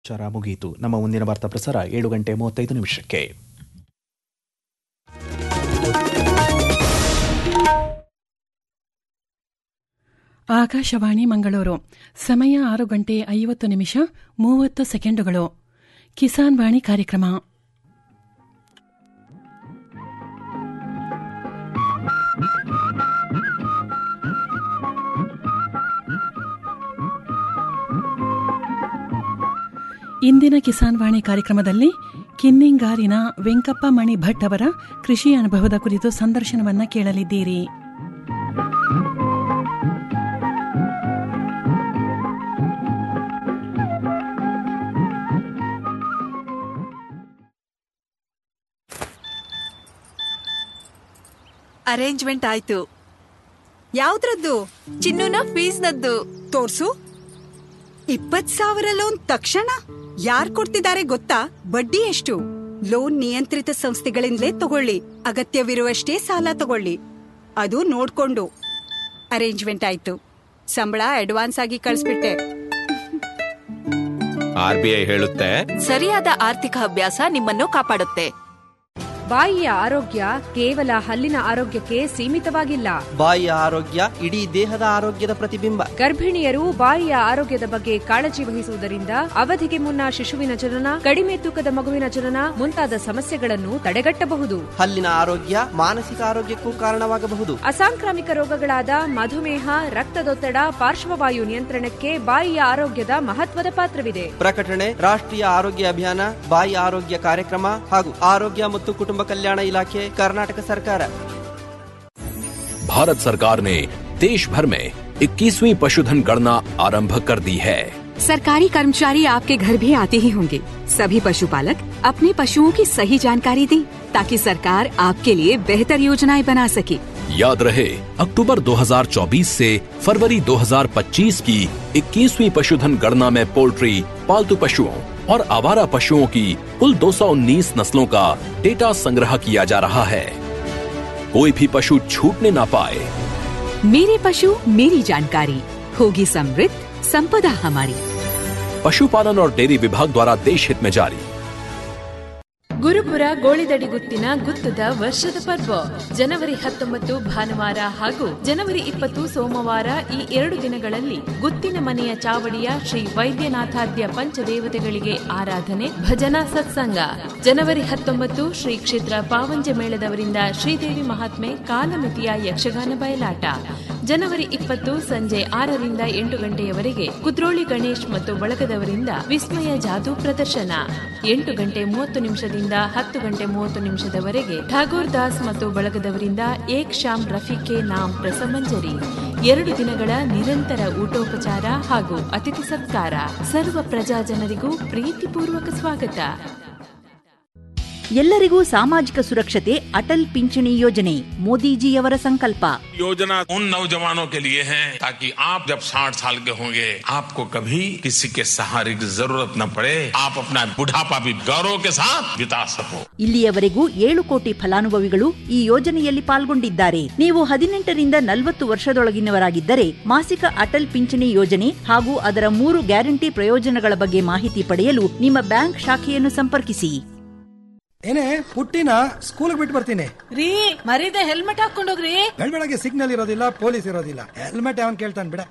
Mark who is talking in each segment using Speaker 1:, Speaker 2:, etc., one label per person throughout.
Speaker 1: ಚರ ಮುಗಿಯಿತು ನಮ್ಮ ಮುಂದಿನ ವಾರ್ತಾ ಪ್ರಸಾರ ಏಳು ಗಂಟೆ ಮೂವತ್ತೈದು ನಿಮಿಷಕ್ಕೆ
Speaker 2: ಆಕಾಶವಾಣಿ ಮಂಗಳೂರು ಸಮಯ ಆರು ಗಂಟೆ ಐವತ್ತು ನಿಮಿಷ ಮೂವತ್ತು ಸೆಕೆಂಡುಗಳು ಕಿಸಾನ್ ವಾಣಿ ಕಾರ್ಯಕ್ರಮ ಇಂದಿನ ಕಿಸಾನ್ ವಾಣಿ ಕಾರ್ಯಕ್ರಮದಲ್ಲಿ ಕಿನ್ನಿಂಗಾರಿನ ವೆಂಕಪ್ಪ ಮಣಿ ಭಟ್ ಅವರ ಕೃಷಿ ಅನುಭವದ ಕುರಿತು ಸಂದರ್ಶನವನ್ನ ಕೇಳಲಿದ್ದೀರಿ
Speaker 3: ಅರೇಂಜ್ಮೆಂಟ್ ಆಯ್ತು
Speaker 4: ಯಾವ್ದ್ರದ್ದು
Speaker 3: ಚಿನ್ನುನ ಫೀಸ್ನದ್ದು
Speaker 4: ತೋರ್ಸು ಇಪ್ಪತ್ ಸಾವಿರ ಲೋನ್ ತಕ್ಷಣ ಯಾರ್ ಕೊಡ್ತಿದ್ದಾರೆ ಗೊತ್ತಾ ಬಡ್ಡಿ ಎಷ್ಟು ಲೋನ್ ನಿಯಂತ್ರಿತ ಸಂಸ್ಥೆಗಳಿಂದಲೇ ತಗೊಳ್ಳಿ ಅಗತ್ಯವಿರುವಷ್ಟೇ ಸಾಲ ತಗೊಳ್ಳಿ ಅದು ನೋಡ್ಕೊಂಡು ಅರೇಂಜ್ಮೆಂಟ್ ಆಯ್ತು ಸಂಬಳ ಅಡ್ವಾನ್ಸ್ ಆಗಿ ಕಳಿಸ್ಬಿಟ್ಟೆ
Speaker 5: ಆರ್ ಬಿ ಐ ಹೇಳುತ್ತೆ
Speaker 3: ಸರಿಯಾದ ಆರ್ಥಿಕ ಅಭ್ಯಾಸ ನಿಮ್ಮನ್ನು ಕಾಪಾಡುತ್ತೆ
Speaker 6: ಬಾಯಿಯ ಆರೋಗ್ಯ ಕೇವಲ ಹಲ್ಲಿನ ಆರೋಗ್ಯಕ್ಕೆ ಸೀಮಿತವಾಗಿಲ್ಲ
Speaker 7: ಬಾಯಿಯ ಆರೋಗ್ಯ ಇಡೀ ದೇಹದ ಆರೋಗ್ಯದ ಪ್ರತಿಬಿಂಬ
Speaker 6: ಗರ್ಭಿಣಿಯರು ಬಾಯಿಯ ಆರೋಗ್ಯದ ಬಗ್ಗೆ ಕಾಳಜಿ ವಹಿಸುವುದರಿಂದ ಅವಧಿಗೆ ಮುನ್ನ ಶಿಶುವಿನ ಜನನ ಕಡಿಮೆ ತೂಕದ ಮಗುವಿನ ಜನನ ಮುಂತಾದ ಸಮಸ್ಯೆಗಳನ್ನು ತಡೆಗಟ್ಟಬಹುದು
Speaker 7: ಹಲ್ಲಿನ ಆರೋಗ್ಯ ಮಾನಸಿಕ ಆರೋಗ್ಯಕ್ಕೂ ಕಾರಣವಾಗಬಹುದು
Speaker 6: ಅಸಾಂಕ್ರಾಮಿಕ ರೋಗಗಳಾದ ಮಧುಮೇಹ ರಕ್ತದೊತ್ತಡ ಪಾರ್ಶ್ವವಾಯು ನಿಯಂತ್ರಣಕ್ಕೆ ಬಾಯಿಯ ಆರೋಗ್ಯದ ಮಹತ್ವದ ಪಾತ್ರವಿದೆ
Speaker 7: ಪ್ರಕಟಣೆ ರಾಷ್ಟ್ರೀಯ ಆರೋಗ್ಯ ಅಭಿಯಾನ ಬಾಯಿ ಆರೋಗ್ಯ ಕಾರ್ಯಕ್ರಮ ಹಾಗೂ ಆರೋಗ್ಯ ಮತ್ತು ಕುಟುಂಬ ಕಲ್ಯಾಣ ಇಲಾಖೆ ಕರ್ನಾಟಕ ಸರ್ಕಾರ
Speaker 8: भारत सरकार ने देश भर में 21वीं पशुधन गणना आरंभ कर दी है
Speaker 9: सरकारी कर्मचारी आपके घर भी आते ही होंगे सभी पशुपालक अपने पशुओं की सही जानकारी दें ताकि सरकार आपके लिए बेहतर योजनाएं बना सके
Speaker 8: याद रहे अक्टूबर 2024 से फरवरी 2025 की 21वीं पशुधन गणना में पोल्ट्री पालतू पशुओं और आवारा पशुओं की कुल 219 नस्लों का डेटा संग्रह किया जा रहा है कोई भी पशु छूटने ना पाए
Speaker 9: मेरे पशु मेरी जानकारी होगी समृद्ध संपदा हमारी
Speaker 8: पशुपालन और डेयरी विभाग द्वारा देश हित में जारी
Speaker 10: ಗುರುಪುರ ಗೋಳಿದಡಿ ಗುತ್ತಿನ ಗುತ್ತದ ವರ್ಷದ ಪರ್ವ ಜನವರಿ ಹತ್ತೊಂಬತ್ತು ಭಾನುವಾರ ಹಾಗೂ ಜನವರಿ ಇಪ್ಪತ್ತು ಸೋಮವಾರ ಈ ಎರಡು ದಿನಗಳಲ್ಲಿ ಗುತ್ತಿನ ಮನೆಯ ಚಾವಡಿಯ ಶ್ರೀ ವೈದ್ಯನಾಥಾದ್ಯ ಪಂಚದೇವತೆಗಳಿಗೆ ಆರಾಧನೆ ಭಜನಾ ಸತ್ಸಂಗ ಜನವರಿ ಹತ್ತೊಂಬತ್ತು ಶ್ರೀ ಕ್ಷೇತ್ರ ಪಾವಂಜ ಮೇಳದವರಿಂದ ಶ್ರೀದೇವಿ ಮಹಾತ್ಮೆ ಕಾಲಮಿತಿಯ ಯಕ್ಷಗಾನ ಬಯಲಾಟ ಜನವರಿ ಇಪ್ಪತ್ತು ಸಂಜೆ ಆರರಿಂದ ಎಂಟು ಗಂಟೆಯವರೆಗೆ ಕುದ್ರೋಳಿ ಗಣೇಶ್ ಮತ್ತು ಬಳಗದವರಿಂದ ವಿಸ್ಮಯ ಜಾದೂ ಪ್ರದರ್ಶನ ಎಂಟು ಗಂಟೆ ಮೂವತ್ತು ನಿಮಿಷದಿಂದ ಹತ್ತು ಗಂಟೆ ಮೂವತ್ತು ನಿಮಿಷದವರೆಗೆ ಠಾಗೋರ್ ದಾಸ್ ಮತ್ತು ಬಳಗದವರಿಂದ ಏಕ್ ಶಾಮ್ ರಫಿಕೆ ನಾಮ್ ರಸಮಂಜರಿ ಎರಡು ದಿನಗಳ ನಿರಂತರ ಊಟೋಪಚಾರ ಹಾಗೂ ಅತಿಥಿ ಸತ್ಕಾರ ಸರ್ವ ಪ್ರಜಾ ಜನರಿಗೂ ಪ್ರೀತಿಪೂರ್ವಕ ಸ್ವಾಗತ
Speaker 11: ಎಲ್ಲರಿಗೂ ಸಾಮಾಜಿಕ ಸುರಕ್ಷತೆ ಅಟಲ್ ಪಿಂಚಣಿ ಯೋಜನೆ ಮೋದಿಜಿಯವರ ಸಂಕಲ್ಪ
Speaker 12: योजना उन नौजवानों के लिए है ताकि आप जब 60 साल के होंगे आपको कभी किसी के सहारे की जरूरत न पड़े आप अपना बुढ़ापा भी गौरव के साथ बिता सको
Speaker 11: ಇಲ್ಲಿಯವರೆಗೂ ಏಳು ಕೋಟಿ ಫಲಾನುಭವಿಗಳು ಈ ಯೋಜನೆಯಲ್ಲಿ ಪಾಲ್ಗೊಂಡಿದ್ದಾರೆ ನೀವು ಹದಿನೆಂಟರಿಂದ ನಲವತ್ತು ವರ್ಷದೊಳಗಿನವರಾಗಿದ್ದರೆ ಮಾಸಿಕ ಅಟಲ್ ಪಿಂಚಣಿ ಯೋಜನೆ ಹಾಗೂ ಅದರ ಮೂರು ಗ್ಯಾರಂಟಿ ಪ್ರಯೋಜನಗಳ ಬಗ್ಗೆ ಮಾಹಿತಿ ಪಡೆಯಲು ನಿಮ್ಮ ಬ್ಯಾಂಕ್ ಶಾಖೆಯನ್ನು ಸಂಪರ್ಕಿಸಿ
Speaker 13: ಏನೇ ಪುಟ್ಟಿನ ಸ್ಕೂಲ್ ಬಿಟ್ಟು ಬರ್ತೀನಿ
Speaker 14: ರೀ ಮರೀದೆ ಹೆಲ್ಮೆಟ್ ಹಾಕೊಂಡೋಗ್ರಿ
Speaker 13: ಬೆಳಗ್ಗೆ ಸಿಗ್ನಲ್ ಇರೋದಿಲ್ಲ ಪೊಲೀಸ್ ಇರೋದಿಲ್ಲ ಹೆಲ್ಮೆಟ್ ಅವನ್ ಕೇಳ್ತಾನೆ ಬಿಡ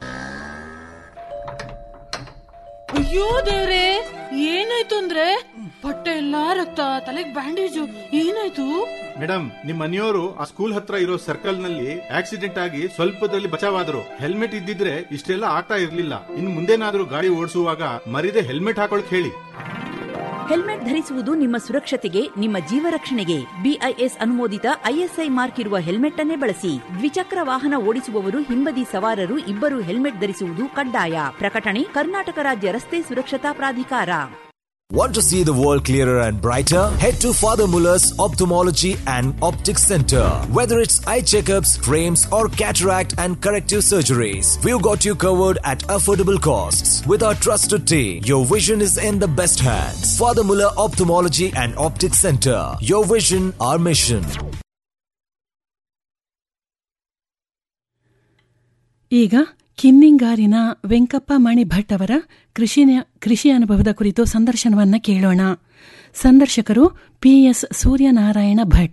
Speaker 14: ಅಯ್ಯೋ ದೇವ್ರೆ ಏನಾಯ್ತು ಅಂದ್ರೆ ಬಟ್ಟೆ ಎಲ್ಲಾ ರಕ್ತ ತಲೆಗ್ ಬ್ಯಾಂಡೇಜು ಏನಾಯ್ತು
Speaker 15: ಮೇಡಮ್ ನಿಮ್ ಮನೆಯವರು ಆ ಸ್ಕೂಲ್ ಹತ್ರ ಇರೋ ಸರ್ಕಲ್ ನಲ್ಲಿ ಆಕ್ಸಿಡೆಂಟ್ ಆಗಿ ಸ್ವಲ್ಪದಲ್ಲಿ ಬಚಾವಾದ್ರು ಹೆಲ್ಮೆಟ್ ಇದ್ದಿದ್ರೆ ಇಷ್ಟೆಲ್ಲ ಆಗ್ತಾ ಇರ್ಲಿಲ್ಲ ಇನ್ ಮುಂದೇನಾದ್ರೂ ಗಾಡಿ ಓಡಿಸುವಾಗ ಮರಿದೆ ಹೆಲ್ಮೆಟ್ ಹಾಕೊಳಕ್ ಹೇಳಿ
Speaker 11: ಹೆಲ್ಮೆಟ್ ಧರಿಸುವುದು ನಿಮ್ಮ ಸುರಕ್ಷತೆಗೆ ನಿಮ್ಮ ಜೀವ ರಕ್ಷಣೆಗೆ ಬಿಐಎಸ್ ಅನುಮೋದಿತ ಐಎಸ್ಐ ಮಾರ್ಕ್ ಇರುವ ಹೆಲ್ಮೆಟ್ ಅನ್ನೇ ಬಳಸಿ ದ್ವಿಚಕ್ರ ವಾಹನ ಓಡಿಸುವವರು ಹಿಂಬದಿ ಸವಾರರು ಇಬ್ಬರು ಹೆಲ್ಮೆಟ್ ಧರಿಸುವುದು ಕಡ್ಡಾಯ ಪ್ರಕಟಣೆ ಕರ್ನಾಟಕ ರಾಜ್ಯ ರಸ್ತೆ ಸುರಕ್ಷತಾ ಪ್ರಾಧಿಕಾರ
Speaker 16: Want to see the world clearer and brighter? Head to Father Muller's Ophthalmology and Optics Center. Whether it's eye checkups, frames, or cataract and corrective surgeries, we've got you covered at affordable costs. With our trusted team, your vision is in the best hands. Father Muller Ophthalmology and Optics Center. Your vision, our mission.
Speaker 2: ಈಗ ಕಿನ್ನಿಂಗಾರಿನ ವೆಂಕಪ್ಪ ಮಣಿ ಭಟ್ ಅವರ ಕೃಷಿ ಕೃಷಿ ಅನುಭವದ ಕುರಿತು ಸಂದರ್ಶನವನ್ನ ಕೇಳೋಣ ಸಂದರ್ಶಕರು PS Suryanarayana Bhat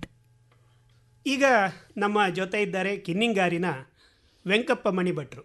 Speaker 5: ಈಗ ನಮ್ಮ ಜೊತೆ ಇದ್ದಾರೆ ಕಿನ್ನಿಂಗಾರಿನ ವೆಂಕಪ್ಪ ಮಣಿಭಟ್ರು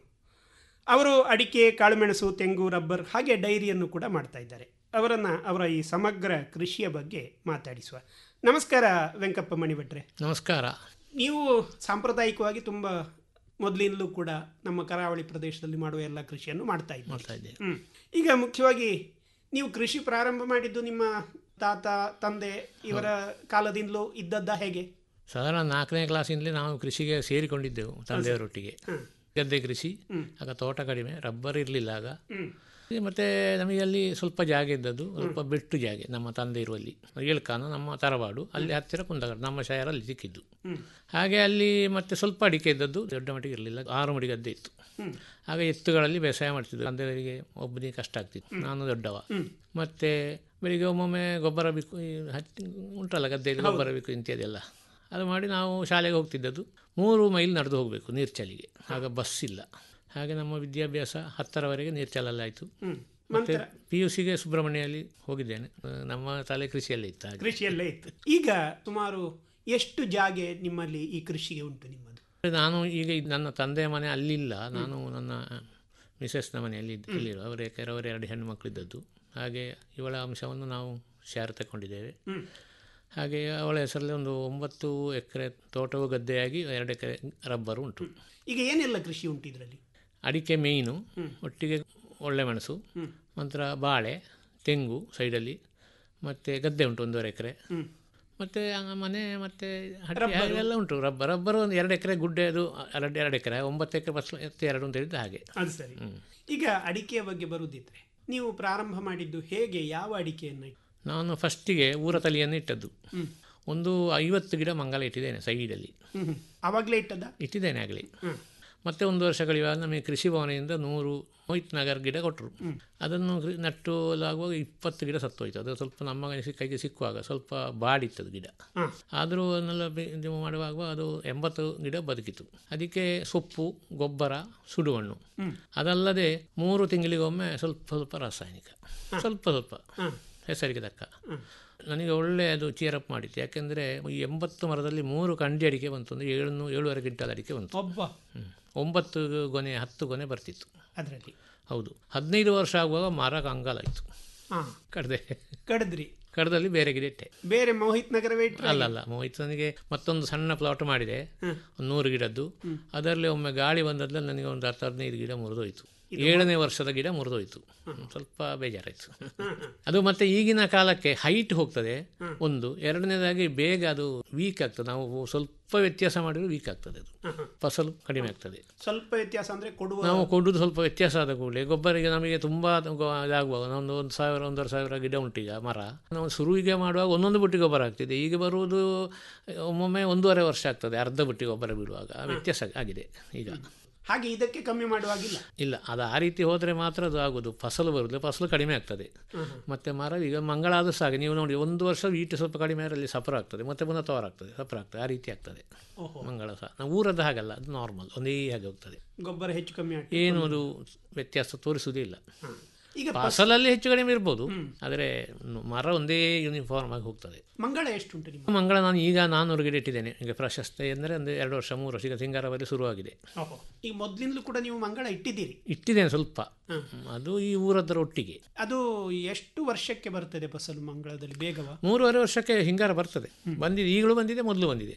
Speaker 5: ಅವರು ಅಡಿಕೆ ಕಾಳುಮೆಣಸು ತೆಂಗು ರಬ್ಬರ್ ಹಾಗೆ ಡೈರಿಯನ್ನು ಕೂಡ ಮಾಡ್ತಾ ಇದ್ದಾರೆ ಅವರನ್ನು ಅವರ ಈ ಸಮಗ್ರ ಕೃಷಿಯ ಬಗ್ಗೆ ಮಾತಾಡಿಸುವ ನಮಸ್ಕಾರ ವೆಂಕಪ್ಪ ಮಣಿಭಟ್ರೆ
Speaker 17: ನಮಸ್ಕಾರ
Speaker 5: ನೀವು ಸಾಂಪ್ರದಾಯಿಕವಾಗಿ ತುಂಬ ಮೊದಲಿಂದಲೂ ಕೂಡ ನಮ್ಮ ಕರಾವಳಿ ಪ್ರದೇಶದಲ್ಲಿ ಮಾಡುವ ಎಲ್ಲ ಕೃಷಿಯನ್ನು ಮಾಡ್ತಾ ಇದ್ದೀವಿ
Speaker 17: ಮಾಡ್ತಾ ಇದ್ದೇವೆ
Speaker 5: ಹ್ಮ್. ಈಗ ಮುಖ್ಯವಾಗಿ ನೀವು ಕೃಷಿ ಪ್ರಾರಂಭ ಮಾಡಿದ್ದು ನಿಮ್ಮ ತಾತ ತಂದೆ ಇವರ ಕಾಲದಿಂದಲೂ ಇದ್ದದ್ದ ಹೇಗೆ
Speaker 17: ಸಾಧಾರಣ ನಾಲ್ಕನೇ ಕ್ಲಾಸಿಂದಲೇ ನಾವು ಕೃಷಿಗೆ ಸೇರಿಕೊಂಡಿದ್ದೆವು ತಂದೆಯವರೊಟ್ಟಿಗೆ ಗದ್ದೆ ಕೃಷಿ ಆಗ ತೋಟ ಕಡಿಮೆ ರಬ್ಬರ್ ಇರಲಿಲ್ಲ ಆಗ ಮತ್ತು ನಮಗೆ ಅಲ್ಲಿ ಸ್ವಲ್ಪ ಜಾಗ ಇದ್ದದ್ದು ಸ್ವಲ್ಪ ಬೆಟ್ಟು ಜಾಗ ನಮ್ಮ ತಂದೆ ಇರುವಲ್ಲಿ ಏಳ್ಕಾನು ನಮ್ಮ ತರವಾಡು ಅಲ್ಲಿ ಹತ್ತಿರ ಕುಂದಗಡ ನಮ್ಮ ಶಹರ ಅಲ್ಲಿ ಸಿಕ್ಕಿದ್ದು ಹಾಗೆ ಅಲ್ಲಿ ಮತ್ತೆ ಸ್ವಲ್ಪ ಅಡಿಕೆ ಇದ್ದದ್ದು ದೊಡ್ಡ ಮಟ್ಟಿಗೆ ಇರಲಿಲ್ಲ ಆರು ಮಡಿ ಗದ್ದೆ ಇತ್ತು ಆಗ ಎತ್ತುಗಳಲ್ಲಿ ಬೇಸಾಯ ಮಾಡ್ತಿದ್ದರು ತಂದೆಯವರಿಗೆ ಒಬ್ಬನಿಗೆ ಕಷ್ಟ ಆಗ್ತಿತ್ತು ನಾನು ದೊಡ್ಡವ ಮತ್ತು ಬೆಳಿಗ್ಗೆ ಒಮ್ಮೊಮ್ಮೆ ಗೊಬ್ಬರ ಬೇಕು ಈ ಹತ್ತಿ ಉಂಟಲ್ಲ ಗದ್ದೆಯಲ್ಲಿ ಗೊಬ್ಬರ ಬೇಕು ಇಂತ್ಯಾದೆಲ್ಲ ಅದು ಮಾಡಿ ನಾವು ಶಾಲೆಗೆ ಹೋಗ್ತಿದ್ದದ್ದು ಮೂರು ಮೈಲ್ ನಡೆದು ಹೋಗಬೇಕು ನೀರ್ಚಲಿಗೆ ಆಗ ಬಸ್ ಇಲ್ಲ ಹಾಗೆ ನಮ್ಮ ವಿದ್ಯಾಭ್ಯಾಸ ಹತ್ತರವರೆಗೆ ನೀರ್ಚಲಲ್ಲಾಯಿತು ಮತ್ತು ಪಿ ಯು ಸಿಗೆ ಸುಬ್ರಹ್ಮಣ್ಯಲ್ಲಿ ಹೋಗಿದ್ದೇನೆ ಆ, ನಮ್ಮ ತಲೆ ಕೃಷಿಯಲ್ಲೇ ಇತ್ತು ಹಾಗೆ
Speaker 5: ಕೃಷಿಯಲ್ಲೇ ಇತ್ತು ಈಗ ಸುಮಾರು ಎಷ್ಟು ಜಾಗೆ ನಿಮ್ಮಲ್ಲಿ ಈ ಕೃಷಿಗೆ ಉಂಟು ನಿಮ್ಮದು
Speaker 17: ನಾನು ಈಗ ಇದ್- ನನ್ನ ತಂದೆಯ ಮನೆ ಅಲ್ಲಿಲ್ಲ ನಾನು ನನ್ನ ಮಿಸಸ್ನ ಮನೆಯಲ್ಲಿ ಇದ್ದ- ಇಲ್ಲಿರುವ ಅವರ ಯಾಕಂದರೆ ಅವರ ಎರಡು ಹೆಣ್ಣು ಮಕ್ಕಳಿದ್ದದ್ದು ಹಾಗೆ ಇವಳ ಅಂಶವನ್ನು ನಾವು ಶೇರ್ ತಗೊಂಡಿದ್ದೇವೆ
Speaker 5: ಹ್ಮ್.
Speaker 17: ಹಾಗೆ ಅವಳ ಹೆಸರಲ್ಲಿ ಒಂದು ಒಂಬತ್ತು ಎಕರೆ ತೋಟವು ಗದ್ದೆಯಾಗಿ ಎರಡು ಎಕರೆ ರಬ್ಬರು ಉಂಟು
Speaker 5: ಈಗ ಏನೆಲ್ಲ ಕೃಷಿ ಉಂಟು ಇದರಲ್ಲಿ
Speaker 17: ಅಡಿಕೆ ಮೇಯ್ನು ಒಟ್ಟಿಗೆ ಒಳ್ಳೆ ಮೆಣಸು
Speaker 5: ಹ್ಮ್.
Speaker 17: ನಂತರ ಬಾಳೆ ತೆಂಗು ಸೈಡಲ್ಲಿ ಮತ್ತು ಗದ್ದೆ ಉಂಟು ಒಂದೂವರೆ ಎಕರೆ
Speaker 5: ಹ್ಮ್.
Speaker 17: ಮತ್ತು ಮನೆ ಮತ್ತು
Speaker 5: ರಬ್ಬರು.
Speaker 17: ಎಲ್ಲ ಉಂಟು ರಬ್ಬರ್ ರಬ್ಬರು ಒಂದು ಎರಡು ಎಕರೆ ಗುಡ್ಡೆ ಅದು ಎರಡು ಎರಡು ಎಕರೆ ಒಂಬತ್ತು ಎಕರೆ ಬಸ್ ಎತ್ತು ಎರಡು ಅಂತ ಹೇಳಿದ್ದು ಹಾಗೆ
Speaker 5: ಅದು ಸರಿ ಈಗ ಅಡಿಕೆಯ ಬಗ್ಗೆ ಬರುದಿದ್ರೆ ನೀವು ಪ್ರಾರಂಭ ಮಾಡಿದ್ದು ಹೇಗೆ ಯಾವ ಅಡಿಕೆಯನ್ನು
Speaker 17: ನಾನು ಫಸ್ಟಿಗೆ ಊರ ತಲಿಯನ್ನು ಇಟ್ಟದ್ದು
Speaker 5: ಹ್ಮ್.
Speaker 17: ಒಂದು ಐವತ್ತು ಗಿಡ ಮಂಗಲ ಇಟ್ಟಿದ್ದೇನೆ ಸೈಡಲ್ಲಿ
Speaker 5: ಹ್ಮ್ ಹ್ಮ್. ಆವಾಗ್ಲೇ ಇಟ್ಟದ
Speaker 17: ಇಟ್ಟಿದ್ದೇನೆ ಆಗಲಿ
Speaker 5: ಹ್ಮ್.
Speaker 17: ಮತ್ತೆ ಒಂದು ವರ್ಷ ಕಳೆಯುವಾಗ ನಮಗೆ ಕೃಷಿ ಭವನದಿಂದ ನೂರು ಮೊಹಿತ್ ನಗರ್ ಗಿಡ ಕೊಟ್ಟರು ಅದನ್ನು ಕೃ- ನಟ್ಟು ಆಗುವಾಗ ಇಪ್ಪತ್ತು ಗಿಡ ಸತ್ತೋಯ್ತು ಅದು ಸ್ವಲ್ಪ ನಮ್ಮ ಕೈಗೆ- ಕೈಗೆ ಸಿಕ್ಕುವಾಗ ಸ್ವಲ್ಪ ಬಾಡಿತ್ತದು ಗಿಡ
Speaker 5: ಹ್ಮ್.
Speaker 17: ಆದರೂ ಅದನ್ನೆಲ್ಲ ಬೆ- ಇದು ಮಾಡುವಾಗ ಅದು ಎಂಬತ್ತು ಗಿಡ ಬದುಕಿತು ಅದಕ್ಕೆ ಸೊಪ್ಪು ಗೊಬ್ಬರ ಸುಡುಮಣ್ಣು
Speaker 5: ಹ್ಮ್.
Speaker 17: ಅದಲ್ಲದೆ ಮೂರು ತಿಂಗಳಿಗೊಮ್ಮೆ ಸ್ವಲ್ಪ ಸ್ವಲ್ಪ ರಾಸಾಯನಿಕ ಸ್ವಲ್ಪ ಸ್ವಲ್ಪ
Speaker 5: ಹ್ಮ್.
Speaker 17: ಹೆಸರಿಗೆ ತಕ್ಕ ನನಗೆ ಒಳ್ಳೆ ಅದು ಚೀರಪ್ ಮಾಡಿತ್ತು ಯಾಕೆಂದರೆ ಈ ಎಂಬತ್ತು ಮರದಲ್ಲಿ ಮೂರು ಕಂಡಿ ಅಡಿಕೆ ಬಂತು ಅಂದರೆ ಏಳು ಏಳುವರೆ ಕ್ವಿಂಟಲ್ ಅಡಿಕೆ ಬಂತು
Speaker 5: ಒಬ್ಬ
Speaker 17: ಹ್ಮ್. ಒಂಬತ್ತು ಗೊನೆ ಹತ್ತು ಗೊನೆ ಬರ್ತಿತ್ತು
Speaker 5: ಅದರಲ್ಲಿ
Speaker 17: ಹೌದು ಹದಿನೈದು ವರ್ಷ ಆಗುವಾಗ ಮರ ಕಂಗಾಲಾಯಿತು
Speaker 5: ಹಾ
Speaker 17: ಕಡ್ದೆ
Speaker 5: ಕಡಿದ್ರಿ
Speaker 17: ಕಡ್ದಲ್ಲಿ ಬೇರೆ ಗಿಡ ಇಟ್ಟೆ
Speaker 5: ಬೇರೆ ಮೋಹಿತ್ ನಗರವೇ ಇಟ್ರೆ
Speaker 17: ಅಲ್ಲ ಅಲ್ಲ ಮೋಹಿತನಿಗೆ ಮತ್ತೊಂದು ಸಣ್ಣ ಪ್ಲಾಟ್ ಮಾಡಿದೆ ಒಂದು ನೂರು ಗಿಡದ್ದು ಅದರಲ್ಲಿ ಒಮ್ಮೆ ಗಾಳಿ ಬಂದದ್ರಲ್ಲಿ ನನಗೆ ಒಂದು ಹತ್ತು ಹದಿನೈದು ಗಿಡ ಮುರಿದೋಯ್ತು ಏಳನೇ ವರ್ಷದ ಗಿಡ ಮುರಿದೋಯ್ತು ಸ್ವಲ್ಪ ಬೇಜಾರಾಯಿತು ಅದು ಮತ್ತೆ ಈಗಿನ ಕಾಲಕ್ಕೆ ಹೈಟ್ ಹೋಗ್ತದೆ ಒಂದು ಎರಡನೇದಾಗಿ ಬೇಗ ಅದು ವೀಕ್ ಆಗ್ತದೆ ನಾವು ಸ್ವಲ್ಪ ವ್ಯತ್ಯಾಸ ಮಾಡಿದ್ರೆ ವೀಕ್ ಆಗ್ತದೆ ಅದು ಫಸಲು ಕಡಿಮೆ ಆಗ್ತದೆ
Speaker 5: ಸ್ವಲ್ಪ ವ್ಯತ್ಯಾಸ ಅಂದ್ರೆ ಕೊಡುವ
Speaker 17: ನಾವು ಕೊಡುವುದು ಸ್ವಲ್ಪ ವ್ಯತ್ಯಾಸ ಆದ ಕೂಡಲೇ ಗೊಬ್ಬರಿಗೆ ನಮಗೆ ತುಂಬ ಇದಾಗುವಾಗ ಒಂದು ಒಂದು ಸಾವಿರ ಒಂದೂವರೆ ಸಾವಿರ ಗಿಡ ಉಂಟೀಗ ಮರ ನಾವು ಶುರುವಿಗೆ ಮಾಡುವಾಗ ಒಂದೊಂದು ಬುಟ್ಟಿ ಗೊಬ್ಬರ ಆಗ್ತಿದೆ ಈಗ ಬರುವುದು ಒಮ್ಮೊಮ್ಮೆ ಒಂದೂವರೆ ವರ್ಷ ಆಗ್ತದೆ ಅರ್ಧ ಬುಟ್ಟಿ ಗೊಬ್ಬರ ಬಿಡುವಾಗ ವ್ಯತ್ಯಾಸ ಆಗಿದೆ ಈಗ
Speaker 5: ಹಾಗೆ ಇದಕ್ಕೆ ಕಮ್ಮಿ ಮಾಡುವಾಗಿಲ್ಲ
Speaker 17: ಇಲ್ಲ ಅದು ಆ ರೀತಿ ಹೋದರೆ ಮಾತ್ರ ಅದು ಆಗೋದು ಫಸಲು ಬರುವುದು ಫಸಲು ಕಡಿಮೆ ಆಗ್ತದೆ ಮತ್ತೆ ಮರ ಈಗ ಮಂಗಳ ಆದರೂ ಸಾಗೆ ನೀವು ನೋಡಿ ಒಂದು ವರ್ಷ ಈಟು ಸ್ವಲ್ಪ ಕಡಿಮೆ ಅದರಲ್ಲಿ ಸಫರ ಆಗ್ತದೆ ಮತ್ತೆ ಪುನಃ ತವರ ಆಗ್ತದೆ ಸಫರ ಆಗ್ತದೆ ಆ ರೀತಿ ಆಗ್ತದೆ
Speaker 5: ಓಹೋ.
Speaker 17: ಮಂಗಳ ಸಹ ನಾವು ಊರದ್ದು ಹಾಗಲ್ಲ ಅದು ನಾರ್ಮಲ್ ಒಂದೇ ಹಾಗೆ ಹೋಗ್ತದೆ
Speaker 5: ಗೊಬ್ಬರ ಹೆಚ್ಚು ಕಮ್ಮಿ ಆಗ್ತದೆ
Speaker 17: ಏನು ಅದು ವ್ಯತ್ಯಾಸ ತೋರಿಸುವುದೇ ಇಲ್ಲ
Speaker 5: ಈಗ ಫಸ್-
Speaker 17: ಫಸಲಲ್ಲಿ ಹೆಚ್ಚು ಕಡಿಮೆ ಇರ್ಬೋದು ಆದರೆ ಮರ ಒಂದೇ ಯೂನಿಫಾರ್ಮ್ ಆಗಿ ಹೋಗ್ತದೆ
Speaker 5: ಮಂಗಳ ಎಷ್ಟುಂಟು ನಿಮ್ಮ
Speaker 17: ಮಂಗಳ ನಾನು ಈಗ ನಾನ್ನೂರು ಗಿಡ ಇಟ್ಟಿದ್ದೇನೆ ಈಗ ಪ್ರಶಸ್ತಿ ಅಂದರೆ ಒಂದು ಎರಡು ವರ್ಷ ಮೂರು ವರ್ಷ ಈಗ ಸಿಂಗಾರವಲ್ಲಿ ಶುರುವಾಗಿದೆ
Speaker 5: ಓಹೋ ಈಗ ಮೊದಲಿಂದಲೂ ಕೂಡ ನೀವು ಮಂಗಳ ಇಟ್ಟಿದ್ದೀರಿ
Speaker 17: ಇಟ್ಟಿದ್ದೇನೆ ಸ್ವಲ್ಪ ಅದು ಈ ಊರದ್ದರ ಒಟ್ಟಿಗೆ
Speaker 5: ಅದು ಎಷ್ಟು ವರ್ಷಕ್ಕೆ ಬರ್ತದೆ ಫಸಲು ಮಂಗಳದಲ್ಲಿ ಬೇಗವಾ
Speaker 17: ಮೂರುವರೆ ವರ್ಷಕ್ಕೆ ಹಿಂಗಾರ ಬರ್ತದೆ ಬಂದಿದೆ ಈಗಲೂ ಬಂದಿದೆ ಮೊದಲು ಬಂದಿದೆ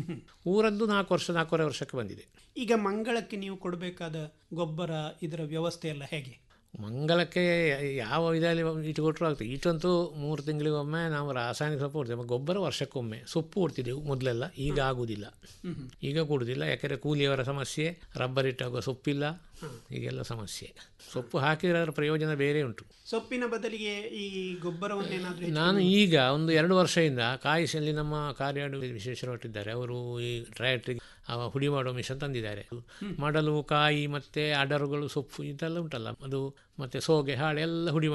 Speaker 17: ಊರದ್ದು ನಾಲ್ಕು ವರ್ಷ ನಾಲ್ಕೂವರೆ ವರ್ಷಕ್ಕೆ ಬಂದಿದೆ
Speaker 5: ಈಗ ಮಂಗಳಕ್ಕೆ ನೀವು ಕೊಡಬೇಕಾದ ಗೊಬ್ಬರ ಇದರ ವ್ಯವಸ್ಥೆ ಎಲ್ಲ ಹೇಗೆ
Speaker 17: ಮಂಗಲಕ್ಕೆ ಯಾವ ಇದರಲ್ಲಿ ಇಟ್ಟುಕೊಟ್ರು ಆಗ್ತದೆ ಇಟ್ಟಂತೂ ಮೂರು ತಿಂಗಳಿಗೊಮ್ಮೆ ನಾವು ರಾಸಾಯನಿಕ ಸೊಪ್ಪು ಕೊಡ್ತೇವೆ ಗೊಬ್ಬರ ವರ್ಷಕ್ಕೊಮ್ಮೆ ಸೊಪ್ಪು ಕೊಡ್ತಿದ್ದೆವು ಮೊದಲೆಲ್ಲ ಈಗ ಆಗುವುದಿಲ್ಲ ಈಗ ಕೊಡುವುದಿಲ್ಲ ಯಾಕೆಂದರೆ ಕೂಲಿಯವರ ಸಮಸ್ಯೆ ರಬ್ಬರ್ ಇಟ್ಟಾಗುವ ಸೊಪ್ಪಿಲ್ಲ ಈಗೆಲ್ಲ ಸಮಸ್ಯೆ ಸೊಪ್ಪು ಹಾಕಿದರೆ ಅದರ ಪ್ರಯೋಜನ ಬೇರೆ ಉಂಟು
Speaker 5: ಸೊಪ್ಪಿನ ಬದಲಿಗೆ ಈ ಗೊಬ್ಬರವನ್ನೇನಾದ್ರೂ ಹೆಚ್ಚು
Speaker 17: ನಾನು ಈಗ ಒಂದು ಎರಡು ವರ್ಷದಿಂದ ಕಾಯಿಸಲ್ಲಿ ನಮ್ಮ ಕಾರ್ಯಾಡು ವಿಶೇಷರೊಟ್ಟಿದ್ದಾರೆ ಅವರು ಈ ಟ್ರ್ಯಾಕ್ಟ್ರಿಗೆ ಹುಡಿ ಮಾಡುವ ಮಿಷನ್ ತಂದಿದ್ದಾರೆ ಮಡಲು ಕಾಯಿ ಮತ್ತು ಅಡರುಗಳು ಸೊಪ್ಪು ಇದೆಲ್ಲ ಉಂಟಲ್ಲ ಅದು ಮತ್ತು ಸೋಗೆ ಹಾಳೆ ಎಲ್ಲ ಹುಡಿ ಮಾಡಿ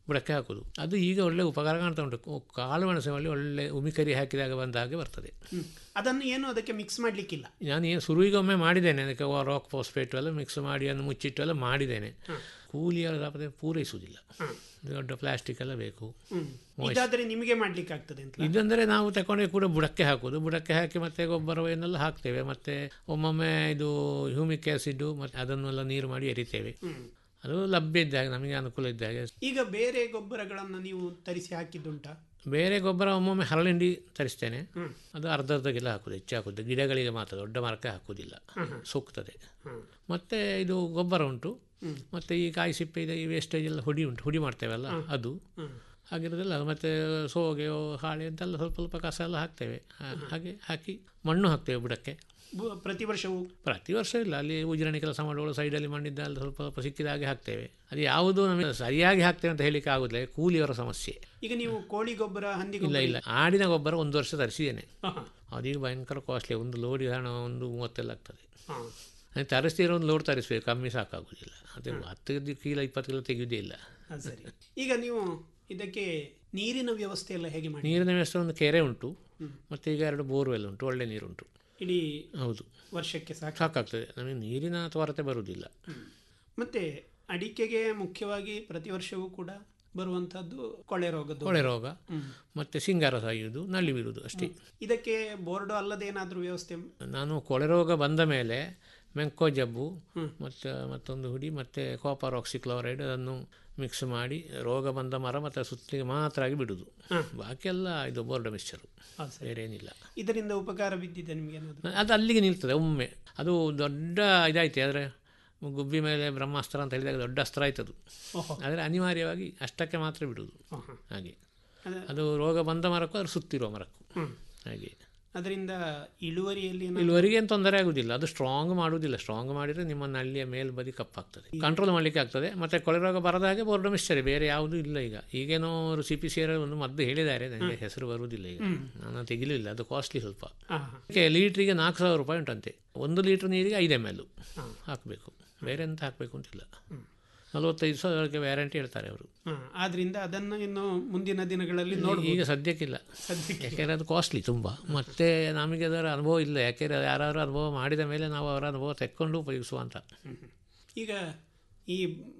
Speaker 17: ಬುಡಕ್ಕೆ ಹಾಕೋದು ಅದು ಈಗ ಒಳ್ಳೆ ಉಪಕಾರ ಕಾಣ್ತಾ ಉಂಟು ಕೊ- ಕಾಳು ಮೆಣಸಿನಲ್ಲಿ ಒಳ್ಳೆ ಉಮಿಕರಿ ಹಾಕಿದಾಗ ಬಂದ ಹಾಗೆ ಬರ್ತದೆ
Speaker 5: ಹ್ಮ್. ಅದನ್ನು ಏನು ಅದಕ್ಕೆ ಮಿಕ್ಸ್ ಮಾಡ್ಲಿಕ್ಕಿಲ್ಲ
Speaker 17: ನಾನು ಏನು ಶುರುವಿಗೆ ಒಮ್ಮೆ ಮಾಡಿದ್ದೇನೆ ಅದಕ್ಕೆ ರಾಕ್ ಫಾಸ್ಫೇಟ್ ಎಲ್ಲ ಮಿಕ್ಸ್ ಮಾಡಿ ಅದನ್ನು ಮುಚ್ಚಿಟ್ಟು ಎಲ್ಲ ಮಾಡಿದ್ದೇನೆ ಕೂಲಿಯ ಲಾಭದ ಪೂರೈಸುವುದಿಲ್ಲ ದೊಡ್ಡ ಪ್ಲಾಸ್ಟಿಕ್ ಎಲ್ಲ ಬೇಕು
Speaker 5: ಹ್ಮ್.
Speaker 17: Moist.
Speaker 5: ಇದಾದ್ರೆ ನಿಮಗೆ ಮಾಡ್ಲಿಕ್ಕೆ ಆಗ್ತದೆ ಅಂತ
Speaker 17: ಇದಂದರೆ ನಾವು ತಗೊಂಡು ಕೂಡ ಬುಡಕ್ಕೆ ಹಾಕೋದು ಬುಡಕ್ಕೆ ಹಾಕಿ ಮತ್ತೆ ಗೊಬ್ಬರವನ್ನೆಲ್ಲ ಹಾಕ್ತೇವೆ ಮತ್ತೆ ಒಮ್ಮೊಮ್ಮೆ ಇದು ಹ್ಯೂಮಿಕ್ ಆ್ಯಸಿಡ್ ಮತ್ತು ಅದನ್ನೆಲ್ಲ ನೀರು ಮಾಡಿ ಎರಿತೇವೆ
Speaker 5: ಹ್ಮ್.
Speaker 17: ಅದು ಲಭ್ಯ ಇದ್ದಾಗ ನಮಗೆ ಅನುಕೂಲ ಇದ್ದಾಗ
Speaker 5: ಈಗ ಬೇರೆ ಗೊಬ್ಬರಗಳನ್ನು ನೀವು ತರಿಸಿ ಹಾಕಿದ್ದುಂಟಾ
Speaker 17: ಬೇರೆ ಗೊಬ್ಬರ ಒಮ್ಮೊಮ್ಮೆ ಹರಳಿಂಡಿ ತರಿಸ್ತೇನೆ
Speaker 5: ಹ್ಮ್.
Speaker 17: ಅದು ಅರ್ಧ ಅರ್ಧ ಗಿಲ ಹಾಕೋದು ಹೆಚ್ಚು ಹಾಕೋದು ಗಿಡಗಳಿಗೆ ಮಾತ್ರ ದೊಡ್ಡ ಮರಕ್ಕೆ ಹಾಕೋದಿಲ್ಲ ಸೂಕ್ತದೆ
Speaker 5: ಹ್ಮ್.
Speaker 17: ಮತ್ತೆ ಇದು ಗೊಬ್ಬರ ಉಂಟು
Speaker 5: ಹ್ಮ್.
Speaker 17: ಮತ್ತೆ ಈ ಕಾಯಿ ಸಿಪ್ಪೆ ಇದೆ ಈ ವೇಸ್ಟೇಜ್ ಎಲ್ಲ ಹುಡಿ ಉಂಟು ಹುಡಿ ಮಾಡ್ತೇವಲ್ಲ ಅದು
Speaker 5: ಹ್ಮ್.
Speaker 17: ಹಾಗಿರೋದಿಲ್ಲ ಮತ್ತೆ ಸೋಗೆಯೋ ಹಾಳೆ ಅಂತೆಲ್ಲ ಸ್ವಲ್ಪ ಸ್ವಲ್ಪ ಕಸ ಎಲ್ಲ ಹಾಕ್ತೇವೆ ಹಾ- ಹಾಗೆ ಹಾಕಿ ಮಣ್ಣು ಹಾಕ್ತೇವೆ ಬುಡಕ್ಕೆ
Speaker 5: ಬು- ಪ್ರತಿ ವರ್ಷವೂ
Speaker 17: ಪ್ರತಿ ವರ್ಷ ಇಲ್ಲ ಅಲ್ಲಿ ಉಜಿರಣಿ ಕೆಲಸ ಮಾಡುವಳು ಸೈಡಲ್ಲಿ ಮಣ್ಣಿದ್ದ ಅಲ್ಲಿ ಸ್ವಲ್ಪ ಸ್ವಲ್ಪ ಸಿಕ್ಕಿದ ಹಾಗೆ ಹಾಕ್ತೇವೆ ಅದು ಯಾವುದು ನಮಗೆ ಸರಿಯಾಗಿ ಹಾಕ್ತೇವೆ ಅಂತ ಹೇಳಲಿಕ್ಕೆ ಆಗುದಿಲ್ಲ ಕೂಲಿಯವರ ಸಮಸ್ಯೆ
Speaker 5: ಈಗ ನೀವು ಕೋಳಿ ಗೊಬ್ಬರ ಹಂದಿ
Speaker 17: ಇಲ್ಲ
Speaker 5: ಗೊಬ್ಬರ
Speaker 17: ಇಲ್ಲ ಆಡಿನ ಗೊಬ್ಬರ ಒಂದು ವರ್ಷ ತರಿಸಿದ್ದೇನೆ
Speaker 5: ಹಾ, ಹಾ.
Speaker 17: ಅದೀಗ ಭಯಂಕರ ಕಾಸ್ಟ್ಲಿ ಒಂದು ಲೋಡಿ ಹಣ ಒಂದು ಮೂವತ್ತೆಲ್ಲ ಆಗ್ತದೆ
Speaker 5: ಹಾ.
Speaker 17: ನಾನು ತರಿಸ್ತೀರೋ ಒಂದು ಲೋಡ್ ತರಿಸ್ಬೇಕು ಕಮ್ಮಿ ಸಾಕಾಗುದಿಲ್ಲ ಅದೇ ಹತ್ತು ಕಿಲೋ ಇಪ್ಪತ್ತು ಕಿಲೋ ತೆಗೆಯುವುದೇ ಇಲ್ಲ
Speaker 5: ಅದು ಸರಿ ಈಗ ನೀವು ಇದಕ್ಕೆ ನೀರಿನ ವ್ಯವಸ್ಥೆ ಎಲ್ಲ ಹೇಗೆ ಮಾಡಿ
Speaker 17: ನೀರಿನ ವ್ಯವಸ್ಥೆ ಒಂದು ಕೆರೆ ಉಂಟು ಮತ್ತು ಈಗ ಎರಡು ಬೋರ್ವೆಲ್ ಉಂಟು ಒಳ್ಳೆ ನೀರುಂಟು
Speaker 5: ಇಡೀ
Speaker 17: ಹೌದು
Speaker 5: ವರ್ಷಕ್ಕೆ ಸಾಕು
Speaker 17: ಸಾಕಾಗ್ತದೆ ನಮಗೆ ನೀರಿನ ಕೊರತೆ ಬರುವುದಿಲ್ಲ
Speaker 5: ಮತ್ತೆ ಅಡಿಕೆಗೆ ಮುಖ್ಯವಾಗಿ ಪ್ರತಿ ವರ್ಷವೂ ಕೂಡ ಬರುವಂತಹದ್ದು ಕೊಳೆ ರೋಗದ್ದು
Speaker 17: ಕೊಳೆ ರೋಗ
Speaker 5: ಹ್ಮ್.
Speaker 17: ಮತ್ತು ಸಿಂಗಾರ ಸಾಯುವುದು ನಳ್ಳಿ ಬೀರುವುದು ಅಷ್ಟೇ
Speaker 5: ಇದಕ್ಕೆ ಬೋರ್ಡು ಅಲ್ಲದೆ ಏನಾದರೂ ವ್ಯವಸ್ಥೆ
Speaker 17: ನಾನು ಕೊಳೆ ರೋಗ ಬಂದ ಮೇಲೆ ಮೆಂಕೋ ಜಬ್ಬು ಮತ್ತು ಮತ್ತೊಂದು ಹುಡಿ ಮತ್ತು ಕಾಪರ್ ಆಕ್ಸಿಕ್ಲೋರೈಡ್ ಅದನ್ನು ಮಿಕ್ಸ್ ಮಾಡಿ ರೋಗ ಬಂದ ಮರ ಮತ್ತು ಸುತ್ತಲಿಗೆ ಮಾತ್ರ ಆಗಿ ಬಿಡುವುದು ಬಾಕಿಯೆಲ್ಲ ಇದು ಬೋರ್ಡ ಮಿಕ್ಸ್ಚರು
Speaker 5: ಹೌದು ಸರಿ.
Speaker 17: ಬೇರೆ ಏನಿಲ್ಲ
Speaker 5: ಇದರಿಂದ ಉಪಕಾರ ಬಿದ್ದಿದೆ ನಿಮಗೆ ಏನಾದರೂ
Speaker 17: ಅದು ಅಲ್ಲಿಗೆ ನಿಲ್ತದೆ ಒಮ್ಮೆ ಅದು ದೊಡ್ಡ ಇದಾಯ್ತು ಆದರೆ ಗುಬ್ಬಿ ಮೇಲೆ ಬ್ರಹ್ಮಾಸ್ತ್ರ ಅಂತ ಹೇಳಿದಾಗ ದೊಡ್ಡ ಅಸ್ತ್ರ ಆಯ್ತದು
Speaker 5: ಓಹೋ.
Speaker 17: ಆದರೆ ಅನಿವಾರ್ಯವಾಗಿ ಅಷ್ಟಕ್ಕೆ ಮಾತ್ರ ಬಿಡುವುದು
Speaker 5: ಆಹಾ.
Speaker 17: ಹಾಗೆ
Speaker 5: ಅದ-
Speaker 17: ಅದು ರೋಗ ಬಂದ ಮರಕ್ಕೂ ಅದ್ರ ಸುತ್ತಿರುವ ಮರಕ್ಕೂ
Speaker 5: ಹ್ಮ್.
Speaker 17: ಹಾಗೆ
Speaker 5: ಅದರಿಂದ ಇಳುವರಿಯಲ್ಲಿ ಏನಾದ್ರು-
Speaker 17: ಇಳುವರಿಗೆ ಏನು ತೊಂದರೆ ಆಗುದಿಲ್ಲ ಅದು ಸ್ಟ್ರಾಂಗ್ ಮಾಡುವುದಿಲ್ಲ ಸ್ಟ್ರಾಂಗ್ ಮಾಡಿದರೆ ನಿಮ್ಮ ನಳ್ಳಿಯ ಮೇಲ್ಬದಿ ಕಪ್ಪಾಗ್ತದೆ ಕಂಟ್ರೋಲ್ ಮಾಡಲಿಕ್ಕೆ ಆಗ್ತದೆ ಮತ್ತೆ ಕೊಳೆ ರೋಗ ಬರದ ಹಾಗೆ ಬೋರ್ಡ್ ಮಿಕ್ಸ್ಚರ್ ಬೇರೆ ಯಾವುದೂ ಇಲ್ಲ ಈಗ ಈಗೇನೋ ಅವರು ಸಿ ಪಿ ಸಿ ಒಂದು ಮದ್ದು ಹೇಳಿದ್ದಾರೆ ನನಗೆ ಹೆಸರು ಬರುವುದಿಲ್ಲ ಈಗ
Speaker 5: ಹ್ಮ್.
Speaker 17: ನಾನು ತೆಗಿಲಿಲ್ಲ ಅದು ಕಾಸ್ಟ್ಲಿ ಸ್ವಲ್ಪ
Speaker 5: ಆಹಾ.
Speaker 17: ಅದಕ್ಕೆ ಲೀಟ್ರಿಗೆ ನಾಲ್ಕು ಸಾವಿರ ರೂಪಾಯಿ ಉಂಟಂತೆ ಒಂದು ಲೀಟ್ರ್ ನೀರಿಗೆ ಐದು ಎಮ್ ಎಲ್ ಹಾಕಬೇಕು ಬೇರೆ ಎಂತ ಹಾಕಬೇಕು ಅಂತಿಲ್ಲ ನಲವತ್ತೈದು ಸಾವಿರಕ್ಕೆ ವ್ಯಾರಂಟಿ ಹೇಳ್ತಾರೆ ಅವರು
Speaker 5: ಹಾ, ಆದ್ರಿಂದ ಅದನ್ನು ಇನ್ನು ಮುಂದಿನ ದಿನಗಳಲ್ಲಿ ನೋಡ್ಬೋದು.
Speaker 17: ಈಗ ಸದ್ಯಕ್ಕಿಲ್ಲ
Speaker 5: ಸದ್ಯಕ್ಕೆ
Speaker 17: ಯಾಕೆಂದರೆ ಅದು ಕಾಸ್ಟ್ಲಿ ತುಂಬ ಮತ್ತೆ ನಮಗೆ ಅದರ ಅನುಭವ ಇಲ್ಲ ಯಾಕೆಂದರೆ ಯಾರಾದರೂ ಅನುಭವ ಮಾಡಿದ ಮೇಲೆ ನಾವು ಅವರ ಅನುಭವ ತೆಕ್ಕೊಂಡು ಉಪಯೋಗಿಸುವ ಅಂತ
Speaker 5: ಈಗ ಈ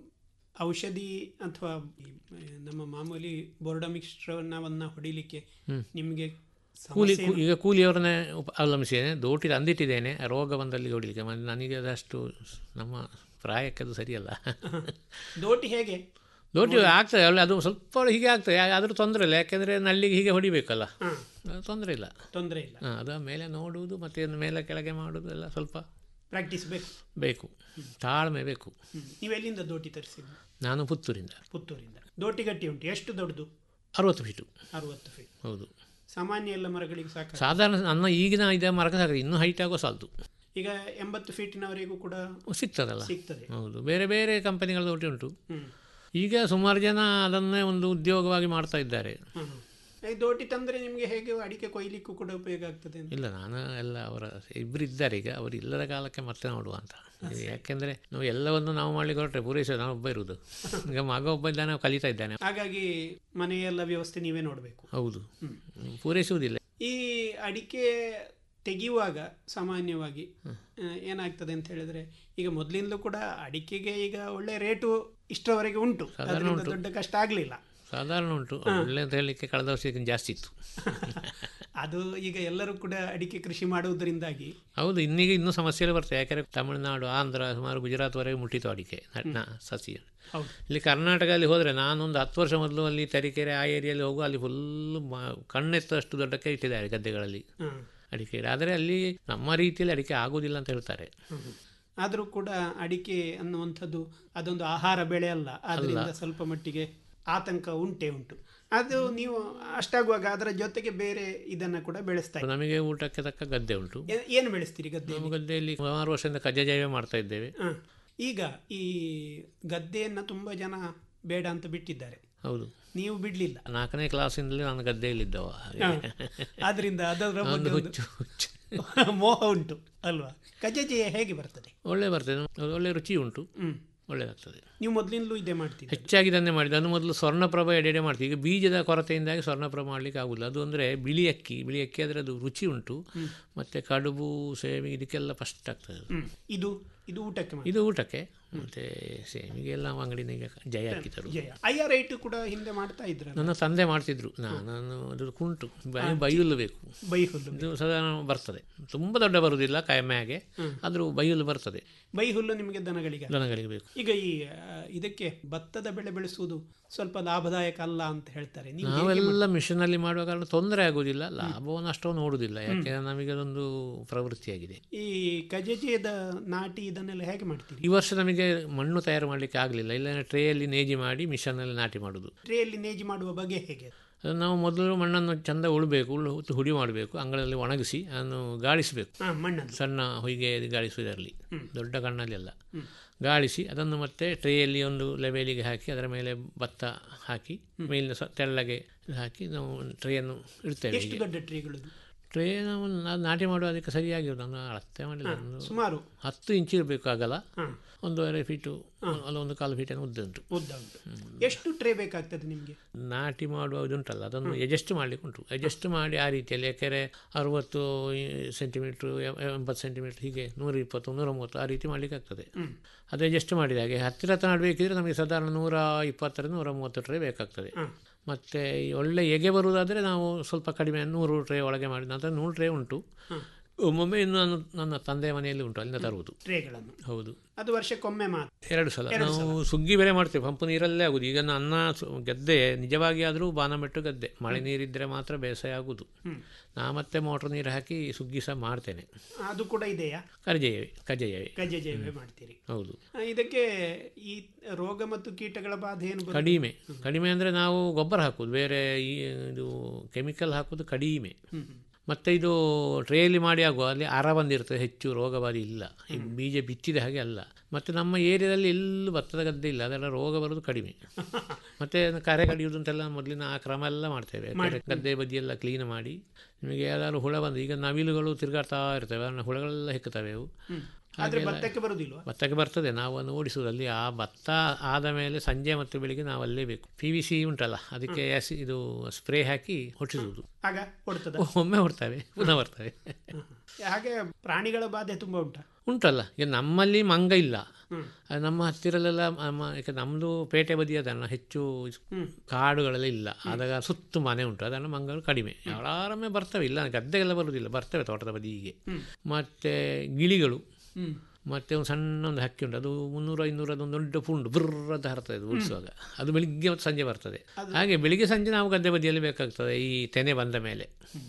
Speaker 5: ಔಷಧಿ ಅಥವಾ ಈ, ನಮ್ಮ ಮಾಮೂಲಿ ಬೋರ್ಡ ಮಿಶ್ರಣವನ್ನ ಹೊಡಿಲಿಕ್ಕೆ
Speaker 17: ಹ್ಮ್.
Speaker 5: ನಿಮಗೆ
Speaker 17: ಕೂಲಿ
Speaker 5: ಸಮಸ್ಯೆ
Speaker 17: ಕೂ- ಈಗ ಕೂಲಿಯವರನ್ನೇ ಉಪ ಅವಲಂಬಿಸಿದ್ದೇನೆ ದೋಟಿ ಅಂದಿಟ್ಟಿದ್ದೇನೆ ರೋಗ ಬಂದಲ್ಲಿ ಹೊಡಿಲಿಕ್ಕೆ ಮತ್ತೆ ನನಗೆ ಅದಷ್ಟು ನಮ್ಮ ಪ್ರಾಯಕ್ಕೆ ಅದು ಸರಿಯಲ್ಲ
Speaker 5: ದೋಟಿ ಹೇಗೆ
Speaker 17: ದೋಟಿ ಆಗ್ತದೆ ಒಳ್ಳೆ ಅದು ಸ್ವಲ್ಪ ಹೀಗೆ ಆಗ್ತದೆ ಆದರೂ ತೊಂದರೆ ಇಲ್ಲ ಯಾಕೆಂದರೆ ನಳ್ಳಿಗೆ ಹೀಗೆ ಹೊಡಿಬೇಕಲ್ಲ ಅದು ತೊಂದರೆ ಇಲ್ಲ
Speaker 5: ತೊಂದರೆ ಇಲ್ಲ
Speaker 17: ಹಾಂ ಅದು ಮೇಲೆ ನೋಡುವುದು ಮತ್ತೆ ಇನ್ನು ಮೇಲೆ ಕೆಳಗೆ ಮಾಡುವುದು ಎಲ್ಲ ಸ್ವಲ್ಪ
Speaker 5: ಪ್ರಾಕ್ಟೀಸ್ ಬೇಕು
Speaker 17: ಬೇಕು ತಾಳ್ಮೆ ಬೇಕು
Speaker 5: ಹ್ಮ್. ನೀವು ಎಲ್ಲಿಂದ ದೋಟಿ ತರಿಸಿದ್ದು
Speaker 17: ನಾನು ಪುತ್ತೂರಿಂದ
Speaker 5: ಪುತ್ತೂರಿಂದ ದೋಟಿ ಗಟ್ಟಿ ಉಂಟು ಎಷ್ಟು ದೊಡ್ಡದು
Speaker 17: ಅರವತ್ತು ಫೀಟು
Speaker 5: ಅರವತ್ತು ಫೀಟ್
Speaker 17: ಹೌದು
Speaker 5: ಸಾಮಾನ್ಯ ಎಲ್ಲ ಮರಗಳಿಗೆ ಸಾಕು
Speaker 17: ಸಾಧಾರಣ ನನ್ನ ಈಗಿನ ಇದೇ ಮರಕ ಸಾಕು ಇನ್ನೂ ಹೈಟ್ ಆಗೋ ಸಾಲದು
Speaker 5: ಈಗ ಎಂಬತ್ತು ಫೀಟಿನವರೆಗೂ ಕೂಡ
Speaker 17: ಸಿಗ್ತದಲ್ಲ
Speaker 5: ಸಿಗ್ತದೆ
Speaker 17: ಹೌದು ಬೇರೆ ಬೇರೆ ಕಂಪನಿಗಳ ದೋಟಿ ಉಂಟು
Speaker 5: ಹ್ಮ್.
Speaker 17: ಈಗ ಸುಮಾರು ಜನ ಅದನ್ನೇ ಒಂದು ಉದ್ಯೋಗವಾಗಿ ಮಾಡ್ತಾ ಇದ್ದಾರೆ
Speaker 5: ಹ್ಮ್. ಈ ದೋಟಿ ತಂದ್ರೆ ನಿಮಗೆ ಹೇಗೆ ಅಡಿಕೆ ಕೊಯ್ಲಿಕ್ಕೂ ಕೂಡ ಉಪಯೋಗ ಆಗ್ತದೆ ಅಂತ
Speaker 17: ಇಲ್ಲ ನಾನು ಎಲ್ಲ ಅವರ ಇಬ್ಬರು ಇದ್ದಾರೆ ಈಗ ಅವರು ಇಲ್ಲದ ಕಾಲಕ್ಕೆ ಮತ್ತೆ ನೋಡುವ ಅಂತ ಯಾಕೆಂದರೆ ನಾವು ಎಲ್ಲವನ್ನು ನಾವು ಮಾಡ್ಲಿಕ್ಕೆ ಹೊರಟ್ರೆ ಪೂರೈಸೋದು ನಾನು ಒಬ್ಬ ಇರುವುದು ಈಗ ಮಗ ಒಬ್ಬ ಇದ್ದಾನೆ ನಾವು ಕಲಿತಾ ಇದ್ದಾನೆ
Speaker 5: ಹಾಗಾಗಿ ಮನೆಯೆಲ್ಲ ವ್ಯವಸ್ಥೆ ನೀವೇ ನೋಡಬೇಕು
Speaker 17: ಹೌದು ಪೂರೈಸುವುದಿಲ್ಲ
Speaker 5: ಈ ಅಡಿಕೆ ತೆಗೆಯುವಾಗ ಸಾಮಾನ್ಯವಾಗಿ ಆ, ಏನಾಗ್ತದೆ ಅಂತ ಹೇಳಿದ್ರೆ ಈಗ ಮೊದಲಿಂದಲೂ ಕೂಡ ಅಡಿಕೆಗೆ ಈಗ ಒಳ್ಳೆ ರೇಟು ಇಷ್ಟರವರೆಗೆ ಉಂಟು
Speaker 17: ಸಾಧಾರಣ
Speaker 5: ಅದರಿಂದ
Speaker 17: ಉಂಟು.
Speaker 5: ದೊಡ್ಡ ಕಷ್ಟ ಆಗಲಿಲ್ಲ
Speaker 17: ಸಾಧಾರಣ ಉಂಟು ಒಳ್ಳೆ ಅಂತ ಹೇಳಲಿಕ್ಕೆ ಕಳೆದ ವರ್ಷಕ್ಕಿಂತ ಜಾಸ್ತಿ ಇತ್ತು
Speaker 5: ಅದು ಈಗ ಎಲ್ಲರೂ ಕೂಡ ಅಡಿಕೆ ಕೃಷಿ ಮಾಡುವುದರಿಂದಾಗಿ
Speaker 17: ಹೌದು ಇನ್ನೀಗ ಇನ್ನೂ ಸಮಸ್ಯೆಗಳು ಬರ್ತದೆ ಯಾಕಂದರೆ ತಮಿಳುನಾಡು ಆಂಧ್ರ ಸುಮಾರು ಗುಜರಾತ್ವರೆಗೆ ಮುಟ್ಟಿತು ಅಡಿಕೆ ನ ಸಸಿ
Speaker 5: ಹೌದು.
Speaker 17: ಇಲ್ಲಿ ಕರ್ನಾಟಕದಲ್ಲಿ ಹೋದರೆ ನಾನೊಂದು ಹತ್ತು ವರ್ಷ ಮೊದಲು ಅಲ್ಲಿ ತರೀಕೆರೆ ಆ ಏರಿಯಲ್ಲಿ ಹೋಗುವ ಅಲ್ಲಿ ಫುಲ್ಲು ಕಣ್ಣೆತ್ತಷ್ಟು ದೊಡ್ಡಕ್ಕೆ ಇಟ್ಟಿದ್ದಾರೆ ಗದ್ದೆಗಳಲ್ಲಿ
Speaker 5: ಹ್ಮ್.
Speaker 17: ಅಡಿಕೆ ಆದರೆ ಅಲ್ಲಿ ನಮ್ಮ ರೀತಿಯಲ್ಲಿ ಅಡಿಕೆ ಆಗುವುದಿಲ್ಲ ಅಂತ ಹೇಳ್ತಾರೆ
Speaker 5: ಆದರೂ ಕೂಡ ಅಡಿಕೆ ಅನ್ನುವಂಥದ್ದು ಅದೊಂದು ಆಹಾರ ಬೆಳೆ ಅಲ್ಲ ಅದರಿಂದ
Speaker 17: ಅಲ್ಲ.
Speaker 5: ಸ್ವಲ್ಪ ಮಟ್ಟಿಗೆ ಆತಂಕ ಉಂಟೇ ಉಂಟು ಅದು ನೀವು ಅಷ್ಟಾಗುವಾಗ ಅದರ ಜೊತೆಗೆ ಬೇರೆ ಇದನ್ನ ಕೂಡ ಬೆಳೆಸ್ತಾ ಇದ್ದೀರಿ.
Speaker 17: ನಮಗೆ ಊಟಕ್ಕೆ ತಕ್ಕ ಗದ್ದೆ ಉಂಟು
Speaker 5: ಏ- ಏನು ಬೆಳೆಸ್ತೀರಿ ಗದ್ದೆ
Speaker 17: ನಮ್ಮ ಗದ್ದೆಯಲ್ಲಿ ಸುಮಾರು ವರ್ಷದಿಂದ ಕಜ್ಜಾಯ ಮಾಡ್ತಾ ಇದ್ದೇವೆ
Speaker 5: ಹ. ಈಗ ಈ ಗದ್ದೆಯನ್ನ ತುಂಬಾ ಜನ ಬೇಡ ಅಂತ ಬಿಟ್ಟಿದ್ದಾರೆ
Speaker 17: ಹೌದು
Speaker 5: ನೀವು ಬಿಡ್ಲಿಲ್ಲ
Speaker 17: ನಾಲ್ಕನೇ ಕ್ಲಾಸಿಂದಲೇ ನಾನು ಗದ್ದೆಯಲ್ಲಿದ್ದವ
Speaker 5: ಹ. ಆದ್ರಿಂದ ಅದರ
Speaker 17: ಒಂದು
Speaker 5: ಬಗ್ಗೆ ಒಂದು
Speaker 17: ಹುಚ್ಚು ಹುಚ್ಚು
Speaker 5: ಮೋಹ ಉಂಟು ಅಲ್ವಾ ಕಜಜೆ ಹೇಗೆ ಬರ್ತದೆ
Speaker 17: ಒಳ್ಳೆ ಬರ್ತದೆ ಅದು ಒಳ್ಳೆ ರುಚಿ ಉಂಟು
Speaker 5: ಹ್ಮ್.
Speaker 17: ಒಳ್ಳೆಯದಾಗ್ತದೆ
Speaker 5: ನೀವು ಮೊದಲಿಂದಲೂ ಇದೇ ಮಾಡ್ತೀರಿ
Speaker 17: ಹೆಚ್ಚಾಗಿ ಇದನ್ನೇ ಮಾಡಿದ್ದು ಅದು ಮೊದಲು ಸ್ವರ್ಣಪ್ರಭ ಎಡೆಡೆ ಮಾಡ್ತೀವಿ ಈಗ ಬೀಜದ ಕೊರತೆಯಿಂದಾಗಿ ಸ್ವರ್ಣಪ್ರಭ ಮಾಡಲಿಕ್ಕೆ ಆಗುಲ್ಲ ಅದು ಅಂದರೆ ಬಿಳಿ ಅಕ್ಕಿ ಬಿಳಿ ಅಕ್ಕಿ ಆದರೆ ಅದು ರುಚಿ ಉಂಟು ಮತ್ತು ಕಡುಬು ಸೇವಿಗೆ ಇದಕ್ಕೆಲ್ಲ ಫಸ್ಟ್ ಆಗ್ತದೆ ಅದು.
Speaker 5: ಹ್ಮ್. ಇದು ಇದು ಊಟಕ್ಕೆ ಮಾತ್ರ.
Speaker 17: ಇದು ಊಟಕ್ಕೆ ಮತ್ತು ಸೇವಿಗೆ ಎಲ್ಲ ನಾವು ಅಂಗಡಿನ ಈಗ ಜಯ ಹಾಕಿದರು
Speaker 5: ಜಯ ಐ ಆರ್ ಐಟು ಕೂಡ ಹಿಂದೆ ಮಾಡ್ತಾ ಇದ್ರ
Speaker 17: ನನ್ನ ತಂದೆ ಮಾಡ್ತಿದ್ರು ನಾನು ನಾನು ಅದು ಕುಂಟು ಬೈ ಬೈಯುಲ್ಲು ಬೇಕು
Speaker 5: ಬೈಹುಲ್ಲು
Speaker 17: ಇದು ಸಾಧಾರಣ ಬರ್ತದೆ ತುಂಬ ದೊಡ್ಡ ಬರುವುದಿಲ್ಲ ಕಾಯಮ್ಯಾಗೆ ಆದರೂ ಬೈಯುಲ್ಲು ಬರ್ತದೆ
Speaker 5: ಬೈಹುಲ್ಲು ನಿಮಗೆ ದನಗಳಿಗೆ
Speaker 17: ದನಗಳಿಗೆ ಬೇಕು
Speaker 5: ಈಗ ಈ ಆ, ಇದಕ್ಕೆ ಭತ್ತದ ಬೆಳೆ ಬೆಳೆಸುವುದು ಸ್ವಲ್ಪ ಲಾಭದಾಯಕ ಅಲ್ಲ ಅಂತ ಹೇಳ್ತಾರೆ ನೀವು ಹೇಗೆ
Speaker 17: ನಾವೆಲ್ಲ ಮಿಷನಲ್ಲಿ ಮಾಡುವ ಕಾರಣ ತೊಂದರೆ ಆಗುವುದಿಲ್ಲ ಲಾಭವನ್ನು ಅಷ್ಟೊಂದು ನೋಡುವುದಿಲ್ಲ ಯಾಕೆಂದರೆ ನಮಗೆ ಅದೊಂದು ಪ್ರವೃತ್ತಿಯಾಗಿದೆ
Speaker 5: ಈ ಕಜಜೆದ ನಾಟಿ ಇದನ್ನೆಲ್ಲ ಹೇಗೆ ಮಾಡ್ತೀರಿ
Speaker 17: ಈ ವರ್ಷ ನಮಗೆ ಮಣ್ಣು ತಯಾರು ಮಾಡಲಿಕ್ಕೆ ಆಗಲಿಲ್ಲ ಇಲ್ಲ ಟ್ರೇಯಲ್ಲಿ ನೇಜಿ ಮಾಡಿ ಮಿಷನ್ನಲ್ಲಿ ನಾಟಿ ಮಾಡೋದು
Speaker 5: ಟ್ರೇಯಲ್ಲಿ ನೇಜಿ ಮಾಡುವ ಬಗೆ ಹೇಗೆ
Speaker 17: ಅದು ನಾವು ಮೊದಲು ಮಣ್ಣನ್ನು ಚಂದ ಉಳಬೇಕು ಉಳು ಉತ್ತು ಹುಡಿ ಮಾಡಬೇಕು ಅಂಗಳಲ್ಲಿ ಒಣಗಿಸಿ ಅದನ್ನು ಗಾಳಿಸಬೇಕು
Speaker 5: ಹಾ, ಮಣ್ಣನ್ನು.
Speaker 17: ಸಣ್ಣ ಹೊಯ್ಗೆ ಗಾಳಿಸುವುದರಲ್ಲಿ ದೊಡ್ಡ ಕಣ್ಣಲ್ಲಿ ಅಲ್ಲ ಗಾಳಿಸಿ ಅದನ್ನು ಮತ್ತೆ ಟ್ರೇಯಲ್ಲಿ ಒಂದು ಲೆವೆಲಿಗೆ ಹಾಕಿ ಅದರ ಮೇಲೆ ಭತ್ತ ಹಾಕಿ ಮೇಲಿನ ಸ ತೆಳ್ಳಗೆ ಇದು ಹಾಕಿ ನಾವು ಟ್ರೇಯನ್ನು ಇಡ್ತೇವೆ
Speaker 5: ಎಷ್ಟು
Speaker 17: ಹೀಗೆ.
Speaker 5: ದೊಡ್ಡ ಟ್ರೇಗಳು
Speaker 17: ಟ್ರೇ ನಾವು ನಾ- ನಾಟಿ ಮಾಡುವ ಅದಕ್ಕೆ ಸರಿಯಾಗಿರೋದು ನಾನು ಅಳತೆ ಮಾಡಿಲ್ಲ
Speaker 5: ಹಾ,
Speaker 17: ಒಂದು
Speaker 5: ಸುಮಾರು?
Speaker 17: ಹತ್ತು ಇಂಚು ಇರಬೇಕು ಆಗಲ್ಲ
Speaker 5: ಹಾ.
Speaker 17: ಒಂದೂವರೆ ಫೀಟು ಅಲ್ಲ ಒಂದು ಕಾಲು ಫೀಟನ್ನು ಉದ್ದ ಉಂಟು
Speaker 5: ಉದ್ದ ಉಂಟು ಎಷ್ಟು ಟ್ರೇ ಬೇಕಾಗ್ತದೆ ನಿಮಗೆ
Speaker 17: ನಾಟಿ ಮಾಡುವ ಇದುಂಟಲ್ಲ ಅದನ್ನು ಎಜೆಸ್ಟ್ ಮಾಡಲಿಕ್ಕೆ ಉಂಟು ಎಜೆಸ್ಟ್ ಮಾಡಿ ಆ ರೀತಿಯಲ್ಲಿ ಯಾಕೆಂದರೆ ಅರುವತ್ತು ಸೆಂಟಿಮೀಟ್ರು ಎಂಬತ್ತು ಸೆಂಟಿಮೀಟ್ರ್ ಹೀಗೆ ನೂರ ಇಪ್ಪತ್ತು ನೂರ ಮೂವತ್ತು ಆ ರೀತಿ ಮಾಡಲಿಕ್ಕೆ ಆಗ್ತದೆ
Speaker 5: ಹ್ಮ್.
Speaker 17: ಅದು ಎಜೆಸ್ಟ್ ಮಾಡಿದ ಹಾಗೆ ಹತ್ತಿರ ಹತ್ರ ನಡಬೇಕಿದ್ರೆ ನಮಗೆ ಸಾಧಾರಣ ನೂರ ಇಪ್ಪತ್ತರಿಂದ ನೂರ ಮೂವತ್ತು ಟ್ರೇ ಬೇಕಾಗ್ತದೆ ಮತ್ತು ಈ ಒಳ್ಳೆ ಎಗೆ ಬರುವುದಾದರೆ ನಾವು ಸ್ವಲ್ಪ ಕಡಿಮೆ ನೂರು ಟ್ರೇ ಒಳಗೆ ಮಾಡಿ ನಂತರ ನೂರು ಟ್ರೇ ಉಂಟು ಒಮ್ಮೊಮ್ಮೆ ಇನ್ನು ನನ್ನ ನನ್ನ ತಂದೆಯ ಮನೆಯಲ್ಲಿ ಉಂಟು ಅಲ್ಲಿಂದ ತರುವುದು
Speaker 5: ಟ್ರೇಗಳನ್ನು
Speaker 17: ಹೌದು
Speaker 5: ಅದು ವರ್ಷಕ್ಕೊಮ್ಮೆ ಮಾತ್ರ
Speaker 17: ಎರಡು ಸಲ
Speaker 5: ಎರಡು
Speaker 17: ನಾವು ಸುಗ್ಗಿ ಬೆಳೆ ಮಾಡ್ತೇವೆ ಪಂಪು ನೀರಲ್ಲೇ ಆಗುದು ಈಗ ನನ್ನ ಸು- ಗದ್ದೆ ನಿಜವಾಗಿ ಆದರೂ ಬಾನಮೆಟ್ಟು ಗದ್ದೆ ಮಳೆ ನೀರಿದ್ದರೆ ಮಾತ್ರ ಬೇಸಾಯ ಆಗುದು
Speaker 5: ಹ್ಮ್.
Speaker 17: ನಾ ಮತ್ತೆ ಮೋಟ್ರ್ ನೀರು ಹಾಕಿ ಸುಗ್ಗಿ ಸಹ ಮಾಡ್ತೇನೆ
Speaker 5: ಅದು ಕೂಡ ಇದೆಯಾ
Speaker 17: ಕರ್ಜೆಯವೆ ಕಜ್ಜೆಯವೆ
Speaker 5: ಕಜಜೆಯವೇ ಮಾಡ್ತೀರಿ
Speaker 17: ಹೌದು
Speaker 5: ಆ, ಇದಕ್ಕೆ ಈ ರೋಗ ಮತ್ತು ಕೀಟಗಳ ಬಾಧೆ ಏನು ಬರುವುದಿಲ್ಲ?
Speaker 17: ಕಡಿಮೆ ಕಡಿಮೆ ಅಂದರೆ ನಾವು ಗೊಬ್ಬರ ಹಾಕುದು ಬೇರೆ ಈ ಇದು ಕೆಮಿಕಲ್ ಹಾಕುದು ಕಡಿಮೆ
Speaker 5: ಹ್ಮ್, ಹ್ಮ್.
Speaker 17: ಮತ್ತು ಇದು ಟ್ರೇಯಲ್ಲಿ ಮಾಡಿ ಆಗುವ ಅಲ್ಲಿ ಅರ ಬಂದಿರ್ತದೆ ಹೆಚ್ಚು ರೋಗಬಾರಿ ಇಲ್ಲ ಈ ಬೀಜ ಬಿತ್ತಿದ ಹಾಗೆ ಅಲ್ಲ ಮತ್ತು ನಮ್ಮ ಏರಿಯಾದಲ್ಲಿ ಎಲ್ಲೂ ಭತ್ತದ ಗದ್ದೆ ಇಲ್ಲ ಅದೆಲ್ಲ ರೋಗ ಬರೋದು ಕಡಿಮೆ ಮತ್ತು ಕರೆ ಕಡಿಯುವುದು ಅಂತೆಲ್ಲ ಮೊದಲಿನ ಆ ಕ್ರಮ ಎಲ್ಲ ಮಾಡ್ತೇವೆ ಕೆರೆ ಗದ್ದೆ ಬದಿಯೆಲ್ಲ ಕ್ಲೀನ್ ಮಾಡಿ ನಿಮಗೆ ಯಾವ್ದಾದ್ರು ಹುಳ ಬಂದು ಈಗ ನವಿಲುಗಳು ತಿರುಗಾಡ್ತಾ ಇರ್ತವೆ ಆ ಹುಳಗಳೆಲ್ಲ ಹೆಕ್ಕುತ್ತವೆ ಅವು
Speaker 5: ಆದ್ರೆ
Speaker 17: ಹಾಗೆಲ್ಲ-
Speaker 5: ಭತ್ತಕ್ಕೆ ಬರುದಿಲ್ವಾ
Speaker 17: ಭತ್ತಕ್ಕೆ ಬರ್ತದೆ ನಾವು ಅದನ್ನು ಓಡಿಸುವುದಲ್ಲಿ ಆ ಭತ್ತ ಆದ ಮೇಲೆ ಸಂಜೆ ಮತ್ತು ಬೆಳಿಗ್ಗೆ ನಾವು ಅಲ್ಲೇ ಬೇಕು ಪಿ ವಿ ಸಿ ಉಂಟಲ್ಲ ಅದಕ್ಕೆ ಆಸಿ ಇದು ಸ್ಪ್ರೇ ಹಾಕಿ ಹೊಟ್ಟಿಸುವುದು
Speaker 5: ಆಗ ಕೊಡ್ತದ
Speaker 17: ಒಮ್ಮೆ ಹೊಡ್ತವೆ ಪುನಃ ಬರ್ತವೆ
Speaker 5: ಹಾಗೆ ಪ್ರಾಣಿಗಳ ಬಾಧೆ ತುಂಬಾ ಉಂಟಾ
Speaker 17: ಉಂಟಲ್ಲ ಈಗ ನಮ್ಮಲ್ಲಿ ಮಂಗ ಇಲ್ಲ
Speaker 5: ಹ್ಮ್.
Speaker 17: ಅದು ನಮ್ಮ ಹತ್ತಿರಲೆಲ್ಲ ನಮ್ಮ ಈಗ ನಮ್ಮದು ಪೇಟೆ ಬದಿಯದನ್ನ ಹೆಚ್ಚು ಕಾಡುಗಳೆಲ್ಲ ಇಲ್ಲ ಆದಾಗ ಸುತ್ತು ಮನೆ ಉಂಟು ಅದನ್ನು ಮಂಗಗಳು ಕಡಿಮೆ ಯಾವಾರೊಮ್ಮೆ ಬರ್ತವೆ ಇಲ್ಲ ಗದ್ದೆಗೆಲ್ಲ ಬರುವುದಿಲ್ಲ ಬರ್ತವೆ ತೋಟದ ಬದಿಗೆ ಮತ್ತು ಗಿಳಿಗಳು
Speaker 5: ಹ್ಮ್.
Speaker 17: ಮತ್ತೆ ಒಂದು ಸಣ್ಣ ಒಂದು ಹಕ್ಕಿ ಉಂಟು ಅದು ಮುನ್ನೂರು ಐನೂರು ಅದೊಂದು ದೊಡ್ಡ ಪುಂಡು ಬುರ್ರ ಅಂತ ಹರ್ತದೆ ಅದು ಉಳಿಸುವಾಗ ಅದು ಬೆಳಿಗ್ಗೆ ಮತ್ತು ಸಂಜೆ ಬರ್ತದೆ ಹಾಗೆ ಬೆಳಿಗ್ಗೆ ಸಂಜೆ ನಾವು ಗದ್ದೆ ಬದಿಯಲ್ಲಿ ಬೇಕಾಗ್ತದೆ ಈ ತೆನೆ ಬಂದ ಮೇಲೆ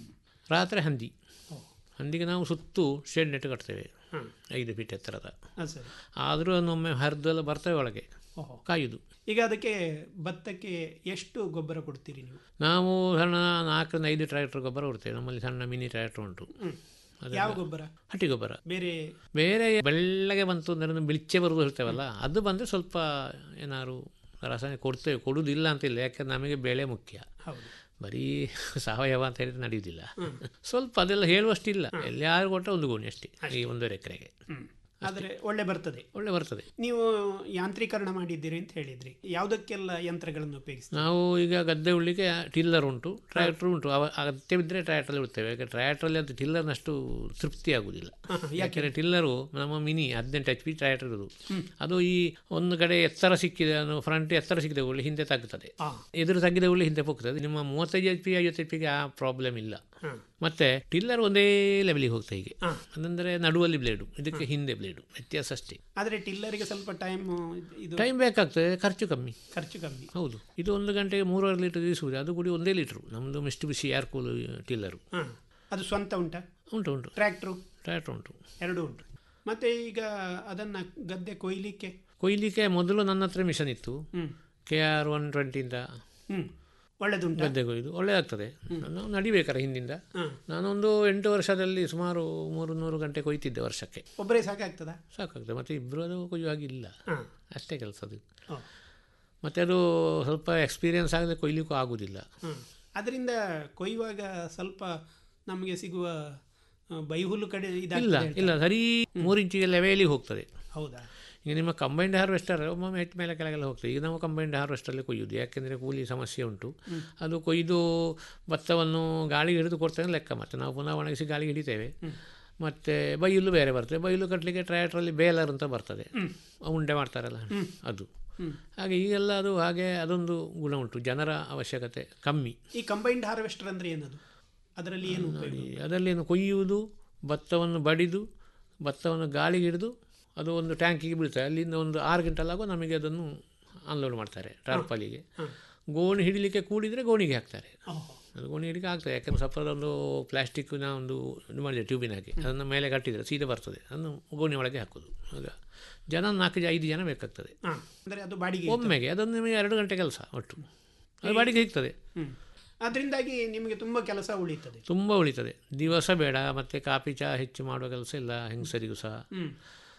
Speaker 17: ರಾತ್ರಿ ಹಂದಿ ಹಂದಿಗೆ ನಾವು ಸುತ್ತು ಶೆಡ್ ನೆಟ್ಟು ಕಟ್ತೇವೆ
Speaker 5: ಹ್ಮ್.
Speaker 17: ಐದು ಫೀಟ್ ಎತ್ತರದ
Speaker 5: ಅದು ಸರಿ
Speaker 17: ಆದರೂ ಒಮ್ಮೆ ಹರಿದೆಲ್ಲ ಬರ್ತವೆ ಒಳಗೆ
Speaker 5: ಓಹೋ.
Speaker 17: ಕಾಯುದು
Speaker 5: ಈಗ ಅದಕ್ಕೆ ಭತ್ತಕ್ಕೆ ಎಷ್ಟು ಗೊಬ್ಬರ ಕೊಡ್ತೀರಿ ನೀವು
Speaker 17: ನಾವು ಸಣ್ಣ ನಾಲ್ಕರಿಂದ ಐದು ಟ್ರ್ಯಾಕ್ಟರ್ ಗೊಬ್ಬರ ಕೊಡ್ತೇವೆ ನಮ್ಮಲ್ಲಿ ಸಣ್ಣ ಮಿನಿ ಟ್ರ್ಯಾಕ್ಟರ್ ಉಂಟು
Speaker 5: ಹ್ಮ್.
Speaker 17: ಅದೆಲ್ಲ
Speaker 5: ಯಾವ ಗೊಬ್ಬರ
Speaker 17: ಹಟ್ಟಿ ಗೊಬ್ಬರ
Speaker 5: ಬೇರೆ
Speaker 17: ಬೇರೆ ಬೆಳ್ಳಗೆ ಬಂತು ಅಂದರೆ ಒಂದು ಬಿಳಿಚೆ ಬರುವುದು ಹೇಳ್ತೇವಲ್ಲ ಅದು ಬಂದರೆ ಸ್ವಲ್ಪ ಏನಾದ್ರು ರಾಸಾಯನಿಕ ಕೊಡ್ತೇವೆ ಕೊಡುವುದಿಲ್ಲ ಅಂತಿಲ್ಲ ಯಾಕಂದ್ರೆ ನಮಗೆ ಬೆಳೆ ಮುಖ್ಯ
Speaker 5: ಹೌದು
Speaker 17: ಬರೀ ಸಾವಯವ ಅಂತ ಹೇಳಿದ್ರೆ ನಡೆಯುವುದಿಲ್ಲ ಸ್ವಲ್ಪ ಅದೆಲ್ಲ ಹೇಳುವಷ್ಟಿಲ್ಲ ಎಲ್ಲಿಯಾರು ಕೊಟ್ಟರೆ ಒಂದು ಗೋಣಿ ಅಷ್ಟೇ ಈ ಒಂದೂವರೆ ಎಕರೆಗೆ
Speaker 5: ಹ್ಮ್. ಆದ್ರೆ ಒಳ್ಳೆ ಬರ್ತದೆ
Speaker 17: ಒಳ್ಳೆ ಬರ್ತದೆ
Speaker 5: ನೀವು ಯಾಂತ್ರೀಕರಣ ಮಾಡಿದ್ದೀರಿ ಅಂತ ಹೇಳಿದ್ರಿ ಯಾವುದಕ್ಕೆಲ್ಲ ಯಂತ್ರಗಳನ್ನು ಉಪಯೋಗಿಸ್ತೀರಿ
Speaker 17: ನಾವು ಈಗ ಗದ್ದೆ ಉಳ್ಳಿಗೆ ಟಿಲ್ಲರ್ ಉಂಟು ಟ್ರ್ಯಾಕ್ಟರ್ ಉಂಟು ಅವ ಅಗತ್ಯವಿದ್ದರೆ ಟ್ರ್ಯಾಕ್ಟರಲ್ಲಿ ಇಡ್ತೇವೆ ಯಾಕೆ ಟ್ರ್ಯಾಕ್ಟ್ರಲ್ಲಿ ಅದು ಟಿಲ್ಲರ್ನಷ್ಟು ತೃಪ್ತಿ ಆಗುವುದಿಲ್ಲ ಯಾಕೆಂದರೆ ಟಿಲ್ಲರು ನಮ್ಮ ಮಿನಿ ಹದಿನೆಂಟು ಎಚ್ ಪಿ ಟ್ರ್ಯಾಕ್ಟರ್ ಇರೋದು ಅದು ಈ ಒಂದು ಕಡೆ ಎತ್ತರ ಸಿಕ್ಕಿದೆ ಅದು ಫ್ರಂಟ್ ಎತ್ತರ ಸಿಕ್ಕಿದೆ ಉಳ್ಳಿ ಹಿಂದೆ ತಗ್ಗುತ್ತದೆ ಎದುರು ತಗ್ಗಿದ ಉಳ್ಳಿ ಹಿಂದೆ ಹೋಗ್ತದೆ ನಿಮ್ಮ ಮೂವತ್ತೈದು ಎಚ್ ಪಿ ಐವತ್ತು ಎಚ್ ಪಿಗೆ ಆ ಪ್ರಾಬ್ಲಮ್ ಇಲ್ಲ ಮತ್ತೆ ಟಿಲ್ಲರ್ ಒಂದೇ ಲೆವೆಲಿಗೆ ಹೋಗ್ತಾ ಹೀಗೆ ಅದಂದರೆ ನಡುವಲ್ಲಿ ಬ್ಲೇಡು ಇದಕ್ಕೆ ಹಿಂದೆ ಬ್ಲೇಡು ವ್ಯತ್ಯಾಸ ಅಷ್ಟೇ
Speaker 5: ಆದ್ರೆ ಟಿಲ್ಲರಿಗೆ ಸ್ವಲ್ಪ ಟೈಮ್ ಇದು
Speaker 17: ಟೈಮ್ ಬೇಕಾಗ್ತದೆ ಖರ್ಚು ಕಮ್ಮಿ
Speaker 5: ಖರ್ಚು ಕಮ್ಮಿ
Speaker 17: ಹೌದು ಇದು ಒಂದು ಗಂಟೆಗೆ ಮೂರುವರೆ ಲೀಟರ್ ಇರಿಸುವುದು ಅದು ಕೂಡ ಒಂದೇ ಲೀಟ್ರು ನಮ್ಮದು ಮಿಸ್ಟ್ ಬಿಸಿ ಏರ್ ಕೂಲ್ ಟಿಲ್ಲರು
Speaker 5: ಹಾ ಅದು ಸ್ವಂತ ಉಂಟಾ
Speaker 17: ಉಂಟು ಉಂಟು
Speaker 5: ಟ್ರ್ಯಾಕ್ಟ್ರು
Speaker 17: ಟ್ರ್ಯಾಕ್ಟರ್ ಉಂಟು
Speaker 5: ಎರಡು ಉಂಟು ಮತ್ತೆ ಈಗ ಅದನ್ನ ಗದ್ದೆ ಕೊಯ್ಲಿಕ್ಕೆ
Speaker 17: ಕೊಯ್ಲಿಕ್ಕೆ ಮೊದಲು ನನ್ನ ಹತ್ರ ಮಿಷನ್ ಇತ್ತು
Speaker 5: ಹ್ಮ್.
Speaker 17: ಕೆ ಆರ್ ಒನ್ ಟ್ವೆಂಟಿಯಿಂದ
Speaker 5: ಹ್ಮ್ ಒಳ್ಳೆದುಂಟಾ
Speaker 17: ಗದ್ದೆ ಕೊಯ್ದು ಒಳ್ಳೆದಾಗ್ತದೆ ನಾವು ನಡಿಬೇಕಲ್ಲ ಹಿಂದಿಂದ ನಾನೊಂದು ಎಂಟು ವರ್ಷದಲ್ಲಿ ಸುಮಾರು ಮೂರು ನೂರು ಗಂಟೆ ಕೊಯ್ತಿದ್ದೆ ವರ್ಷಕ್ಕೆ
Speaker 5: ಒಬ್ಬರೇ ಸಾಕಾಗ್ತದಾ
Speaker 17: ಸಾಕಾಗ್ತದೆ ಮತ್ತು ಇಬ್ಬರು ಅದು ಕೊಯ್ಯುವಾಗಿಲ್ಲ
Speaker 5: ಹಾ.
Speaker 17: ಅಷ್ಟೇ ಕೆಲಸ ಅದು
Speaker 5: ಓ.
Speaker 17: ಮತ್ತು ಅದು ಸ್ವಲ್ಪ ಎಕ್ಸ್ಪೀರಿಯನ್ಸ್ ಆಗದೆ ಕೊಯ್ಲಿಕ್ಕೂ ಆಗುವುದಿಲ್ಲ
Speaker 5: ಹ್ಮ್. ಅದರಿಂದ ಕೊಯ್ಯುವಾಗ ಸ್ವಲ್ಪ ನಮಗೆ ಸಿಗುವ ಆ, ಬೈಹುಲ್ಲು ಕಡೆ
Speaker 17: ಇಲ್ಲ
Speaker 5: ಇದಾಗ್ತದೆ
Speaker 17: ಇಲ್ಲ ಸರಿ ಮೂರು ಇಂಚಿಗೆ ಲೆವೆಲಿಗೆ ಹೋಗ್ತದೆ
Speaker 5: ಹೌದಾ
Speaker 17: ಈಗ ನಿಮ್ಮ ಕಂಬೈಂಡ್ ಹಾರ್ವೆಸ್ಟರ್ ಒಮ್ಮೊಮ್ಮೆ ಹೆಚ್ಚು ಮೇಲೆ ಕೆಳಗೆಲ್ಲ ಹೋಗ್ತದೆ ಈಗ ನಾವು ಕಂಬೈಂಡ್ ಹಾರ್ವೆಸ್ಟಲ್ಲಿ ಕೊಯ್ಯೋದು ಯಾಕೆಂದರೆ ಕೂಲಿ ಸಮಸ್ಯೆ ಉಂಟು
Speaker 5: ಹ್ಮ್.
Speaker 17: ಅದು ಕೊಯ್ದು ಭತ್ತವನ್ನು ಗಾಳಿಗೆ ಹಿಡಿದು ಕೊಡ್ತೇನೆ ಲೆಕ್ಕ ಮತ್ತು ನಾವು ಪುನಃ ಒಣಗಿಸಿ ಗಾಳಿಗೆ ಹಿಡಿತೇವೆ ಮತ್ತು ಬೈಲು ಬೇರೆ ಬರ್ತದೆ ಬೈಲು ಕಟ್ಟಲಿಕ್ಕೆ ಟ್ರ್ಯಾಕ್ಟ್ರಲ್ಲಿ ಬೇಲರ್ ಅಂತ ಬರ್ತದೆ
Speaker 5: ಹ್ಮ್.
Speaker 17: ಉಂಡೆ ಮಾಡ್ತಾರಲ್ಲ
Speaker 5: ಹ್ಮ್.
Speaker 17: ಅದು
Speaker 5: ಹ್ಮ್.
Speaker 17: ಹಾಗೆ ಈಗೆಲ್ಲ ಅದು ಹಾಗೆ ಅದೊಂದು ಗುಣ ಉಂಟು ಜನರ ಅವಶ್ಯಕತೆ ಕಮ್ಮಿ
Speaker 5: ಈ ಕಂಬೈನ್ಡ್ ಹಾರ್ವೆಸ್ಟರ್ ಅಂದ್ರೆ ಏನದು ಅದರಲ್ಲಿ ಏನು ಉಪಯೋಗ
Speaker 17: ನೋಡಿ ಅದರಲ್ಲಿ ಏನು ಕೊಯ್ಯುವುದು ಭತ್ತವನ್ನು ಬಡಿದು ಭತ್ತವನ್ನು ಗಾಳಿಗೆ ಹಿಡಿದು ಅದು ಒಂದು ಟ್ಯಾಂಕಿಗೆ ಬೀಳ್ತದೆ ಅಲ್ಲಿಂದ ಒಂದು ಆರು ಗಂಟಲ್ ಆಗೋ ನಮಗೆ ಅದನ್ನು ಅನ್ಲೋಡ್ ಮಾಡ್ತಾರೆ ಟಾರ್ಪಲಿಗೆ ಗೋಣಿ ಹಿಡಿಲಿಕ್ಕೆ ಕೂಡಿದರೆ ಗೋಣಿಗೆ ಹಾಕ್ತಾರೆ ಅದು ಗೋಣಿ ಹಿಡಿಲಿಕ್ಕೆ ಆಗ್ತದೆ ಯಾಕಂದ್ರೆ ಸ್ವಲ್ಪ ಅದೊಂದು ಪ್ಲಾಸ್ಟಿಕ್ನ ಒಂದು ಇದು ಮಾಡಿದೆ ಟ್ಯೂಬಿನ ಹಾಕಿ ಅದನ್ನು ಮೇಲೆ ಕಟ್ಟಿದರೆ ಸೀದಾ ಬರ್ತದೆ ಅದನ್ನು ಗೋಣಿ ಒಳಗೆ ಹಾಕೋದು ಆಗ ಜನ ನಾಲ್ಕು ಜ ಐದು ಜನ ಬೇಕಾಗ್ತದೆ
Speaker 5: ಹಾ, ಅಂದ್ರೆ ಅದು ಬಾಡಿಗೆ
Speaker 17: ಒಮ್ಮೆಗೆ ಅದೊಂದು ನಿಮಗೆ ಎರಡು ಗಂಟೆ ಕೆಲಸ ಒಟ್ಟು ಅದು ಬಾಡಿಗೆ ಸಿಗ್ತದೆ
Speaker 5: ಹ್ಮ್. ಅದರಿಂದಾಗಿ ನಿಮಗೆ ತುಂಬಾ ಕೆಲಸ ಉಳಿತದೆ
Speaker 17: ತುಂಬ ಉಳಿತದೆ ದಿವಸ ಬೇಡ ಮತ್ತು ಕಾಫಿ ಚಹಾ ಹೆಚ್ಚು ಮಾಡುವ ಕೆಲಸ ಇಲ್ಲ ಹೆಂಗಸರಿಗೂ ಸಹ
Speaker 5: ಹ್ಮ್.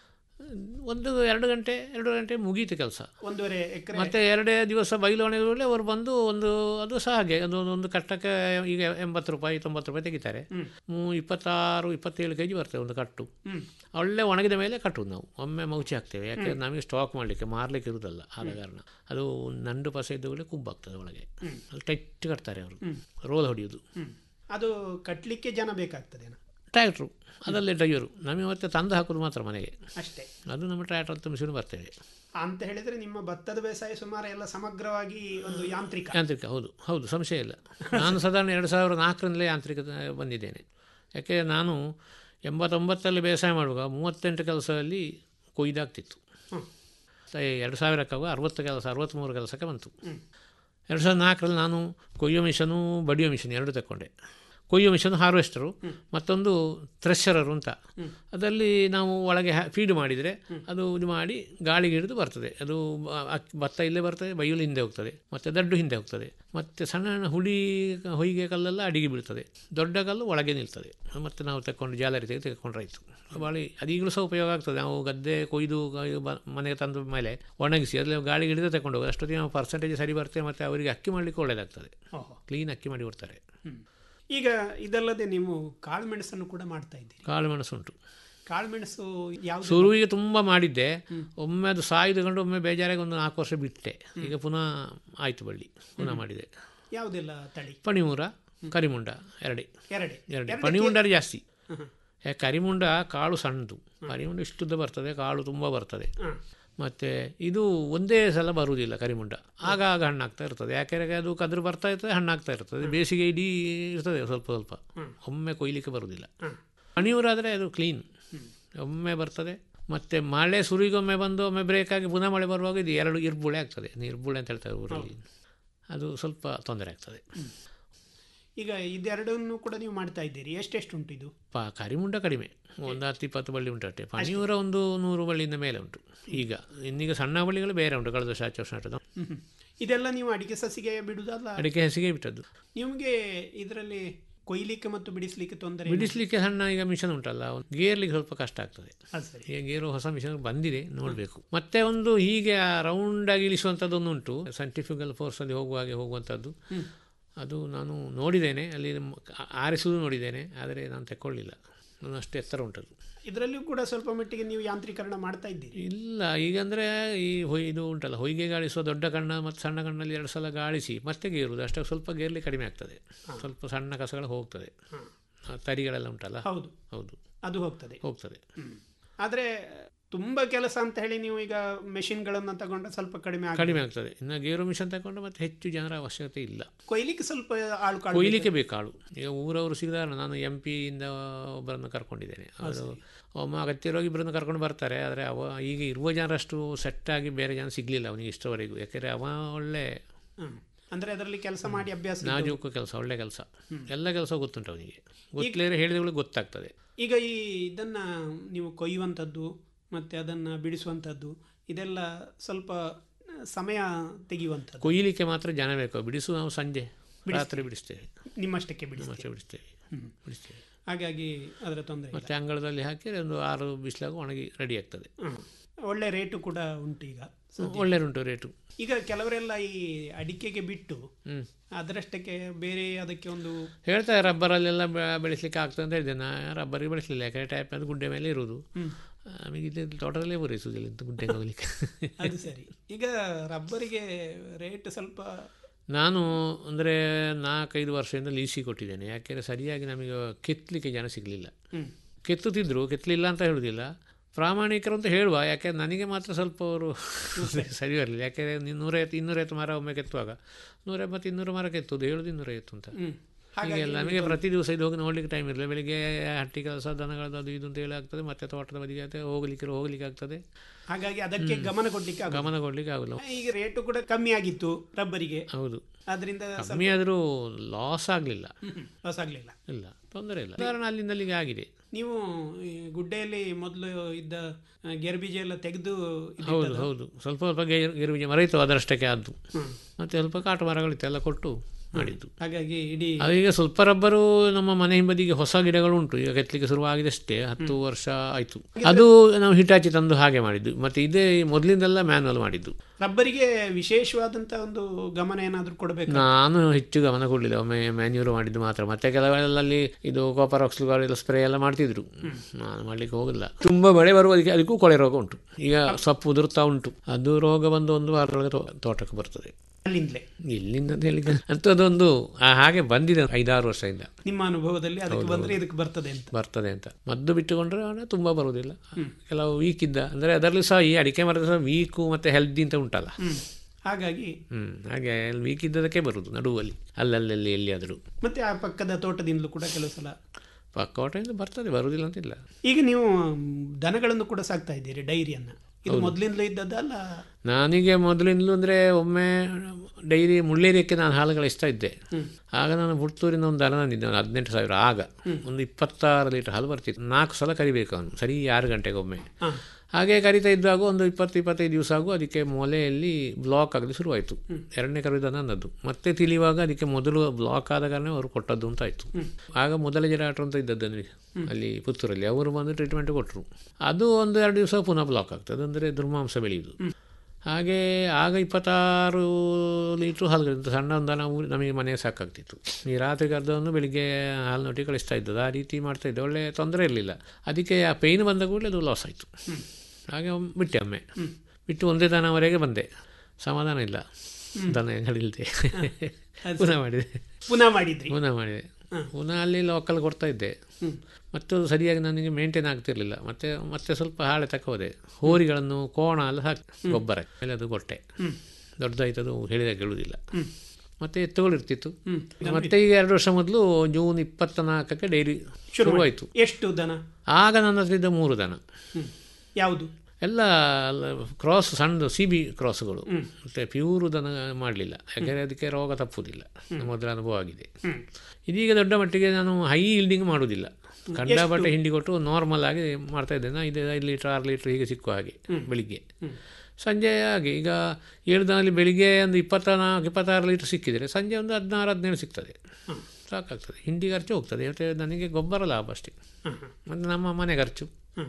Speaker 17: ಒಂದು ಎರಡು ಗಂಟೆ ಎರಡು ಗಂಟೆ ಮುಗೀತು ಕೆಲಸ
Speaker 5: ಒಂದೂವರೆ ಎಕರೆ
Speaker 17: ಮತ್ತೆ ಎರಡೇ ದಿವಸ ಬೈಲು ಒಣಗಿದ್ರೆ ಅವರು ಬಂದು ಒಂದು ಅದು ಸಹ ಹಾಗೆ ಅದು ಒಂದು ಕಟ್ಟಕ್ಕೆ ಈಗ ಎಂಬತ್ತು ರೂಪಾಯಿ ತೊಂಬತ್ತು ರೂಪಾಯಿ ತೆಗಿತಾರೆ
Speaker 5: ಹ್ಮ್.
Speaker 17: ಮೂ- ಇಪ್ಪತ್ತಾರು ಇಪ್ಪತ್ತೇಳು ಕೆ ಜಿ ಬರ್ತದೆ ಒಂದು ಕಟ್ಟು
Speaker 5: ಹ್ಮ್.
Speaker 17: ಒಳ್ಳೆ ಒಣಗಿದ ಮೇಲೆ ಕಟ್ಟುವುದು ನಾವು ಒಮ್ಮೆ ಮೌಚಿ ಹಾಕ್ತೇವೆ ಯಾಕೆ ನಮಗೆ ಸ್ಟಾಕ್ ಮಾಡಲಿಕ್ಕೆ ಮಾರಲಿಕ್ಕೆ ಇರುವುದಲ್ಲ ಆದ ಕಾರಣ ಅದು ನಂಡು ಪಸೆ ಇದ್ದ ಕೂಡಲೇ ಕುಬ್ಬಾಗ್ತದೆ ಒಳಗೆ
Speaker 5: ಹ್ಮ್.
Speaker 17: ಅದು ಟೈಟ್ ಕಟ್ತಾರೆ ಅವರು
Speaker 5: ಹ್ಮ್.
Speaker 17: ರೋಲ್ ಹೊಡೆಯೋದು
Speaker 5: ಹ್ಮ್. ಅದು ಕಟ್ಟಲಿಕ್ಕೆ ಜನ ಬೇಕಾಗ್ತದೇನೋ
Speaker 17: ಟ್ರ್ಯಾಕ್ಟ್ರು ಅದಲ್ಲೇ ಡ್ರೈವರು ನಮಗೆ ಮತ್ತೆ ತಂದು ಹಾಕೋದು ಮಾತ್ರ ಮನೆಗೆ
Speaker 5: ಅಷ್ಟೇ
Speaker 17: ಅದು ನಮ್ಮ ಟ್ರ್ಯಾಕ್ಟರ್ ತುಂಬಿಸಿಕೊಂಡು ಬರ್ತೇವೆ
Speaker 5: ಅಂತ ಹೇಳಿದ್ರೆ ನಿಮ್ಮ ಭತ್ತದ ಬೇಸಾಯ ಸುಮಾರು ಎಲ್ಲ ಸಮಗ್ರವಾಗಿ ಒಂದು ಯಾಂತ್ರಿಕ
Speaker 17: ಯಾಂತ್ರಿಕ ಹೌದು ಹೌದು ಸಂಶಯ ಇಲ್ಲ ನಾನು ಸಾಧಾರಣ ಎರಡು ಸಾವಿರದ ನಾಲ್ಕರಿಂದಲೇ ಯಾಂತ್ರಿಕ ಬಂದಿದ್ದೇನೆ ಯಾಕೆ ನಾನು ಎಂಬತ್ತೊಂಬತ್ತರಲ್ಲಿ ಬೇಸಾಯ ಮಾಡುವಾಗ ಮೂವತ್ತೆಂಟು ಕೆಲಸದಲ್ಲಿ ಕೊಯ್ದಾಗ್ತಿತ್ತು
Speaker 5: ಹ್ಮ್.
Speaker 17: ಮತ್ತೆ ಎರಡು ಸಾವಿರಕ್ಕಾಗ ಅರವತ್ತು ಕೆಲಸ ಅರವತ್ತ್ಮೂರು ಕೆಲಸಕ್ಕೆ ಬಂತು
Speaker 5: ಹ್ಮ್.
Speaker 17: ಎರಡು ಸಾವಿರದ ನಾಲ್ಕರಲ್ಲಿ ನಾನು ಕೊಯ್ಯೋ ಮಿಷನು ಬಡಿಯೋ ಮಿಷನ್ ಎರಡು ತಗೊಂಡೆ ಕೊಯ್ಯೋ ಮಿಷನ್ ಹಾರ್ವೆಸ್ಟರು ಮತ್ತೊಂದು ಥ್ರೆಷರರು ಅಂತ ಅದರಲ್ಲಿ ನಾವು ಒಳಗೆ ಫೀಡ್ ಮಾಡಿದರೆ ಅದು ಇದು ಮಾಡಿ ಗಾಳಿಗೆ ಹಿಡಿದು ಬರ್ತದೆ ಅದು ಬ- ಅಕ್ಕಿ- ಭತ್ತ ಇಲ್ಲೇ ಬರ್ತದೆ ಬೈಯುಲು ಹಿಂದೆ ಹೋಗ್ತದೆ ಮತ್ತು ದಡ್ಡು ಹಿಂದೆ ಹೋಗ್ತದೆ ಮತ್ತು ಸಣ್ಣ ಸಣ್ಣ ಹುಡಿ ಹೊಯ್ಗೆ ಕಲ್ಲೆಲ್ಲ ಅಡಿಗೆ ಬೀಳ್ತದೆ ದೊಡ್ಡ ಕಲ್ಲು ಒಳಗೆ ನಿಲ್ತದೆ ಮತ್ತು ನಾವು ತಗೊಂಡು ಜಾಲರಿ ತೆಗೆದು ತೆಗೆದುಕೊಂಡ್ರಾಯ್ತು ಭಾಳ ಅದು ಈಗಲೂ ಸಹ ಉಪಯೋಗ ಆಗ್ತದೆ ನಾವು ಗದ್ದೆ ಕೊಯ್ದು ಗ- ಬ- ಮನೆಗೆ ತಂದ ಮೇಲೆ ಒಣಗಿಸಿ ಅದರಲ್ಲಿ ಗಾಳಿಗೆ ಹಿಡಿದು ತಗೊಂಡು ಹೋಗೋದು ಅಷ್ಟೊತ್ತಿಗೆ ನಾವು ಪರ್ಸೆಂಟೇಜ್ ಸರಿ ಬರ್ತದೆ ಮತ್ತು ಅವರಿಗೆ ಅಕ್ಕಿ ಮಾಡಲಿಕ್ಕೆ ಒಳ್ಳೆಯದಾಗ್ತದೆ
Speaker 5: ಓಹೋ.
Speaker 17: ಕ್ಲೀನ್ ಅಕ್ಕಿ ಮಾಡಿ ಕೊಡ್ತಾರೆ
Speaker 5: ಹ್ಮ್. ಈಗ ಇದಲ್ಲದೆ ನೀವು ಕಾಳು ಮೆಣಸನ್ನು ಕೂಡ ಮಾಡ್ತಾ ಇದ್ದೀರಿ
Speaker 17: ಕಾಳು ಮೆಣಸು ಉಂಟು
Speaker 5: ಕಾಳು ಮೆಣಸು ಯಾವುದು
Speaker 17: ಶುರುವಿಗೆ ತುಂಬ ಮಾಡಿದ್ದೆ ಒಮ್ಮೆ ಅದು ಸಾಯ್ದುಕೊಂಡು ಒಮ್ಮೆ ಬೇಜಾರಾಗಿ ಒಂದು ನಾಲ್ಕು ವರ್ಷ ಬಿಟ್ಟೆ ಈಗ ಪುನಃ ಆಯಿತು ಬಳ್ಳಿ ಪುನಃ ಮಾಡಿದೆ
Speaker 5: ಯಾವುದೆಲ್ಲ ತಳಿ
Speaker 17: ಪಣಿಮೂರ ಕರಿಮುಂಡ ಎರಡೇ
Speaker 5: ಎರಡೇ
Speaker 17: ಎರಡೇ
Speaker 5: ಎರಡಕ್ಕೆ-
Speaker 17: ಪಣಿಮುಂಡರು ಜಾಸ್ತಿ
Speaker 5: ಹ್ಮ್.
Speaker 17: ಯಾಕೆ ಕರಿಮುಂಡ ಕಾಳು ಸಣ್ಣದು ಕರಿಮುಂಡ ಇಷ್ಟುದ್ದ ಬರ್ತದೆ ಕಾಳು ತುಂಬ ಬರ್ತದೆ
Speaker 5: ಹ್ಮ್.
Speaker 17: ಮತ್ತು ಇದು ಒಂದೇ ಸಲ ಬರುವುದಿಲ್ಲ ಕರಿಮುಂಡ ಆಗ ಆಗ ಹಣ್ಣಾಗ್ತಾ ಇರ್ತದೆ ಯಾಕೆಂದರೆ ಅದು ಕದ್ರು ಬರ್ತಾ ಇರ್ತದೆ ಹಣ್ಣಾಗ್ತಾ ಇರ್ತದೆ ಬೇಸಿಗೆ ಇಡೀ ಇರ್ತದೆ ಸ್ವಲ್ಪ ಸ್ವಲ್ಪ ಒಮ್ಮೆ ಕೊಯ್ಲಿಕ್ಕೆ ಬರುವುದಿಲ್ಲ ಹಣಿಯೂರಾದರೆ ಅದು ಕ್ಲೀನ್ ಒಮ್ಮೆ ಬರ್ತದೆ ಮತ್ತು ಮಳೆ ಸುರಿಗೊಮ್ಮೆ ಬಂದು ಒಮ್ಮೆ ಬ್ರೇಕ್ ಆಗಿ ಪುನಃ ಮಳೆ ಬರುವಾಗ ಇದು ಎರಡು ಇರ್ಬುಳೆ ಆಗ್ತದೆ ಇರ್ಬುಳೆ ಅಂತ ಹೇಳ್ತಾರೆ ಊರಲ್ಲಿ ಅದು ಸ್ವಲ್ಪ ತೊಂದರೆ ಆಗ್ತದೆ
Speaker 5: ಈಗ ಇದೆರಡನ್ನು ಕೂಡ ನೀವು ಮಾಡ್ತಾ ಇದ್ದೀರಿ ಎಷ್ಟೆಷ್ಟು ಉಂಟು ಇದು
Speaker 17: ಪ ಕರಿಮುಂಡ ಕಡಿಮೆ ಒಂದು ಹತ್ತು ಇಪ್ಪತ್ತು ಬಳ್ಳಿ ಉಂಟು ಅಷ್ಟೇ ಪಣಿಯೂರ ಒಂದು ನೂರು ಬಳ್ಳಿಯಿಂದ ಮೇಲೆ ಉಂಟು ಈಗ ಇನ್ನೀಗ ಸಣ್ಣ ಬಳ್ಳಿಗಳು ಬೇರೆ ಉಂಟು ಕಳೆದ ವರ್ಷ ಹಚ್ಚ ವರ್ಷ ನಟ್ಟದ್ದು
Speaker 5: ಹ್ಮ್ ಹ್ಮ್. ಇದೆಲ್ಲ ನೀವು ಅಡಿಕೆ ಸಸಿಗೆ ಬಿಡುದಲ್ಲ
Speaker 17: ಅಡಿಕೆ ಹಸಿಗೆ ಬಿಟ್ಟದ್ದು
Speaker 5: ನಿಮಗೆ ಇದರಲ್ಲಿ ಕೊಯ್ಲಿಕ್ಕೆ ಮತ್ತು ಬಿಡಿಸ್ಲಿಕ್ಕೆ ತೊಂದರೆ ಏನು?
Speaker 17: ಬಿಡಿಸ್ಲಿಕ್ಕೆ ಸಣ್ಣ ಈಗ ಮಿಷನ್ ಉಂಟಲ್ಲ ಒಂದು ಗೇರ್ಲಿಕ್ಕೆ ಸ್ವಲ್ಪ ಕಷ್ಟ ಆಗ್ತದೆ
Speaker 5: ಅದು ಸರಿ
Speaker 17: ಈಗ ಗೇರು ಹೊಸ ಮಿಷನ್ ಬಂದಿದೆ ನೋಡಬೇಕು ಮತ್ತೆ ಒಂದು ಹೀಗೆ ರೌಂಡಾಗಿ ಇಳಿಸುವಂಥದ್ದೊಂದು ಉಂಟು ಸೆಂಟಿಫಿಕಲ್ ಫೋರ್ಸಲ್ಲಿ ಹೋಗುವ ಹಾಗೆ ಹೋಗುವಂಥದ್ದು
Speaker 5: ಹ್ಮ್.
Speaker 17: ಅದು ನಾನು ನೋಡಿದ್ದೇನೆ ಅಲ್ಲಿ ಆರಿಸುವುದು ನೋಡಿದ್ದೇನೆ ಆದರೆ ನಾನು ತಗೊಳ್ಳಿಲ್ಲ ನಾನು ಅಷ್ಟು ಎತ್ತರ ಉಂಟದು
Speaker 5: ಇದರಲ್ಲಿಯೂ ಕೂಡ ಸ್ವಲ್ಪ ಮಟ್ಟಿಗೆ ನೀವು ಯಾಂತ್ರೀಕರಣ ಮಾಡ್ತಾ ಇದ್ದೀರಿ
Speaker 17: ಇಲ್ಲ ಈಗ ಅಂದರೆ ಈ ಹೊಯ್ ಇದು ಉಂಟಲ್ಲ ಹೊಯ್ಗೆ ಗಾಳಿಸುವ ದೊಡ್ಡ ಕಣ್ಣ ಮತ್ತು ಸಣ್ಣ ಕಣ್ಣಲ್ಲಿ ಎರಡು ಸಲ ಗಾಳಿಸಿ ಮತ್ತೆ ಗೇರುವುದು ಅಷ್ಟೇ ಸ್ವಲ್ಪ ಗೇರ್ಲಿ ಕಡಿಮೆ ಆಗ್ತದೆ ಸ್ವಲ್ಪ ಸಣ್ಣ ಕಸಗಳು ಹೋಗ್ತದೆ ಆ ತರಿಗಳೆಲ್ಲ ಉಂಟಲ್ಲ
Speaker 5: ಹೌದು
Speaker 17: ಹೌದು
Speaker 5: ಅದು ಹೋಗ್ತದೆ
Speaker 17: ಹೋಗ್ತದೆ
Speaker 5: ಹ್ಮ್. ಆದ್ರೆ ತುಂಬಾ ಕೆಲಸ ಅಂತ ಹೇಳಿ ನೀವು ಈಗ ಮೆಷಿನ್ಗಳನ್ನು ತಗೊಂಡ್ರೆ ಸ್ವಲ್ಪ ಕಡಿಮೆ ಆಗ್ತದೆ.
Speaker 17: ಕಡಿಮೆ ಆಗ್ತದೆ ಇನ್ನು ಗೇರು ಮಿಷನ್ ತಗೊಂಡು ಮತ್ತೆ ಹೆಚ್ಚು ಜನರ ಅವಶ್ಯಕತೆ ಇಲ್ಲ
Speaker 5: ಕೊಯ್ಲಿಕ್ಕೆ ಸ್ವಲ್ಪ ಆಳು ಕಾಳು
Speaker 17: ಕೊಯ್ಲಿಕ್ಕೆ ಬೇಕು ಆಳು ಈಗ ಊರವರು ಸಿಗದಾರ ನಾನು ಎಂ ಪಿಯಿಂದ ಒಬ್ಬರನ್ನು ಕರ್ಕೊಂಡಿದ್ದೇನೆ ಅವರು ಒಮ್ಮೆ ಅಗತ್ಯ ಇರುವಾಗ ಇಬ್ಬರನ್ನು ಕರ್ಕೊಂಡು ಬರ್ತಾರೆ ಆದರೆ ಅವ ಈಗ ಇರುವ ಜನರಷ್ಟು ಸೆಟ್ ಆಗಿ ಬೇರೆ ಜನ ಸಿಗಲಿಲ್ಲ ಅವನಿಗೆ ಇಷ್ಟವರೆಗೂ ಯಾಕೆಂದರೆ ಅವ ಒಳ್ಳೆ
Speaker 5: ಹ್ಮ್. ಅಂದ್ರೆ ಅದರಲ್ಲಿ ಕೆಲಸ ಮಾಡಿ ಅಭ್ಯಾಸ ಇದ್ದವರು.
Speaker 17: ನಾಜೂಕು ಕೆಲಸ ಒಳ್ಳೆ ಕೆಲಸ ಎಲ್ಲ ಕೆಲಸ ಗೊತ್ತುಂಟು ಅವನಿಗೆ ಗೊತ್ತಿಲ್ಲದೆ ಹೇಳಿದವಳು ಗೊತ್ತಾಗ್ತದೆ
Speaker 5: ಈಗ ಈ ಇದನ್ನ ನೀವು ಕೊಯ್ಯುವಂಥದ್ದು ಮತ್ತೆ ಅದನ್ನ ಬಿಡಿಸುವಂಥದ್ದು ಇದೆಲ್ಲ ಸ್ವಲ್ಪ ಸಮಯ ತೆಗೆಯುವಂಥದ್ದು
Speaker 17: ಕೊಯ್ಲಿಕ್ಕೆ ಮಾತ್ರ ಜನ ಬೇಕು ಬಿಡಿಸು ನಾವು ಸಂಜೆ ರಾತ್ರಿ ಬಿಡಿಸ್ತೇವೆ
Speaker 5: ನಿಮ್ಮಷ್ಟಕ್ಕೆ ಬಿಡಿಸ್ತೇವೆ
Speaker 17: ನಿಮ್ಮಷ್ಟೇ ಬಿಡಿಸ್ತೇವೆ
Speaker 5: ಹ್ಮ್.
Speaker 17: ಬಿಡಿಸ್ತೇವೆ
Speaker 5: ಹಾಗಾಗಿ ಅದರ ತೊಂದರೆ ಇಲ್ಲ.
Speaker 17: ಮತ್ತೆ ಅಂಗಳದಲ್ಲಿ ಹಾಕಿದ್ರೆ ಒಂದು ಆರು ಬಿಸಿಲಾಗ ಒಣಗಿ ರೆಡಿ ಆಗ್ತದೆ
Speaker 5: ಹ್ಮ್. ಒಳ್ಳೆ ರೇಟು ಕೂಡ ಉಂಟು ಈಗ ಸದ್ಯ.
Speaker 17: ಒಳ್ಳೆ ಉಂಟು ರೇಟು
Speaker 5: ಈಗ ಕೆಲವರೆಲ್ಲ ಈ ಅಡಿಕೆಗೆ ಬಿಟ್ಟು
Speaker 17: ಹ್ಮ್.
Speaker 5: ಅದರಷ್ಟಕ್ಕೆ ಬೇರೆ ಅದಕ್ಕೆ ಒಂದು
Speaker 17: ಹೇಳ್ತಾರೆ ರಬ್ಬರಲ್ಲೆಲ್ಲ ಬೆ- ಬೆಳೆಸ್ಲಿಕ್ಕೆ ಆಗ್ತದೆ ಅಂತ ಹೇಳಿದೆ ನಾ ರಬ್ಬರಿಗೆ ಬೆಳೆಸಲಿಲ್ಲ ಯಾಕಂದರೆ ಟ್ಯಾಪ್ ಅದು ಗುಡ್ಡೆ ಮೇಲೆ ಇರುವುದು
Speaker 5: ಹ್ಮ್.
Speaker 17: ನಮಗೆ ಇಲ್ಲಿ ತೋಟದಲ್ಲೇ ಪೂರೈಸುವುದಿಲ್ಲ ಇಂಥ ಗುಡ್ಡೆಗೆ ಹೋಗ್ಲಿಕ್ಕೆ
Speaker 5: ಅದು ಸರಿ ಈಗ ರಬ್ಬರಿಗೆ ರೇಟ್ ಸ್ವಲ್ಪ
Speaker 17: ನಾನು ಅಂದರೆ ನಾಲ್ಕೈದು ವರ್ಷದಿಂದ ಲೀಸಿಗೆ ಕೊಟ್ಟಿದ್ದೇನೆ ಯಾಕೆಂದರೆ ಸರಿಯಾಗಿ ನಮಗೆ ಕೆತ್ತಲಿಕ್ಕೆ ಜನ ಸಿಗಲಿಲ್ಲ
Speaker 5: ಹ್ಮ್.
Speaker 17: ಕೆತ್ತುತ್ತಿದ್ರು ಕೆತ್ತಲಿಲ್ಲ ಅಂತ ಹೇಳುವುದಿಲ್ಲ ಪ್ರಾಮಾಣಿಕರು ಅಂತ ಹೇಳುವ ಯಾಕೆ ನನಗೆ ಮಾತ್ರ ಸ್ವಲ್ಪ ಅವರು ಸರಿ ಬರಲಿಲ್ಲ ಯಾಕೆಂದರೆ ನೂರೈವತ್ತು ಇನ್ನೂರೈವತ್ತು ಮರ ಒಮ್ಮೆ ಕೆತ್ತುವಾಗ ನೂರೈವತ್ತು ಇನ್ನೂರು ಮರ ಕೆತ್ತುವುದು ಹೇಳುದು ಇನ್ನೂರೈವತ್ತು ಅಂತ
Speaker 5: ಹ್ಮ್.
Speaker 17: ಹೀಗೆ
Speaker 5: ಹಾಗಾಗಿ
Speaker 17: ನಮಗೆ ಪ್ರತಿ ದಿವಸ ಇದು ಹೋಗಿ ನೋಡ್ಲಿಕ್ಕೆ ಟೈಮ್ ಇರಲಿಲ್ಲ ಬೆಳಿಗ್ಗೆ ಹಟ್ಟಿ ಕೆಲಸ ದನಗಳದ್ದು ಅದು ಇದು ಅಂತ ಹೇಳಿ ಆಗ್ತದೆ ಮತ್ತೆ ತೋಟದ ಬದಿಗೆ ಆಗ್ತದೆ ಹೋಗ್ಲಿಕ್ಕೆ ಹೋಗ್ಲಿಕ್ಕೆ ಆಗ್ತದೆ
Speaker 5: ಹಾಗಾಗಿ ಅದಕ್ಕೆ
Speaker 17: ಹ್ಮ್.
Speaker 5: ಗಮನ ಕೊಡ್ಲಿಕ್ಕೆ ಆಗುದಿಲ್ಲ.
Speaker 17: ಗಮನ ಕೊಡ್ಲಿಕ್ಕೆ ಆಗುಲ್ಲ
Speaker 5: ಈಗ ರೇಟು ಕೂಡ ಕಮ್ಮಿ ಆಗಿತ್ತು ರಬ್ಬರಿಗೆ
Speaker 17: ಹೌದು
Speaker 5: ಅದರಿಂದ
Speaker 17: ಕಮ್ಮಿ ಆದರೂ ಲಾಸ್ ಆಗಲಿಲ್ಲ
Speaker 5: ಲಾಸ್ ಆಗಲಿಲ್ಲ
Speaker 17: ಇಲ್ಲ ತೊಂದರೆ ಇಲ್ಲ ಕಾರಣ ಅಲ್ಲಿಂದ ಅಲ್ಲಿಗೆ ಆಗಿದೆ
Speaker 5: ನೀವು ಈ ಗುಡ್ಡೆಯಲ್ಲಿ ಮೊದಲು ಇದ್ದ ಆ, ಗೆರ್ಬೀಜ ಎಲ್ಲ ತೆಗೆದು
Speaker 17: ಹೌದು ಹೌದು ಸ್ವಲ್ಪ ಸ್ವಲ್ಪ ಗೇರು ಗೇರು ಬೀಜ ಮರ ಇತ್ತು ಅದರಷ್ಟಕ್ಕೆ ಆದ್ದು
Speaker 5: ಹ್ಮ್.
Speaker 17: ಮತ್ತೆ ಸ್ವಲ್ಪ ಕಾಟು ಮರಗಳಿತ್ತು ಎಲ್ಲ ಕೊಟ್ಟು ಮಾಡಿದ್ದು
Speaker 5: ಹಾಗಾಗಿ ಇಡೀ
Speaker 17: ಅದು ಈಗ ಸ್ವಲ್ಪ ರಬ್ಬರು ನಮ್ಮ ಮನೆ ಹಿಂಬದಿಗೆ ಹೊಸ ಗಿಡಗಳು ಉಂಟು ಈಗ ಕೆತ್ತಲಿಕ್ಕೆ ಶುರುವಾಗಿದಷ್ಟೇ ಹತ್ತು ವರ್ಷ ಆಯಿತು ಅದು ನಾವು ಹಿಟಾಚಿ ತಂದು ಹಾಗೆ ಮಾಡಿದ್ದು ಮತ್ತೆ ಇದೇ ಮೊದಲಿಂದೆಲ್ಲ ಮ್ಯಾನುವಲ್ ಮಾಡಿದ್ದು
Speaker 5: ರಬ್ಬರಿಗೆ ವಿಶೇಷವಾದಂತ ಒಂದು ಗಮನ ಏನಾದ್ರೂ ಕೊಡಬೇಕು
Speaker 17: ನಾನು ಹೆಚ್ಚು ಗಮನ ಕೊಡಲಿಲ್ಲ ಒಮ್ಮೆ ಮ್ಯಾನ್ಯೂರ್ ಮಾಡಿದ್ದು ಮಾತ್ರ ಮತ್ತೆ ಕೆಲವೆಲ್ಲಲ್ಲಿ ಇದು ಕಾಪರ್ ಆಕ್ಸಿಗಳು ಸ್ಪ್ರೇ ಎಲ್ಲ ಮಾಡ್ತಿದ್ರು ನಾನು ಮಾಡ್ಲಿಕ್ಕೆ ಹೋಗಿಲ್ಲ ತುಂಬಾ ಮಳೆ ಬರುವುದಕ್ಕೆ ಅದಕ್ಕೂ ಕೊಳೆ ರೋಗ ಉಂಟು ಈಗ ಸೊಪ್ಪು ಉದುರ್ತಾ ಉಂಟು ಅದು ರೋಗ ಬಂದು ಒಂದು ವಾರದೊಳಗೆ ತೋ- ತೋಟಕ್ಕೆ ಬರ್ತದೆ
Speaker 5: ಅಲ್ಲಿಂದಲೇ
Speaker 17: ಎಲ್ಲಿಂದ ಅಂತ ಹೇಳಿ ಅಂಥದ್ದೊಂದು ಆ ಹಾಗೆ ಬಂದಿದೆ ಐದಾರು ವರ್ಷದಿಂದ
Speaker 5: ನಿಮ್ಮ ಅನುಭವದಲ್ಲಿ ಅದಕ್ಕೆ
Speaker 17: ಹೌದು,
Speaker 5: ಬಂದ್ರೆ
Speaker 17: ಹೌದು.
Speaker 5: ಇದಕ್ಕೆ ಬರ್ತದೆ ಅಂತ
Speaker 17: ಬರ್ತದೆ ಅಂತ ಮದ್ದು ಬಿಟ್ಟುಕೊಂಡ್ರೆ ಅವನ ತುಂಬ ಬರುವುದಿಲ್ಲ ಕೆಲವು ವೀಕ್ ಇದ್ದ ಅಂದರೆ ಅದರಲ್ಲಿ ಸಹ ಈ ಅಡಿಕೆ ಮರದ ಸಹ ವೀಕು ಮತ್ತು ಹೆಲ್ದಿ ಅಂತ ಉಂಟಲ್ಲ
Speaker 5: ಹ್ಮ್. ಹಾಗಾಗಿ
Speaker 17: ಹ್ಞೂ ಹಾಗೆ ವೀಕ್ ಇದ್ದದಕ್ಕೆ ಬರುವುದು ನಡುವಲ್ಲಿ ಅಲ್ಲಲ್ಲಿ ಎಲ್ಲಿಯಾದರೂ
Speaker 5: ಮತ್ತೆ ಆ ಪಕ್ಕದ ತೋಟದಿಂದಲೂ ಕೂಡ ಕೆಲವು ಸಲ
Speaker 17: ಪಕ್ಕವಟೆಯಿಂದ ಬರ್ತದೆ ಬರುವುದಿಲ್ಲ ಅಂತಿಲ್ಲ
Speaker 5: ಈಗ ನೀವು ಮ್, ದನಗಳನ್ನು ಕೂಡ ಸಾಕ್ತಾ ಇದ್ದೀರಿ ಡೈರಿಯನ್ನ ಇದು
Speaker 17: ಹೌದು.
Speaker 5: ಮೊದಲಿಂದಲೂ ಇದ್ದದ್ದಲ್ಲ
Speaker 17: ನನಗೆ ಮೊದಲಿಂದಲೂ ಅಂದರೆ ಒಮ್ಮೆ ಡೈರಿ ಮುಳ್ಳೇರಿಯಕ್ಕೆ ನಾನು ಹಾಲು ಕಳಿಸ್ತಾ ಇದ್ದೆ
Speaker 5: ಹ್ಮ್.
Speaker 17: ಆಗ ನಾನು ಪುತ್ತೂರಿನ ಒಂದು ದನ ತಂದಿದ್ದೆ ಒಂದು ಹದಿನೆಂಟು ಸಾವಿರ ಆಗ ಒಂದು ಇಪ್ಪತ್ತಾರು ಲೀಟರ್ ಹಾಲು ಬರ್ತಿತ್ತು ನಾಲ್ಕು ಸಲ ಕರಿಬೇಕು ಅವನು ಸರಿ ಆರು ಗಂಟೆಗೆ ಒಮ್ಮೆ
Speaker 5: ಹಾ.
Speaker 17: ಹಾಗೆ ಕರಿತಾ ಇದ್ದಾಗ ಒಂದು ಇಪ್ಪತ್ತು ಇಪ್ಪತ್ತೈದು ದಿವಸ ಆಗು ಅದಕ್ಕೆ ಮೊಲೆಯಲ್ಲಿ ಬ್ಲಾಕ್ ಆಗಲಿ ಶುರುವಾಯಿತು ಎರಡನೇ ಕರುವಿದ ನನ್ನದು ಮತ್ತೆ ತಿಳಿಯುವಾಗ ಅದಕ್ಕೆ ಮೊದಲು ಬ್ಲಾಕ್ ಆದ ಕಾರಣ ಅವರು ಕೊಟ್ಟದ್ದು ಅಂತ ಆಯಿತು ಆಗ ಮೊದಲ ಜರಾಟರು ಅಂತ ಇದ್ದದ್ದು ನನಗೆ ಅಲ್ಲಿ ಪುತ್ತೂರಲ್ಲಿ ಅವರು ಬಂದು ಟ್ರೀಟ್ಮೆಂಟ್ ಕೊಟ್ಟರು ಅದು ಒಂದು ಎರಡು ದಿವಸ ಪುನಃ ಬ್ಲಾಕ್ ಆಗ್ತದೆ ಅಂದರೆ ದುರ್ಮಾಂಸ ಬೆಳೆಯುವುದು ಹಾಗೆ ಆಗ ಇಪ್ಪತ್ತಾರು ಲೀಟ್ರು ಹಾಲು ಸಣ್ಣ ಒಂದು ನಾವು ನಮಗೆ ಮನೆಗೆ ಸಾಕಾಗ್ತಿತ್ತು ಈ ರಾತ್ರಿ ಕರೆದವನ್ನು ಬೆಳಿಗ್ಗೆ ಹಾಲಿನೊಟ್ಟಿಗೆ ಕಳಿಸ್ತಾ ಇದ್ದದ್ದು ಆ ರೀತಿ ಮಾಡ್ತಾ ಇದ್ದೆ ಒಳ್ಳೆ ತೊಂದರೆ ಇರಲಿಲ್ಲ ಅದಕ್ಕೆ ಆ ಪೇಯ್ನ್ ಬಂದ ಕೂಡಲೇ ಅದು ಲಾಸ್ ಆಯಿತು ಹಾಗೆ ಒಮ್ಮೆ ಬಿಟ್ಟೆ ಒಮ್ಮೆ ಬಿಟ್ಟು ಒಂದೇ ದನವರೆಗೆ ಬಂದೆ ಸಮಾಧಾನ ಇಲ್ಲ ದನಗಳಿಲ್ಲದೆ ಪುನಃ ಮಾಡಿದೆ
Speaker 5: ಪುನಃ ಮಾಡಿದ್ರಿ
Speaker 17: ಪುನಃ ಮಾಡಿದೆ ಪುನಃ ಅಲ್ಲಿ ಲೋಕಲ್ ಕೊಡ್ತಾ ಇದ್ದೆ ಮತ್ತು ಅದು ಸರಿಯಾಗಿ ನನಗೆ ಮೇಂಟೈನ್ ಆಗ್ತಿರ್ಲಿಲ್ಲ ಮತ್ತೆ ಮತ್ತೆ ಸ್ವಲ್ಪ ಹಾಳೆ ತಕೋದೆ ಹೋರಿಗಳನ್ನು ಕೋಣ ಎಲ್ಲ ಹಾಕಿ ಗೊಬ್ಬರ ಮೇಲೆ ಅದು ಕೊಟ್ಟೆ ದೊಡ್ಡದಾಯ್ತದು ಹೇಳಿದಾಗ ಹೇಳುವುದಿಲ್ಲ ಮತ್ತೆ ಎತ್ತುಗಳಿರ್ತಿತ್ತು ಮತ್ತೆ ಈಗ ಎರಡು ವರ್ಷ ಮೊದಲು ಜೂನ್ ಇಪ್ಪತ್ತ ನಾಲ್ಕಕ್ಕೆ ಡೈರಿ ಶುರುವಾಯಿತು
Speaker 5: ಎಷ್ಟು ದನ
Speaker 17: ಆಗ ನನ್ನ ಹತ್ರ ಇದ್ದ ಮೂರು ದನ
Speaker 5: ಯಾವುದು
Speaker 17: ಎಲ್ಲ ಕ್ರಾಸ್ ಸಣ್ಣದು ಸಿ ಬಿ ಕ್ರಾಸ್ಗಳು ಮತ್ತು ಪ್ಯೂರು ದನ ಮಾಡಲಿಲ್ಲ ಯಾಕೆಂದರೆ ಅದಕ್ಕೆ ರೋಗ ತಪ್ಪುವುದಿಲ್ಲ ಮೊದಲ ಅನುಭವ ಆಗಿದೆ ಇದೀಗ ದೊಡ್ಡ ಮಟ್ಟಿಗೆ ನಾನು ಹೈ ಇಲ್ಡಿಂಗ್ ಮಾಡುವುದಿಲ್ಲ ಕಂಡಾಪಟ್ಟೆ ಹಿಂಡಿ ಕೊಟ್ಟು ನಾರ್ಮಲ್ ಆಗಿ ಮಾಡ್ತಾ ಇದ್ದೇನೆ ಐದು ಐದು ಲೀಟ್ರ್ ಆರು ಲೀಟ್ರ್ ಹೀಗೆ ಸಿಕ್ಕುವ ಹಾಗೆ ಬೆಳಿಗ್ಗೆ ಸಂಜೆ ಹಾಗೆ ಈಗ ಏಳು ದಿನದಲ್ಲಿ ಬೆಳಿಗ್ಗೆ ಒಂದು ಇಪ್ಪತ್ತ ನಾಲ್ಕು ಇಪ್ಪತ್ತಾರು ಲೀಟ್ರ್ ಸಿಕ್ಕಿದರೆ ಸಂಜೆ ಒಂದು ಹದಿನಾರು ಹದಿನೇಳು ಸಿಗ್ತದೆ ಸಾಕಾಗ್ತದೆ ಹಿಂಡಿ ಖರ್ಚು ಹೋಗ್ತದೆ ಮತ್ತು ನನಗೆ ಗೊಬ್ಬರ ಲಾಭ ಅಷ್ಟೇ ಮತ್ತು ನಮ್ಮ ಮನೆ ಖರ್ಚು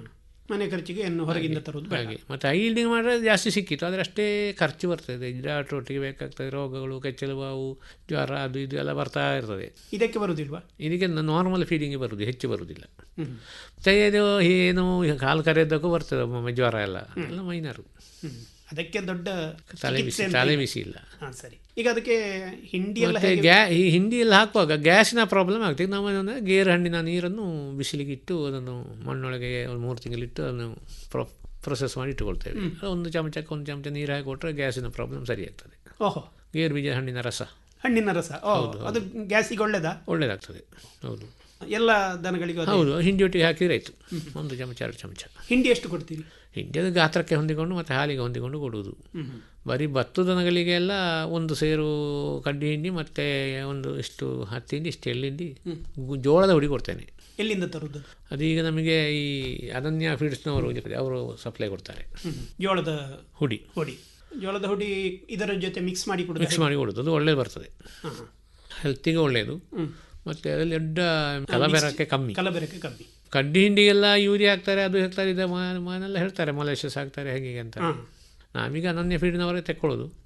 Speaker 5: ಮನೆ ಖರ್ಚಿಗೆ ಇನ್ನು ಹೊರಗಿಂದ ತರುವುದು ಬೇಡ.
Speaker 17: ಹಾಗೆ ಮತ್ತು ಐಲ್ಡಿಂಗ್ ಮಾಡಿದ್ರೆ ಜಾಸ್ತಿ ಸಿಕ್ಕಿತ್ತು ಆದರೆ ಅಷ್ಟೇ ಖರ್ಚು ಬರ್ತದೆ ಒಟ್ಟಿಗೆ ಬೇಕಾಗ್ತದೆ ರೋಗಗಳು ಕೆಚ್ಚಲು ಬಾವು ಜ್ವರ ಅದು ಇದು ಎಲ್ಲ ಬರ್ತಾ ಇರ್ತದೆ
Speaker 5: ಇದಕ್ಕೆ ಬರುವುದಿಲ್ವಾ
Speaker 17: ಇದಕ್ಕೆ ನಾರ್ಮಲ್ ಫೀಡಿಂಗ್ ಬರುವುದು ಹೆಚ್ಚು ಬರುವುದಿಲ್ಲ
Speaker 5: ಹ್ಮ್.
Speaker 17: ಮತ್ತೆ ಇದು ಏನು ಕಾಲು ಕರೆಯೋದಕ್ಕೂ ಬರ್ತದೆ ಒಮ್ಮೊಮ್ಮೆ ಜ್ವರ ಎಲ್ಲ ಎಲ್ಲ ಮೈನರು
Speaker 5: ಹ್ಮ್. ಅದಕ್ಕೆ ದೊಡ್ಡ
Speaker 17: ತಲೆ
Speaker 5: ಚಿಕಿತ್ಸೆ
Speaker 17: ಬಿಸಿ
Speaker 5: ಅಂತ
Speaker 17: ತಲೆ
Speaker 5: ಇಲ್ಲ.
Speaker 17: ಬಿಸಿ ಇಲ್ಲ
Speaker 5: ಹಾ ಸರಿ ಈಗ ಅದಕ್ಕೆ ಹಿಂಡಿ ಎಲ್ಲ
Speaker 17: ಮತ್ತೆ
Speaker 5: ಹೇಗೆ
Speaker 17: ಗ್ಯಾ ಈ ಹಿಂಡಿಯಲ್ಲಿ ಹಾಕುವಾಗ ಗ್ಯಾಸಿನ ಪ್ರಾಬ್ಲಮ್ ಆಗ್ತದೆ ನಾವು ಏನಂದರೆ ಗೇರು ಹಣ್ಣಿನ ನೀರನ್ನು ಬಿಸಿಲಿಗೆ ಇಟ್ಟು ಅದನ್ನು ಮಣ್ಣೊಳಗೆ ಒಂದು ಮೂರು ತಿಂಗಳಿಟ್ಟು ಅದನ್ನು ಪ್ರೊ ಪ್ರೊಸೆಸ್ ಮಾಡಿ ಇಟ್ಟುಕೊಳ್ತೇವೆ ಅದು ಒಂದು ಚಮಚಕ್ಕೆ ಒಂದು ಚಮಚ ನೀರು ಹಾಕಿ ಕೊಟ್ಟರೆ ಗ್ಯಾಸಿನ ಪ್ರಾಬ್ಲಮ್ ಸರಿ ಆಗ್ತದೆ
Speaker 5: ಓಹೋ
Speaker 17: ಗೇರು ಬೀಜ ಹಣ್ಣಿನ ರಸ
Speaker 5: ಹಣ್ಣಿನ ರಸ ಓ
Speaker 17: ಹೌದು,
Speaker 5: ಅದು ಗ್ಯಾಸಿಗೆ ಒಳ್ಳೇದಾ
Speaker 17: ಒಳ್ಳೆಯದಾಗ್ತದೆ ಹೌದು
Speaker 5: ಎಲ್ಲ ದನಗಳಿಗೂ ಅದೇ?
Speaker 17: ಹೌದು ಹಿಂಡಿ ಒಟ್ಟಿಗೆ ಹಾಕಿದ್ರೆ ಆಯಿತು ಒಂದು ಚಮಚ ಎರಡು ಚಮಚ
Speaker 5: ಹಿಂಡಿ ಎಷ್ಟು ಕೊಡ್ತೀರಿ
Speaker 17: ಹಿಂಡಿ ಅದು ಗಾತ್ರಕ್ಕೆ ಹೊಂದಿಕೊಂಡು ಮತ್ತು ಹಾಲಿಗೆ ಹೊಂದಿಕೊಂಡು ಕೊಡುವುದು
Speaker 5: ಹ್ಮ್.
Speaker 17: ಬರೀ ಭತ್ತದ ದನಗಳಿಗೆಲ್ಲ ಒಂದು ಸೇರು ಕಡ್ಡಿ ಹಿಂಡಿ ಮತ್ತು ಒಂದು ಇಷ್ಟು ಹತ್ತು ಹಿಂಡಿ ಇಷ್ಟು ಎಳ್ಳಿಂಡಿ ಗು- ಜೋಳದ ಹುಡಿ ಕೊಡ್ತೇನೆ
Speaker 5: ಎಲ್ಲಿಂದ ತರುವುದು
Speaker 17: ಅದೀಗ ನಮಗೆ ಈ ಅನನ್ಯ ಫೀಡ್ಸ್ನವರು ಅವರು ಸಪ್ಲೈ ಕೊಡ್ತಾರೆ
Speaker 5: ಹ್ಮ್. ಜೋಳದ
Speaker 17: ಹುಡಿ
Speaker 5: ಹುಡಿ ಜೋಳದ ಹುಡಿ ಇದರ ಜೊತೆ ಮಿಕ್ಸ್ ಮಾಡಿ ಕೊಡುದು
Speaker 17: ಮಿಕ್ಸ್ ಮಾಡಿ ಕೊಡೋದು ಅದು ಒಳ್ಳೇದು ಬರ್ತದೆ
Speaker 5: ಹಾ, ಹಾ.
Speaker 17: ಹೆಲ್ತಿಗೆ ಒಳ್ಳೆಯದು ಮತ್ತು ಅದರಲ್ಲಿ ದೊಡ್ಡ ಕಲಬೆರಕೆ ಕಮ್ಮಿ
Speaker 5: ಕಲಬೆರಕೆ ಕಮ್ಮಿ
Speaker 17: ಕಡ್ಡಿ ಹಿಂಡಿಗೆಲ್ಲ ಯೂರಿಯಾ ಹಾಕ್ತಾರೆ ಅದು ಹಾಕ್ತಾರೆ ಇದು ಮಾನೆಲ್ಲ ಹೇಳ್ತಾರೆ ಮೊಲೆಷಸ್ ಹಾಕ್ತಾರೆ ಹೇಗೆ ಅಂತ
Speaker 5: ಹಾ.
Speaker 17: ನಾವೀಗ ಅನನ್ಯ ಫೀಡ್ನವರೇ ತೆಕ್ಕೊಳ್ಳೋದು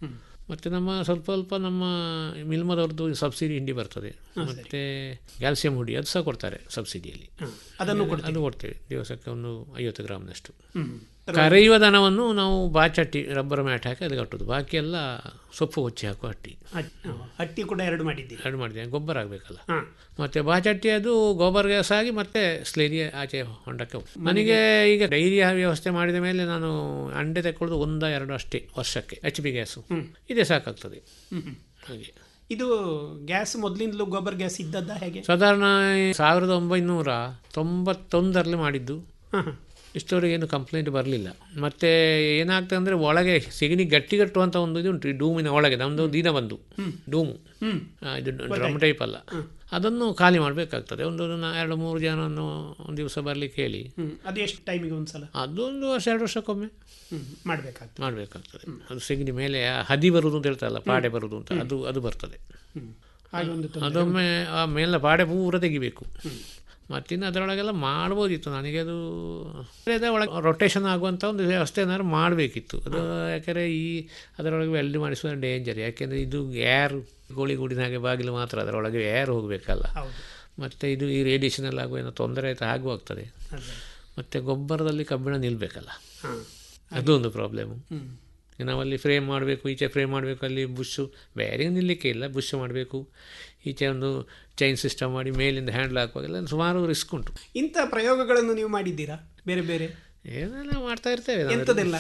Speaker 17: ಮತ್ತು ನಮ್ಮ ಸ್ವಲ್ಪ ಸ್ವಲ್ಪ ನಮ್ಮ ಮಿಲ್ಮದವ್ರದ್ದು ಸಬ್ಸಿಡಿ ಹಿಂಡಿ ಬರ್ತದೆ ಮತ್ತು ಕ್ಯಾಲ್ಸಿಯಂ ಹುಡಿ ಅದು ಸಹ ಕೊಡ್ತಾರೆ ಸಬ್ಸಿಡಿಯಲ್ಲಿ
Speaker 5: ಅದನ್ನು
Speaker 17: ಅದು ಕೊಡ್ತೇವೆ ದಿವಸಕ್ಕೆ ಒಂದು ಐವತ್ತು ಗ್ರಾಮ್ನಷ್ಟು
Speaker 5: ಹ್ಮ್.
Speaker 17: ಕರೆಯುವ ದನವನ್ನು ನಾವು ಬಾಚಟ್ಟಿ ರಬ್ಬರ್ ಮ್ಯಾಟ್ ಹಾಕಿ ಅದು ಕಟ್ಟೋದು ಬಾಕಿ ಎಲ್ಲ ಸೊಪ್ಪು ಹೊಚ್ಚಿ ಹಾಕುವ ಹಟ್ಟಿ
Speaker 5: ಅಟ್- ಹ, ಹಟ್ಟಿ ಕೂಡ ಎರಡು ಮಾಡಿದ್ದೀರಿ
Speaker 17: ಎರಡು ಮಾಡಿದ್ದೇನೆ ಗೊಬ್ಬರ ಆಗಬೇಕಲ್ಲ
Speaker 5: ಹಾ.
Speaker 17: ಮತ್ತು ಬಾಚಟ್ಟಿ ಅದು ಗೊಬ್ಬರ ಗ್ಯಾಸ್ ಆಗಿ ಮತ್ತೆ ಸ್ಲೇರಿ ಆಚೆ ಹೊಂಡಕ್ಕೆ ಹೋಗ್ತದೆ. ನನಗೆ ಈಗ ಡೈರಿ ವ್ಯವಸ್ಥೆ ಮಾಡಿದ ಮೇಲೆ ನಾನು ಅಂಡೆ ತಗೊಳ್ಳೋದು ಒಂದ ಎರಡು ಅಷ್ಟೇ ವರ್ಷಕ್ಕೆ ಎಚ್ ಪಿ ಗ್ಯಾಸು ಇದೇ ಸಾಕಾಗ್ತದೆ
Speaker 5: ಹ್ಮ್, ಹ್ಮ್.
Speaker 17: ಹಾಗೆ
Speaker 5: ಇದು ಗ್ಯಾಸ್ ಮೊದಲಿಂದಲೂ ಗೊಬ್ಬರ ಗ್ಯಾಸ್ ಇದ್ದದ್ದ ಹೇಗೆ
Speaker 17: ಸಾಧಾರಣ ಸಾವಿರದ ಒಂಬೈನೂರ ತೊಂಬತ್ತೊಂದರಲ್ಲಿ ಮಾಡಿದ್ದು ಇಷ್ಟವರೆಗೆ ಏನು ಕಂಪ್ಲೇಂಟ್ ಬರಲಿಲ್ಲ ಮತ್ತು ಏನಾಗ್ತದೆ ಅಂದರೆ ಒಳಗೆ ಸೆಗಣಿ ಗಟ್ಟಿಗಟ್ಟುವಂಥ ಒಂದು ಇದು ಉಂಟು ಈ ಡೂಮಿನ ಒಳಗೆ ನಮ್ಮದು ದಿನ ಬಂದು ಡೂಮು
Speaker 5: ಹ್ಮ್.
Speaker 17: ಆ, ಇದು ಡ್ರಮ್ ಟೈಪ್ ಅಲ್ಲ ಅದನ್ನು ಖಾಲಿ ಮಾಡಬೇಕಾಗ್ತದೆ ಒಂದು ನಾ- ಎರಡು ಮೂರು ಜನವನ್ನು ಒಂದು ದಿವಸ ಬರಲಿಕ್ಕೆ ಹೇಳಿ
Speaker 5: ಹ್ಮ್. ಅದು ಎಷ್ಟು ಟೈಮಿಗೆ ಒಂದ್ಸಲ
Speaker 17: ಅದೊಂದು ವರ್ಷ ಎರಡು ವರ್ಷಕ್ಕೊಮ್ಮೆ
Speaker 5: ಹ್ಮ್. ಮಾಡ್ಬೇಕಾಗ್ತದೆ
Speaker 17: ಮಾಡಬೇಕಾಗ್ತದೆ ಅದು ಸೆಗಣಿ ಮೇಲೆ ಆ ಹದಿ ಬರುವುದು ಅಂತ ಹೇಳ್ತಾರಲ್ಲ ಪಾಡೆ ಬರುವುದು ಅಂತ ಅದು ಅದು ಬರ್ತದೆ
Speaker 5: ಹ್ಮ್. ಹಾಗೆ ಒಂದು ತೊಂದ್ರೆ
Speaker 17: ಅದೊಮ್ಮೆ ಆ ಮೇಲಿನ ಪಾಡೆ ಪೂರ ತೆಗಿಬೇಕು ಮತ್ತಿನ್ನು ಅದರೊಳಗೆಲ್ಲ ಮಾಡ್ಬೋದಿತ್ತು ನನಗೆ ಅದು ಅದೇ ಒಳಗೆ ರೊಟೇಷನ್ ಆಗುವಂಥ ಒಂದು ವ್ಯವಸ್ಥೆ ಏನಾದ್ರು ಮಾಡಬೇಕಿತ್ತು ಅದು ಯಾಕೆಂದರೆ ಈ ಅದರೊಳಗೆ ವೆಲ್ಡ್ ಮಾಡಿಸುವ ಡೇಂಜರ್ ಯಾಕೆಂದರೆ ಇದು ಏರ್ ಗೋಳಿ ಗೂಡಿನ ಹಾಗೆ ಬಾಗಿಲು ಮಾತ್ರ ಅದರೊಳಗೆ ಏರ್ ಹೋಗಬೇಕಲ್ಲ ಮತ್ತು ಇದು ಈ ರೇಡಿಯೇಷನ್ ಎಲ್ಲ ಆಗುವ ಏನೋ ತೊಂದರೆ ಆಯಿತು ಹಾಗೂ ಆಗ್ತದೆ ಮತ್ತು ಗೊಬ್ಬರದಲ್ಲಿ ಕಬ್ಬಿಣ ನಿಲ್ಲಬೇಕಲ್ಲ
Speaker 5: ಹಾ.
Speaker 17: ಅದೊಂದು ಪ್ರಾಬ್ಲಮ್ಮು
Speaker 5: ಹ್ಮ್.
Speaker 17: ನಾವಲ್ಲಿ ಫ್ರೇಮ್ ಮಾಡಬೇಕು ಈಚೆ ಫ್ರೇಮ್ ಮಾಡಬೇಕು ಅಲ್ಲಿ ಬುಷ್ಷು ಬೇರೆ ನಿಲ್ಲಕ್ಕೆ ಇಲ್ಲ ಬುಷ್ ಮಾಡಬೇಕು ಈಚೆ ಒಂದು ಚೈನ್ ಸಿಸ್ಟಮ್ ಮಾಡಿ ಮೇಲಿಂದ ಹ್ಯಾಂಡ್ಲ್ ಹಾಕುವಾಗೆಲ್ಲ ಸುಮಾರು ರಿಸ್ಕ್ ಉಂಟು
Speaker 5: ಇಂಥ ಪ್ರಯೋಗಗಳನ್ನು ನೀವು ಮಾಡಿದ್ದೀರಾ ಬೇರೆ ಬೇರೆ
Speaker 17: ಏನೆಲ್ಲ ಮಾಡ್ತಾ ಇರ್ತೇವೆ ನಾವು.
Speaker 5: ಎಂಥದೆಲ್ಲ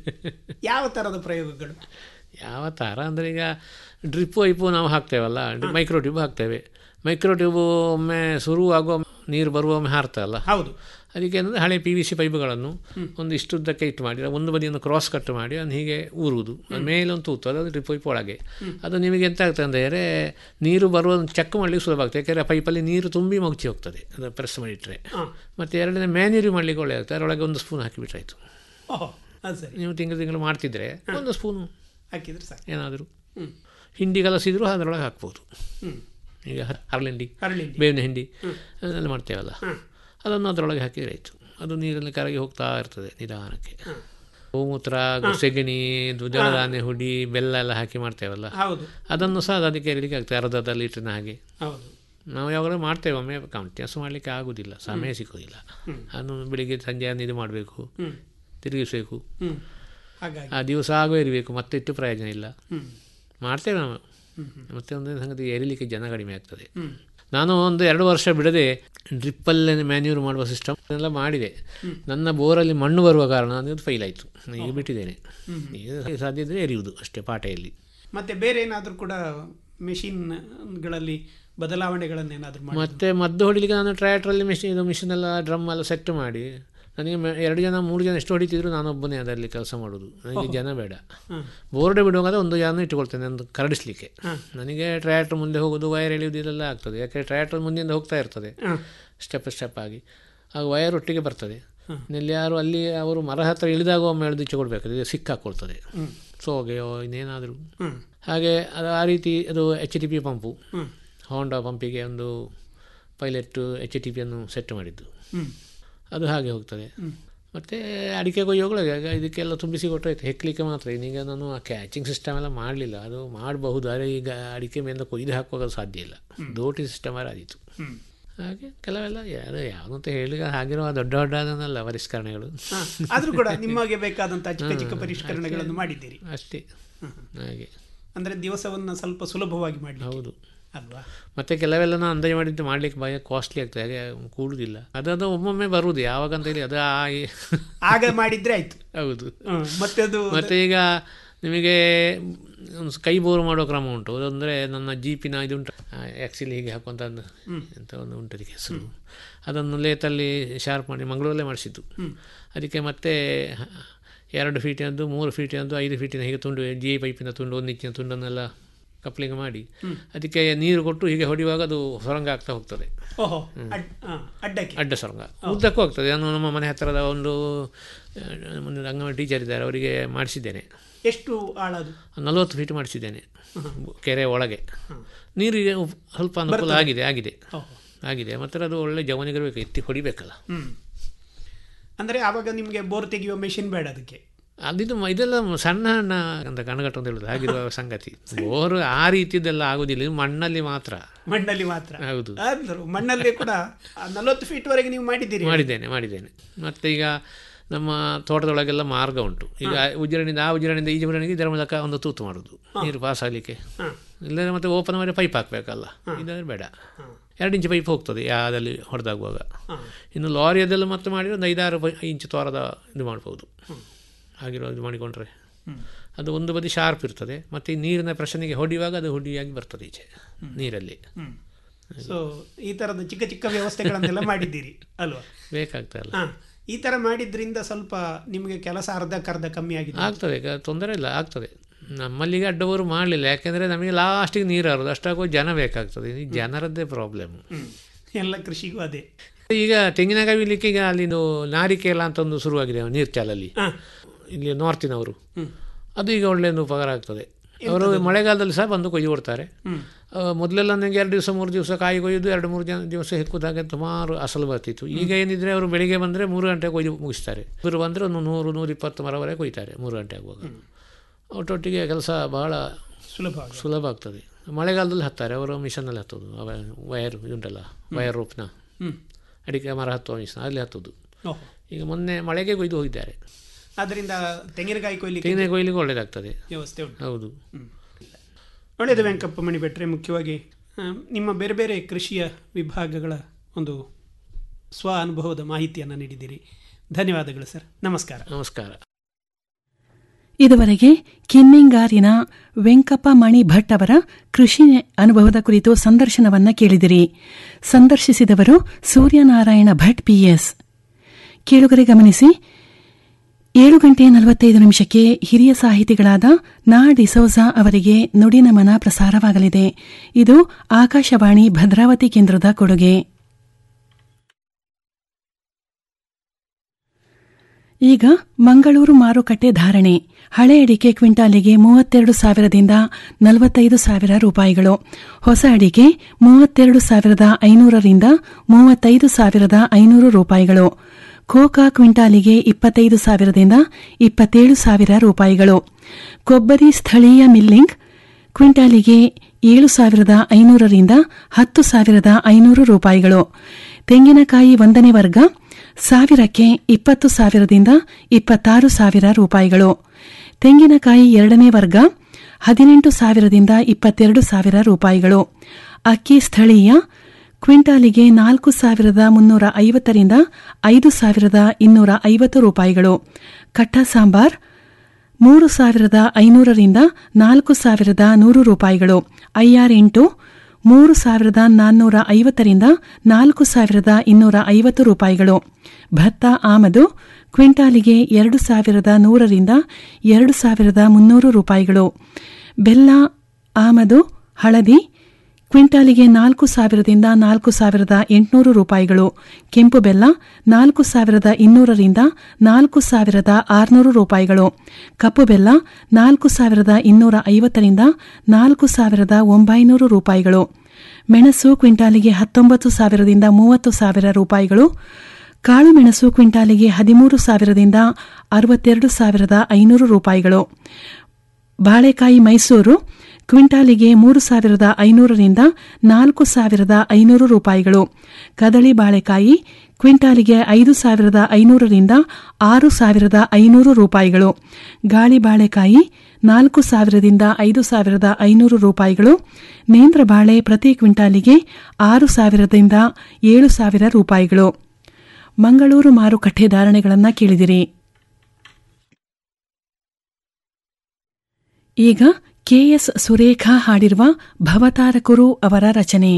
Speaker 5: ಯಾವ ಥರದ ಪ್ರಯೋಗಗಳು
Speaker 17: ಯಾವ ಥರ ಅಂದರೆ ಈಗ ಡ್ರಿಪ್ಪು ಐಪು ನಾವು ಹಾಕ್ತೇವಲ್ಲ ಮೈಕ್ರೋ ಟ್ಯೂಬ್ ಹಾಕ್ತೇವೆ ಮೈಕ್ರೋ ಟ್ಯೂಬು ಒಮ್ಮೆ ಶುರು ಆಗುವ ನೀರು ಬರುವೊಮ್ಮೆ ಹಾರ್ತಲ್ಲ
Speaker 5: ಹೌದು
Speaker 17: ಅದಕ್ಕೆ ಏನಂದರೆ ಹಳೆ ಪಿ ವಿ ಸಿ ಪೈಪ್ಗಳನ್ನು ಒಂದು ಇಷ್ಟುದ್ದಕ್ಕೆ ಇಟ್ಟು ಮಾಡಿ ಒಂದು ಬದಿಯನ್ನು ಕ್ರಾಸ್ ಕಟ್ ಮಾಡಿ ಅದನ್ನು ಹೀಗೆ ಊರುವುದು ಅದು ಮೇಲೆ ಒಂದು ತೂತು ಅದು ಡ್ರಿಪ್ ಪೈಪ್ ಒಳಗೆ ಅದು ನಿಮಗೆ ಎಂತ ಆಗ್ತದೆ ಅಂದರೆ ನೀರು ಬರುವ ಚೆಕ್ ಮಾಡಲಿಕ್ಕೆ ಸುಲಭ ಆಗ್ತದೆ ಯಾಕೆಂದರೆ ಪೈಪಲ್ಲಿ ನೀರು ತುಂಬಿ ಮುಚ್ಚಿ ಹೋಗ್ತದೆ ಅದು ಪ್ರೆಸ್ ಮಾಡಿಟ್ರೆ ಮತ್ತು ಎರಡನೇ ಮ್ಯಾನ್ಯೂರಿ ಮಾಡಲಿಕ್ಕೆ ಒಳ್ಳೆ ಆಗ್ತದೆ ಅದರೊಳಗೆ ಒಂದು ಸ್ಪೂನ್ ಹಾಕಿಬಿಟ್ರಾಯ್ತು
Speaker 5: ಓಹೋ ಅದು ಸರಿ
Speaker 17: ನೀವು ತಿಂಗಳು ತಿಂಗಳು ಮಾಡ್ತಿದ್ರೆ ಒಂದು ಸ್ಪೂನು
Speaker 5: ಹಾಕಿದ್ರೆ ಸಾಕು
Speaker 17: ಏನಾದರೂ
Speaker 5: ಹ್ಮ್.
Speaker 17: ಹಿಂಡಿ ಕಲಸಿದ್ರು ಅದರೊಳಗೆ ಹಾಕ್ಬೋದು
Speaker 5: ಹ್ಮ್.
Speaker 17: ಈಗ ಹ- ಹರಳಿಂಡಿ
Speaker 5: ಹರಳಿಂಡಿ.
Speaker 17: ಬೇವಿನ ಹಿಂಡಿ ಅದನ್ನೆಲ್ಲ ಮಾಡ್ತೇವಲ್ಲ ಅದನ್ನು ಅದರೊಳಗೆ ಹಾಕಿದ್ರೆ ಆಯಿತು ಅದು ನೀರಲ್ಲಿ ಕರಗಿ ಹೋಗ್ತಾ ಇರ್ತದೆ ನಿಧಾನಕ್ಕೆ ಗೋಮೂತ್ರ ಸೆಗಣಿ ದ್ವಿದಳಧಾನ್ಯ ಹುಡಿ ಬೆಲ್ಲ ಎಲ್ಲ ಹಾಕಿ ಮಾಡ್ತೇವಲ್ಲ
Speaker 5: ಹೌದು
Speaker 17: ಅದನ್ನು ಸಹ ಅದಕ್ಕೆ ಇರಲಿಕ್ಕೆ ಆಗ್ತದೆ ಅರ್ಧ ಲೀಟ್ರಿನ ಹಾಗೆ
Speaker 5: ಹೌದು
Speaker 17: ನಾವು ಯಾವಾಗಲೂ ಮಾಡ್ತೇವೆ ಒಮ್ಮೆ ಕಂಟಿನ್ಯೂಸ್ ಮಾಡಲಿಕ್ಕೆ ಆಗೋದಿಲ್ಲ ಸಮಯ ಸಿಗೋದಿಲ್ಲ
Speaker 5: ಹ್ಮ್.
Speaker 17: ಅದನ್ನು ಬೆಳಿಗ್ಗೆ ಸಂಜೆ ಅದನ್ನು ಇದು ಮಾಡಬೇಕು
Speaker 5: ಹ್ಮ್.
Speaker 17: ತಿರುಗಿಸಬೇಕು
Speaker 5: ಹ್ಮ್. ಹಾಗಾಗಿ
Speaker 17: ಆ ದಿವಸ ಆಗೋ ಇರಬೇಕು ಮತ್ತೆ ಇಟ್ಟು ಪ್ರಯೋಜನ ಇಲ್ಲ
Speaker 5: ಹ್ಮ್.
Speaker 17: ಮಾಡ್ತೇವೆ ನಾವು
Speaker 5: ಹ್ಮ್, ಹ್ಮ್.
Speaker 17: ಮತ್ತೆ ಒಂದು ಸಂಗತಿ ಏರಿಲಿಕ್ಕೆ ಜನ ಕಡಿಮೆ ಆಗ್ತದೆ
Speaker 5: ಹ್ಮ್.
Speaker 17: ನಾನು ಒಂದು ಎರಡು ವರ್ಷ ಬಿಡದೆ ಡ್ರಿಪ್ಪಲ್ಲೇ ಮ್ಯಾನ್ಯೂರ್ ಮಾಡುವ ಸಿಸ್ಟಮ್ ಎಲ್ಲ ಮಾಡಿದೆ ನನ್ನ ಬೋರಲ್ಲಿ ಮಣ್ಣು ಬರುವ ಕಾರಣ ಅದು ಫೈಲ್ ಆಯಿತು ಈಗ ಬಿಟ್ಟಿದ್ದೇನೆ
Speaker 5: ಹ್ಮ್.
Speaker 17: ಈಗ ಸಾಧ್ಯ ಇದ್ದರೆ ಎರಿಯುವುದು ಅಷ್ಟೇ ಪಾಟೆಯಲ್ಲಿ
Speaker 5: ಮತ್ತೆ ಬೇರೆ ಏನಾದರೂ ಕೂಡ ಮೆಷಿನ್ಗಳಲ್ಲಿ ಬದಲಾವಣೆಗಳನ್ನೇನಾದರೂ ಮಾಡಿ
Speaker 17: ಮತ್ತೆ ಮದ್ದು ಹೊಡಿಲಿಕ್ಕೆ ನಾನು ಟ್ರ್ಯಾಕ್ಟ್ರಲ್ಲಿ ಮಿಷಿನ್ ಇದು ಮಿಷಿನ್ ಎಲ್ಲ ಡ್ರಮ್ ಎಲ್ಲ ಸೆಟ್ ಮಾಡಿ ನನಗೆ ಮೆ- ಎರಡು ಜನ ಮೂರು ಜನ ಎಷ್ಟು ಹೊಡಿತಿದ್ರು ನಾನೊಬ್ಬನೇ ಅದರಲ್ಲಿ ಕೆಲಸ ಮಾಡೋದು ನನಗೆ
Speaker 5: ಓಹೋ.
Speaker 17: ಜನ ಬೇಡ
Speaker 5: ಹ್ಮ್.
Speaker 17: ಬೋರ್ಡೆ ಬಿಡುವಾಗ ಒಂದು ಜನ ಇಟ್ಕೊಳ್ತೇನೆ ಒಂದು ಕರಡಿಸ್ಲಿಕ್ಕೆ
Speaker 5: ಹ್ಮ್.
Speaker 17: ನನಗೆ ಟ್ರ್ಯಾಕ್ಟರ್ ಮುಂದೆ ಹೋಗೋದು ವೈರ್ ಎಳೆಯೋದು ಇದೆಲ್ಲ ಆಗ್ತದೆ ಯಾಕೆ ಟ್ರ್ಯಾಕ್ಟರ್ ಮುಂದಿಂದ ಹೋಗ್ತಾ ಇರ್ತದೆ
Speaker 5: ಹ್ಮ್.
Speaker 17: ಸ್ಟೆಪ್ ಸ್ಟೆಪ್ ಆಗಿ ಆಗ ವೈರ್ ಒಟ್ಟಿಗೆ ಬರ್ತದೆ
Speaker 5: ಹ್ಮ್.
Speaker 17: ಇಲ್ಲಿ ಯಾರು ಅಲ್ಲಿ ಅವರು ಮರ ಹತ್ರ ಇಳಿದಾಗ ಒಮ್ಮೆ ಎಳೆದು ಈಚೆ ಕೊಡಬೇಕು ಇದು ಸಿಕ್ಕಾಕೊಳ್ತದೆ
Speaker 5: ಹ್ಮ್.
Speaker 17: ಸೋಗೆಯೋ ಇನ್ನೇನಾದರೂ
Speaker 5: ಹ್ಮ್.
Speaker 17: ಹಾಗೆ ಅದು ಆ ರೀತಿ ಅದು ಎಚ್ ಟಿ ಪಿ ಪಂಪು
Speaker 5: ಹ್ಮ್.
Speaker 17: ಹೋಂಡಾ ಪಂಪಿಗೆ ಒಂದು ಪೈಲಟ್ ಎಚ್ ಟಿ ಪಿಯನ್ನು ಸೆಟ್ ಮಾಡಿದ್ದು
Speaker 5: ಹ್ಮ್.
Speaker 17: ಅದು ಹಾಗೆ ಹೋಗ್ತದೆ
Speaker 5: ಹ್ಮ್.
Speaker 17: ಮತ್ತು ಅಡಿಕೆ ಕೊಯ್ಯೋಗಳಿಗೆ ಆಗ ಇದಕ್ಕೆಲ್ಲ ತುಂಬಿಸಿ ಕೊಟ್ಟಾಯ್ತು ಹೆಕ್ಲಿಕ್ಕೆ ಮಾತ್ರ ಈಗ ನಾನು ಆ ಕ್ಯಾಚಿಂಗ್ ಸಿಸ್ಟಮ್ ಎಲ್ಲ ಮಾಡಲಿಲ್ಲ ಅದು ಮಾಡಬಹುದು ಆದರೆ ಈಗ ಅಡಿಕೆ ಮೇಲಿಂದ ಕೊಯ್ದು ಹಾಕುವಾಗ ಅದು ಸಾಧ್ಯ ಇಲ್ಲ ದೋಟಿ ಸಿಸ್ಟಮ್ ಆದಿತ್ತು
Speaker 5: ಹ್ಮ್.
Speaker 17: ಹಾಗೆ ಕೆಲವೆಲ್ಲ ಯಾರು ಯಾವಂತ ಹೇಳಿ ಹಾಗಿರುವ ದೊಡ್ಡ ದೊಡ್ಡದನ್ನೆಲ್ಲ ಪರಿಷ್ಕರಣೆಗಳು
Speaker 5: ಹಾ, ಆದ್ರೂ ಕೂಡ ನಿಮಗೆ ಬೇಕಾದಂತ ಚಿಕ್ಕ ಚಿಕ್ಕ ಪರಿಷ್ಕರಣೆಗಳನ್ನು ಮಾಡಿದ್ದೀರಿ
Speaker 17: ಅಷ್ಟೇ ಹಾಗೆ
Speaker 5: ಅಂದ್ರೆ ದಿವಸವನ್ನ ಸ್ವಲ್ಪ ಸುಲಭವಾಗಿ ಮಾಡಿ
Speaker 17: ಹೌದು
Speaker 5: ಅಲ್ವಾ
Speaker 17: ಮತ್ತೆ ಕೆಲವೆಲ್ಲ ನಾನು ಅಂದಾಜು ಮಾಡಿದ್ದು ಮಾಡಲಿಕ್ಕೆ ಭಯ ಕಾಸ್ಟ್ಲಿ ಆಗ್ತದೆ ಹಾಗೆ ಕೂಡುವುದಿಲ್ಲ ಅದದು ಒಮ್ಮೊಮ್ಮೆ ಬರುವುದು ಯಾವಾಗ ಅಂತ ಹೇಳಿ ಅದು ಆ
Speaker 5: ಆಗ ಮಾಡಿದ್ರೆ ಆಯ್ತು
Speaker 17: ಹೌದು
Speaker 5: ಹ್ಮ್. ಮತ್ತೆ ಅದು
Speaker 17: ಮತ್ತೆ ಈಗ ನಿಮಗೆ ಒಂದು ಕೈ ಬೋರು ಮಾಡೋ ಕ್ರಮ ಉಂಟು ಅದಂದರೆ ನನ್ನ ಜೀಪಿನ ಇದು ಉಂಟು ಆ್ಯಕ್ಸಿಲ್ ಹೀಗೆ ಹಾಕುವಂಥ ಒಂದು
Speaker 5: ಹ್ಮ್.
Speaker 17: ಎಂತ ಒಂದು ಉಂಟು ಅದಕ್ಕೆ ಹೆಸರು ಅದನ್ನು ಲೇತಲ್ಲಿ ಶಾರ್ಪ್ ಮಾಡಿ ಮಂಗಳೂರಲ್ಲೇ ಮಾಡಿಸಿದ್ದು
Speaker 5: ಹ್ಮ್.
Speaker 17: ಅದಕ್ಕೆ ಮತ್ತೆ ಹ- ಎರಡು ಫೀಟಿನದ್ದು ಮೂರು ಫೀಟಿನದ್ದು ಐದು ಫೀಟಿನ ಹೀಗೆ ತುಂಡು ಜಿ ಪೈಪಿನ ತುಂಡು ಒಂದು ಇಂಚಿನ ತುಂಡನ್ನೆಲ್ಲ ಕಪ್ಲಿಂಗ್ ಮಾಡಿ
Speaker 5: ಹ್ಮ್.
Speaker 17: ಅದಕ್ಕೆ ನೀರು ಕೊಟ್ಟು ಹೀಗೆ ಹೊಡೆಯುವಾಗ ಅದು ಸೊರಂಗ ಆಗ್ತಾ ಹೋಗ್ತದೆ
Speaker 5: ಓಹೋ ಅಡ್- ಹಾ, ಅಡ್ಡಕ್ಕೆ
Speaker 17: ಅಡ್ಡ ಸೊರಂಗ ಉದ್ದಕ್ಕೂ ಹೋಗ್ತದೆ ನಾನು ನಮ್ಮ ಮನೆ ಹತ್ತಿರದ ಒಂದು ಆ, ಒಂದು ಅಂಗನವಾಡಿ ಟೀಚರ್ ಇದ್ದಾರೆ ಅವರಿಗೆ ಮಾಡಿಸಿದ್ದೇನೆ
Speaker 5: ಎಷ್ಟು ಆಳದು
Speaker 17: ನಲವತ್ತು ಫೀಟ್ ಮಾಡಿಸಿದ್ದೇನೆ ಕೆರೆ ಒಳಗೆ ನೀರಿಗೆ ಉಪ್- ಸ್ವಲ್ಪ ಅನುಕೂಲ
Speaker 5: ಬರ್ತದೆ.
Speaker 17: ಆಗಿದೆ ಆಗಿದೆ
Speaker 5: ಓಹೋ.
Speaker 17: ಆಗಿದೆ ಮತ್ತು ಅದು ಒಳ್ಳೆ ಜವನಿಗಿರಬೇಕು ಎತ್ತಿ ಹೊಡಿಬೇಕಲ್ಲ
Speaker 5: ಹ್ಮ್ ಅಂದ್ರೆ ಆವಾಗ ನಿಮ್ಗೆ ಬೋರ್ ತೆಗೆಯುವ ಮೆಷಿನ್ ಬೇಡ ಅದಕ್ಕೆ
Speaker 17: ಅದಿದು ಮ- ಇದೆಲ್ಲ ಸಣ್ಣ ಸಣ್ಣ ಅಂತ ಕಣಗಟ್ಟು ಅಂತ ಹೇಳುದು ಆಗಿರುವ ಸಂಗತಿ ಬೋರ್ ಆ ರೀತಿದೆಲ್ಲ ಆಗುದಿಲ್ಲ ಇದು ಮಣ್ಣಲ್ಲಿ ಮಾತ್ರ
Speaker 5: ಮಣ್ಣಲ್ಲಿ ಮಾತ್ರ
Speaker 17: ಹೌದು
Speaker 5: ಆದ್ರು ಮಣ್ಣಲ್ಲಿ ಕೂಡ ನಲವತ್ತು ಫೀಟ್ ವರೆಗೆ ನೀವು ಮಾಡಿದ್ದೀರಿ
Speaker 17: ಮಾಡಿದ್ದೇನೆ ಮಾಡಿದ್ದೇನೆ ಮತ್ತು ಈಗ ನಮ್ಮ ತೋಟದೊಳಗೆಲ್ಲ ಮಾರ್ಗ ಉಂಟು ಈಗ ಉಜ್ಜರಣಿಂದ ಆ ಉಜ್ಜರಣಿಂದ ಈ ಉಜ್ಜರಣಿಗೆ ಇದರ ಮೂಲಕ ಒಂದು ತೂತು ಮಾಡೋದು ನೀರು ಪಾಸ್ ಆಗಲಿಕ್ಕೆ ಇಲ್ಲದ್ರೆ ಮತ್ತೆ ಓಪನ್ ಮಾಡಿ ಪೈಪ್ ಹಾಕಬೇಕಲ್ಲ ಇದಾದ್ರೆ ಬೇಡ ಎರಡು ಇಂಚು ಪೈಪ್ ಹೋಗ್ತದೆ ಯಾವುದಲ್ಲಿ ಹೊಡೆದಾಗುವಾಗ ಇನ್ನು ಲಾರಿಯದೆಲ್ಲ ಮತ್ತೆ ಮಾಡಿ ಒಂದು ಐದಾರು ಪೈ ಇಂಚು ತೋರದ ಇದು ಮಾಡ್ಬೋದು ಹಾಗಿರೋ ಇದು ಮಾಡಿಕೊಂಡ್ರೆ ಅದು ಒಂದು ಬದಿ ಶಾರ್ಪ್ ಇರ್ತದೆ ಮತ್ತು ಈ ನೀರಿನ ಪ್ರಶ್ನೆಗೆ ಹೊಡೆಯುವಾಗ ಅದು ಹುಡಿಯಾಗಿ ಬರ್ತದೆ ಈಚೆ ನೀರಲ್ಲಿ
Speaker 5: ಸೊ ಈ ತರದ ಚಿಕ್ಕ ಚಿಕ್ಕ ವ್ಯವಸ್ಥೆಗಳನ್ನೆಲ್ಲ ಮಾಡಿದ್ದೀರಿ ಅಲ್ವಾ
Speaker 17: ಬೇಕಾಗ್ತಲ್ಲ
Speaker 5: ಹಾ ಈ ತರ ಮಾಡಿದ್ರಿಂದ ಸ್ವಲ್ಪ ನಿಮಗೆ ಕೆಲಸ ಅರ್ಧಕ್ಕರ್ಧ ಕಮ್ಮಿ ಆಗಿದೆ
Speaker 17: ಆಗ್ತದೆ ಈಗ ತೊಂದರೆ ಇಲ್ಲ ಆಗ್ತದೆ ನಮ್ಮಲ್ಲಿಗೆ ಅಡ್ಡವರು ಮಾಡಲಿಲ್ಲ ಯಾಕೆಂದರೆ ನಮಗೆ ಲಾಸ್ಟಿಗೆ ನೀರು ಹರಿದು ಅಷ್ಟಾಗುವ ಜನ ಬೇಕಾಗ್ತದೆ ಈ ಜನರದ್ದೇ ಪ್ರಾಬ್ಲಮ್
Speaker 5: ಹ್ಮ್. ಎಲ್ಲ ಕೃಷಿಗೂ ಅದೇ
Speaker 17: ಈಗ ತೆಂಗಿನಕಾಯಿ ಬಿಡ್ಲಿಕ್ಕೆ ಈಗ ಅಲ್ಲಿಂದು ನಾರಿಕೇಲ ಅಂತ ಒಂದು ಶುರುವಾಗಿದೆ ನೀರ್ಚಾಲಲ್ಲಿ ಇಲ್ಲಿ ನಾರ್ತಿನವರು ಅದು ಈಗ ಒಳ್ಳೆಯ ಒಂದು ಉಪಕಾರ ಆಗ್ತದೆ ಅವರು ಮಳೆಗಾಲದಲ್ಲಿ ಸಹ ಬಂದು ಕೊಯ್ದು ಕೊಡ್ತಾರೆ ಆ, ಮೊದಲೆಲ್ಲ ನನಗೆ ಎರಡು ದಿವಸ ಮೂರು ದಿವಸ ಕಾಯಿ ಕೊಯ್ದು ಎರಡು ಮೂರು ಜನ ದಿವಸ ಹೆಕ್ಕುದಾಗ ಸುಮಾರು ಅಸಲು ಬರ್ತಿತ್ತು ಈಗ ಏನಿದ್ರೆ ಅವರು ಬೆಳಿಗ್ಗೆ ಬಂದರೆ ಮೂರು ಗಂಟೆ ಕೊಯ್ದು ಮುಗಿಸ್ತಾರೆ ಇವರು ಬಂದರೆ ಒಂದು ನೂರು ನೂರಿಪ್ಪತ್ತು ಮರವರೆಗೆ ಕೊಯ್ತಾರೆ ಮೂರು ಗಂಟೆ ಆಗುವಾಗ ಒಟ್ಟೊಟ್ಟಿಗೆ ಕೆಲಸ ಬಹಳ
Speaker 5: ಸುಲಭ
Speaker 17: ಸುಲಭ ಆಗ್ತದೆ ಮಳೆಗಾಲದಲ್ಲಿ ಹತ್ತಾರೆ ಅವರು ಮಿಷನಲ್ಲಿ ಹತ್ತೋದು ಅವ ವಯರ್ ಉಂಟಲ್ಲ ವಯರ್ ರೋಪ್ನ
Speaker 5: ಹ್ಮ್.
Speaker 17: ಅಡಿಕೆ ಮರ ಹತ್ತುವ ಮಿಷನ್ ಅಲ್ಲಿ ಹತ್ತೋದು
Speaker 5: ಓಹೋ.
Speaker 17: ಈಗ ಮೊನ್ನೆ ಮಳೆಗೆ ಕೊಯ್ದು ಹೋಗಿದ್ದಾರೆ
Speaker 5: ಅದರಿಂದ ತೆಂಗಿನಕಾಯಿ ಕೊಯ್ಲಿಕ್ಕೆ
Speaker 17: ತೆಂಗಿನ ಕೊಯ್ಲಿಗೆ ಒಳ್ಳೆಯದಾಗ್ತದೆ
Speaker 5: ವ್ಯವಸ್ಥೆ ಉಂಟು
Speaker 17: ಹೌದು
Speaker 5: ಒಳ್ಳೆಯದು ವೆಂಕಪ್ಪ ಮಣಿ ಭಟ್ರೆ ಮುಖ್ಯವಾಗಿ ಆ, ನಿಮ್ಮ ಬೇರೆ ಬೇರೆ ಕೃಷಿಯ ವಿಭಾಗಗಳ ಒಂದು ಸ್ವ ಅನುಭವದ ಮಾಹಿತಿಯನ್ನು ನೀಡಿದ್ದೀರಿ ಧನ್ಯವಾದಗಳು ಸರ್ ನಮಸ್ಕಾರ
Speaker 17: ನಮಸ್ಕಾರ
Speaker 2: ಇದುವರೆಗೆ ಕಿನ್ನಿಂಗಾರಿನ ವೆಂಕಪ್ಪ ಮಣಿ ಭಟ್ ಅವರ ಕೃಷಿ ಅನುಭವದ ಕುರಿತು ಸಂದರ್ಶನವನ್ನ ಕೇಳಿದಿರಿ ಸಂದರ್ಶಿಸಿದವರು ಸೂರ್ಯನಾರಾಯಣ ಭಟ್ ಪಿಎಸ್ ಕೇಳುಗರೆ ಗಮನಿಸಿ ಏಳು ಗಂಟೆ ನಲವತ್ತೈದು ನಿಮಿಷಕ್ಕೆ ಹಿರಿಯ ಸಾಹಿತಿಗಳಾದ ನಾ ಡಿಸೋಜಾ ಅವರಿಗೆ ನುಡಿನಮನ ಪ್ರಸಾರವಾಗಲಿದೆ ಇದು ಆಕಾಶವಾಣಿ ಭದ್ರಾವತಿ ಕೇಂದ್ರದ ಕೊಡುಗೆ ಈಗ ಮಂಗಳೂರು ಮಾರುಕಟ್ಟೆ ಧಾರಣೆ ಹಳೆ ಅಡಿಕೆ ಕ್ವಿಂಟಾಲಿಗೆ ಮೂವತ್ತೆರಡು ಸಾವಿರದಿಂದ ನಲವತ್ತೈದು ಸಾವಿರ ರೂಪಾಯಿಗಳು ಹೊಸ ಅಡಿಕೆ ಮೂವತ್ತೆರಡು ಸಾವಿರದ ಐನೂರರಿಂದ ಮೂವತ್ತೈದು ಸಾವಿರದ ಐನೂರು ರೂಪಾಯಿಗಳು ಕೋಕಾ ಕ್ವಿಂಟಾಲಿಗೆ ಇಪ್ಪತ್ತೈದು ಸಾವಿರದಿಂದ ಇಪ್ಪತ್ತೇಳು ಸಾವಿರ ರೂಪಾಯಿಗಳು ಕೊಬ್ಬರಿ ಸ್ಥಳೀಯ ಮಿಲ್ಲಿಂಗ್ ಕ್ವಿಂಟಾಲಿಗೆ ಏಳು ಸಾವಿರದ ಐನೂರರಿಂದ ಹತ್ತು ಸಾವಿರದ ಐನೂರು ರೂಪಾಯಿಗಳು ತೆಂಗಿನಕಾಯಿ ಒಂದನೇ ವರ್ಗ ಸಾವಿರಕ್ಕೆ ಇಪ್ಪತ್ತು ಸಾವಿರದಿಂದ ಇಪ್ಪತ್ತಾರು ಸಾವಿರ ರೂಪಾಯಿಗಳು ತೆಂಗಿನಕಾಯಿ ಎರಡನೇ ವರ್ಗ ಹದಿನೆಂಟು ಸಾವಿರದಿಂದ ಇಪ್ಪತ್ತೆರಡು ಸಾವಿರ ರೂಪಾಯಿಗಳು ಅಕ್ಕಿ ಸ್ಥಳೀಯ ಕ್ವಿಂಟಾಲಿಗೆ ನಾಲ್ಕು ಸಾವಿರದ ಮುನ್ನೂರ ಐವತ್ತರಿಂದ ಐದು ಸಾವಿರದ ಇನ್ನೂರ ಐವತ್ತು ರೂಪಾಯಿಗಳು ಕಟ್ಟ ಸಾಂಬಾರ್ ಮೂರು ಸಾವಿರದ ಐನೂರರಿಂದ ನಾಲ್ಕು ಸಾವಿರದ ನೂರು ರೂಪಾಯಿಗಳು ಐಆರ್ ಎಂಟು ಮೂರು ಸಾವಿರದ ನಾನ್ನೂರ ಐವತ್ತರಿಂದ ನಾಲ್ಕು ಸಾವಿರದ ಇನ್ನೂರ ಐವತ್ತು ರೂಪಾಯಿಗಳು ಭತ್ತ ಆಮದು ಕ್ವಿಂಟಾಲಿಗೆ ಎರಡು ಸಾವಿರದ ನೂರರಿಂದ ಎರಡು ಸಾವಿರದ ಮುನ್ನೂರು ರೂಪಾಯಿಗಳು ಬೆಲ್ಲ ಆಮದು ಹಳದಿ ಕ್ವಿಂಟಾಲಿಗೆ ನಾಲ್ಕು ಸಾವಿರದಿಂದ ನಾಲ್ಕು ಸಾವಿರದ ಎಂಟುನೂರು ರೂಪಾಯಿಗಳು ಕೆಂಪು ಬೆಲ್ಲ ನಾಲ್ಕು ಸಾವಿರದ ಇನ್ನೂರರಿಂದ ನಾಲ್ಕು ಸಾವಿರದ ಆರುನೂರು ರೂಪಾಯಿಗಳು ಕಪ್ಪು ಬೆಲ್ಲ ನಾಲ್ಕು ಸಾವಿರದ ಇನ್ನೂರ ಐವತ್ತರಿಂದ ನಾಲ್ಕು ಸಾವಿರದ ಒಂಬೈನೂರು ರೂಪಾಯಿಗಳು ಮೆಣಸು ಕ್ವಿಂಟಾಲಿಗೆ ಹತ್ತೊಂಬತ್ತು ಸಾವಿರದಿಂದ ಮೂವತ್ತು ಸಾವಿರ ರೂಪಾಯಿಗಳು ಕಾಳು ಮೆಣಸು ಕ್ವಿಂಟಾಲಿಗೆ ಹದಿಮೂರು ಸಾವಿರದಿಂದ ಅರವತ್ತೆರಡು ಸಾವಿರದ ಐನೂರು ರೂಪಾಯಿಗಳು ಬಾಳೆಕಾಯಿ ಮೈಸೂರು ಕ್ವಿಂಟಾಲಿಗೆ ಮೂರು ಸಾವಿರದ ಐನೂರರಿಂದ ನಾಲ್ಕು ಸಾವಿರದ ಐನೂರು ರೂಪಾಯಿಗಳು ಕದಳಿ ಬಾಳೆಕಾಯಿ ಕ್ವಿಂಟಾಲಿಗೆ ಐದು ಸಾವಿರದ ಐನೂರರಿಂದ ಆರು ಸಾವಿರದ ಐನೂರು ರೂಪಾಯಿಗಳು ಗಾಳಿ ಬಾಳೆಕಾಯಿ ನಾಲ್ಕು ಸಾವಿರದಿಂದ ಐದು ಸಾವಿರದ ಐನೂರು ರೂಪಾಯಿಗಳು ನೇಂದ್ರ ಬಾಳೆ ಪ್ರತಿ ಕ್ವಿಂಟಾಲಿಗೆ ಆರು ಸಾವಿರದಿಂದ ಏಳು ಸಾವಿರ ರೂಪಾಯಿಗಳು ಮಂಗಳೂರು ಮಾರುಕಟ್ಟೆ ಧಾರಣೆಗಳನ್ನು ಕೇಳಿದಿರಿ ಈಗ ಕೆಎಸ್ ಸುರೇಖಾ ಹಾಡಿರುವ ಭವತಾರಕರು ಅವರ ರಚನೆ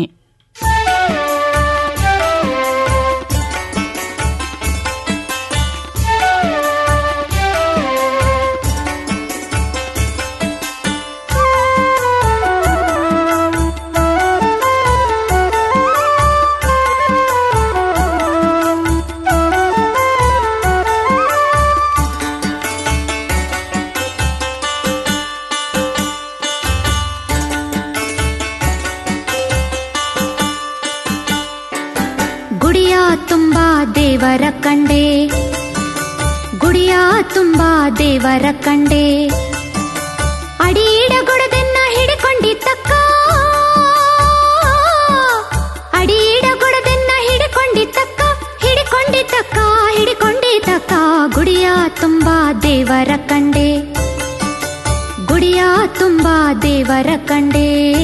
Speaker 18: ಗುಡಿಯ ತುಂಬ ದೇವರ ಕಂಡೆ ಗುಡಿ ಗುಡಿಯ ತುಂಬಾ ದೇವರ ಕಂಡೆ ಅಡಿಯಿಡ ಗುಡದನ್ನ ಹಿಡಿಕೊಂಡಿದ್ದಕ್ಕ ಅಡಿಯಿಡ ಗುಡದನ್ನ ಹಿಡಿಕೊಂಡಿದ್ದಕ್ಕ ಹಿಡಿಕೊಂಡಿದ್ದಕ್ಕ ಹಿಡಿಕೊಂಡಿದ್ದಕ್ಕ ಗುಡಿಯ ತುಂಬಾ ದೇವರ ಕಂಡೆ ಗುಡಿಯ ತುಂಬಾ ದೇವರ ಕಂಡೆ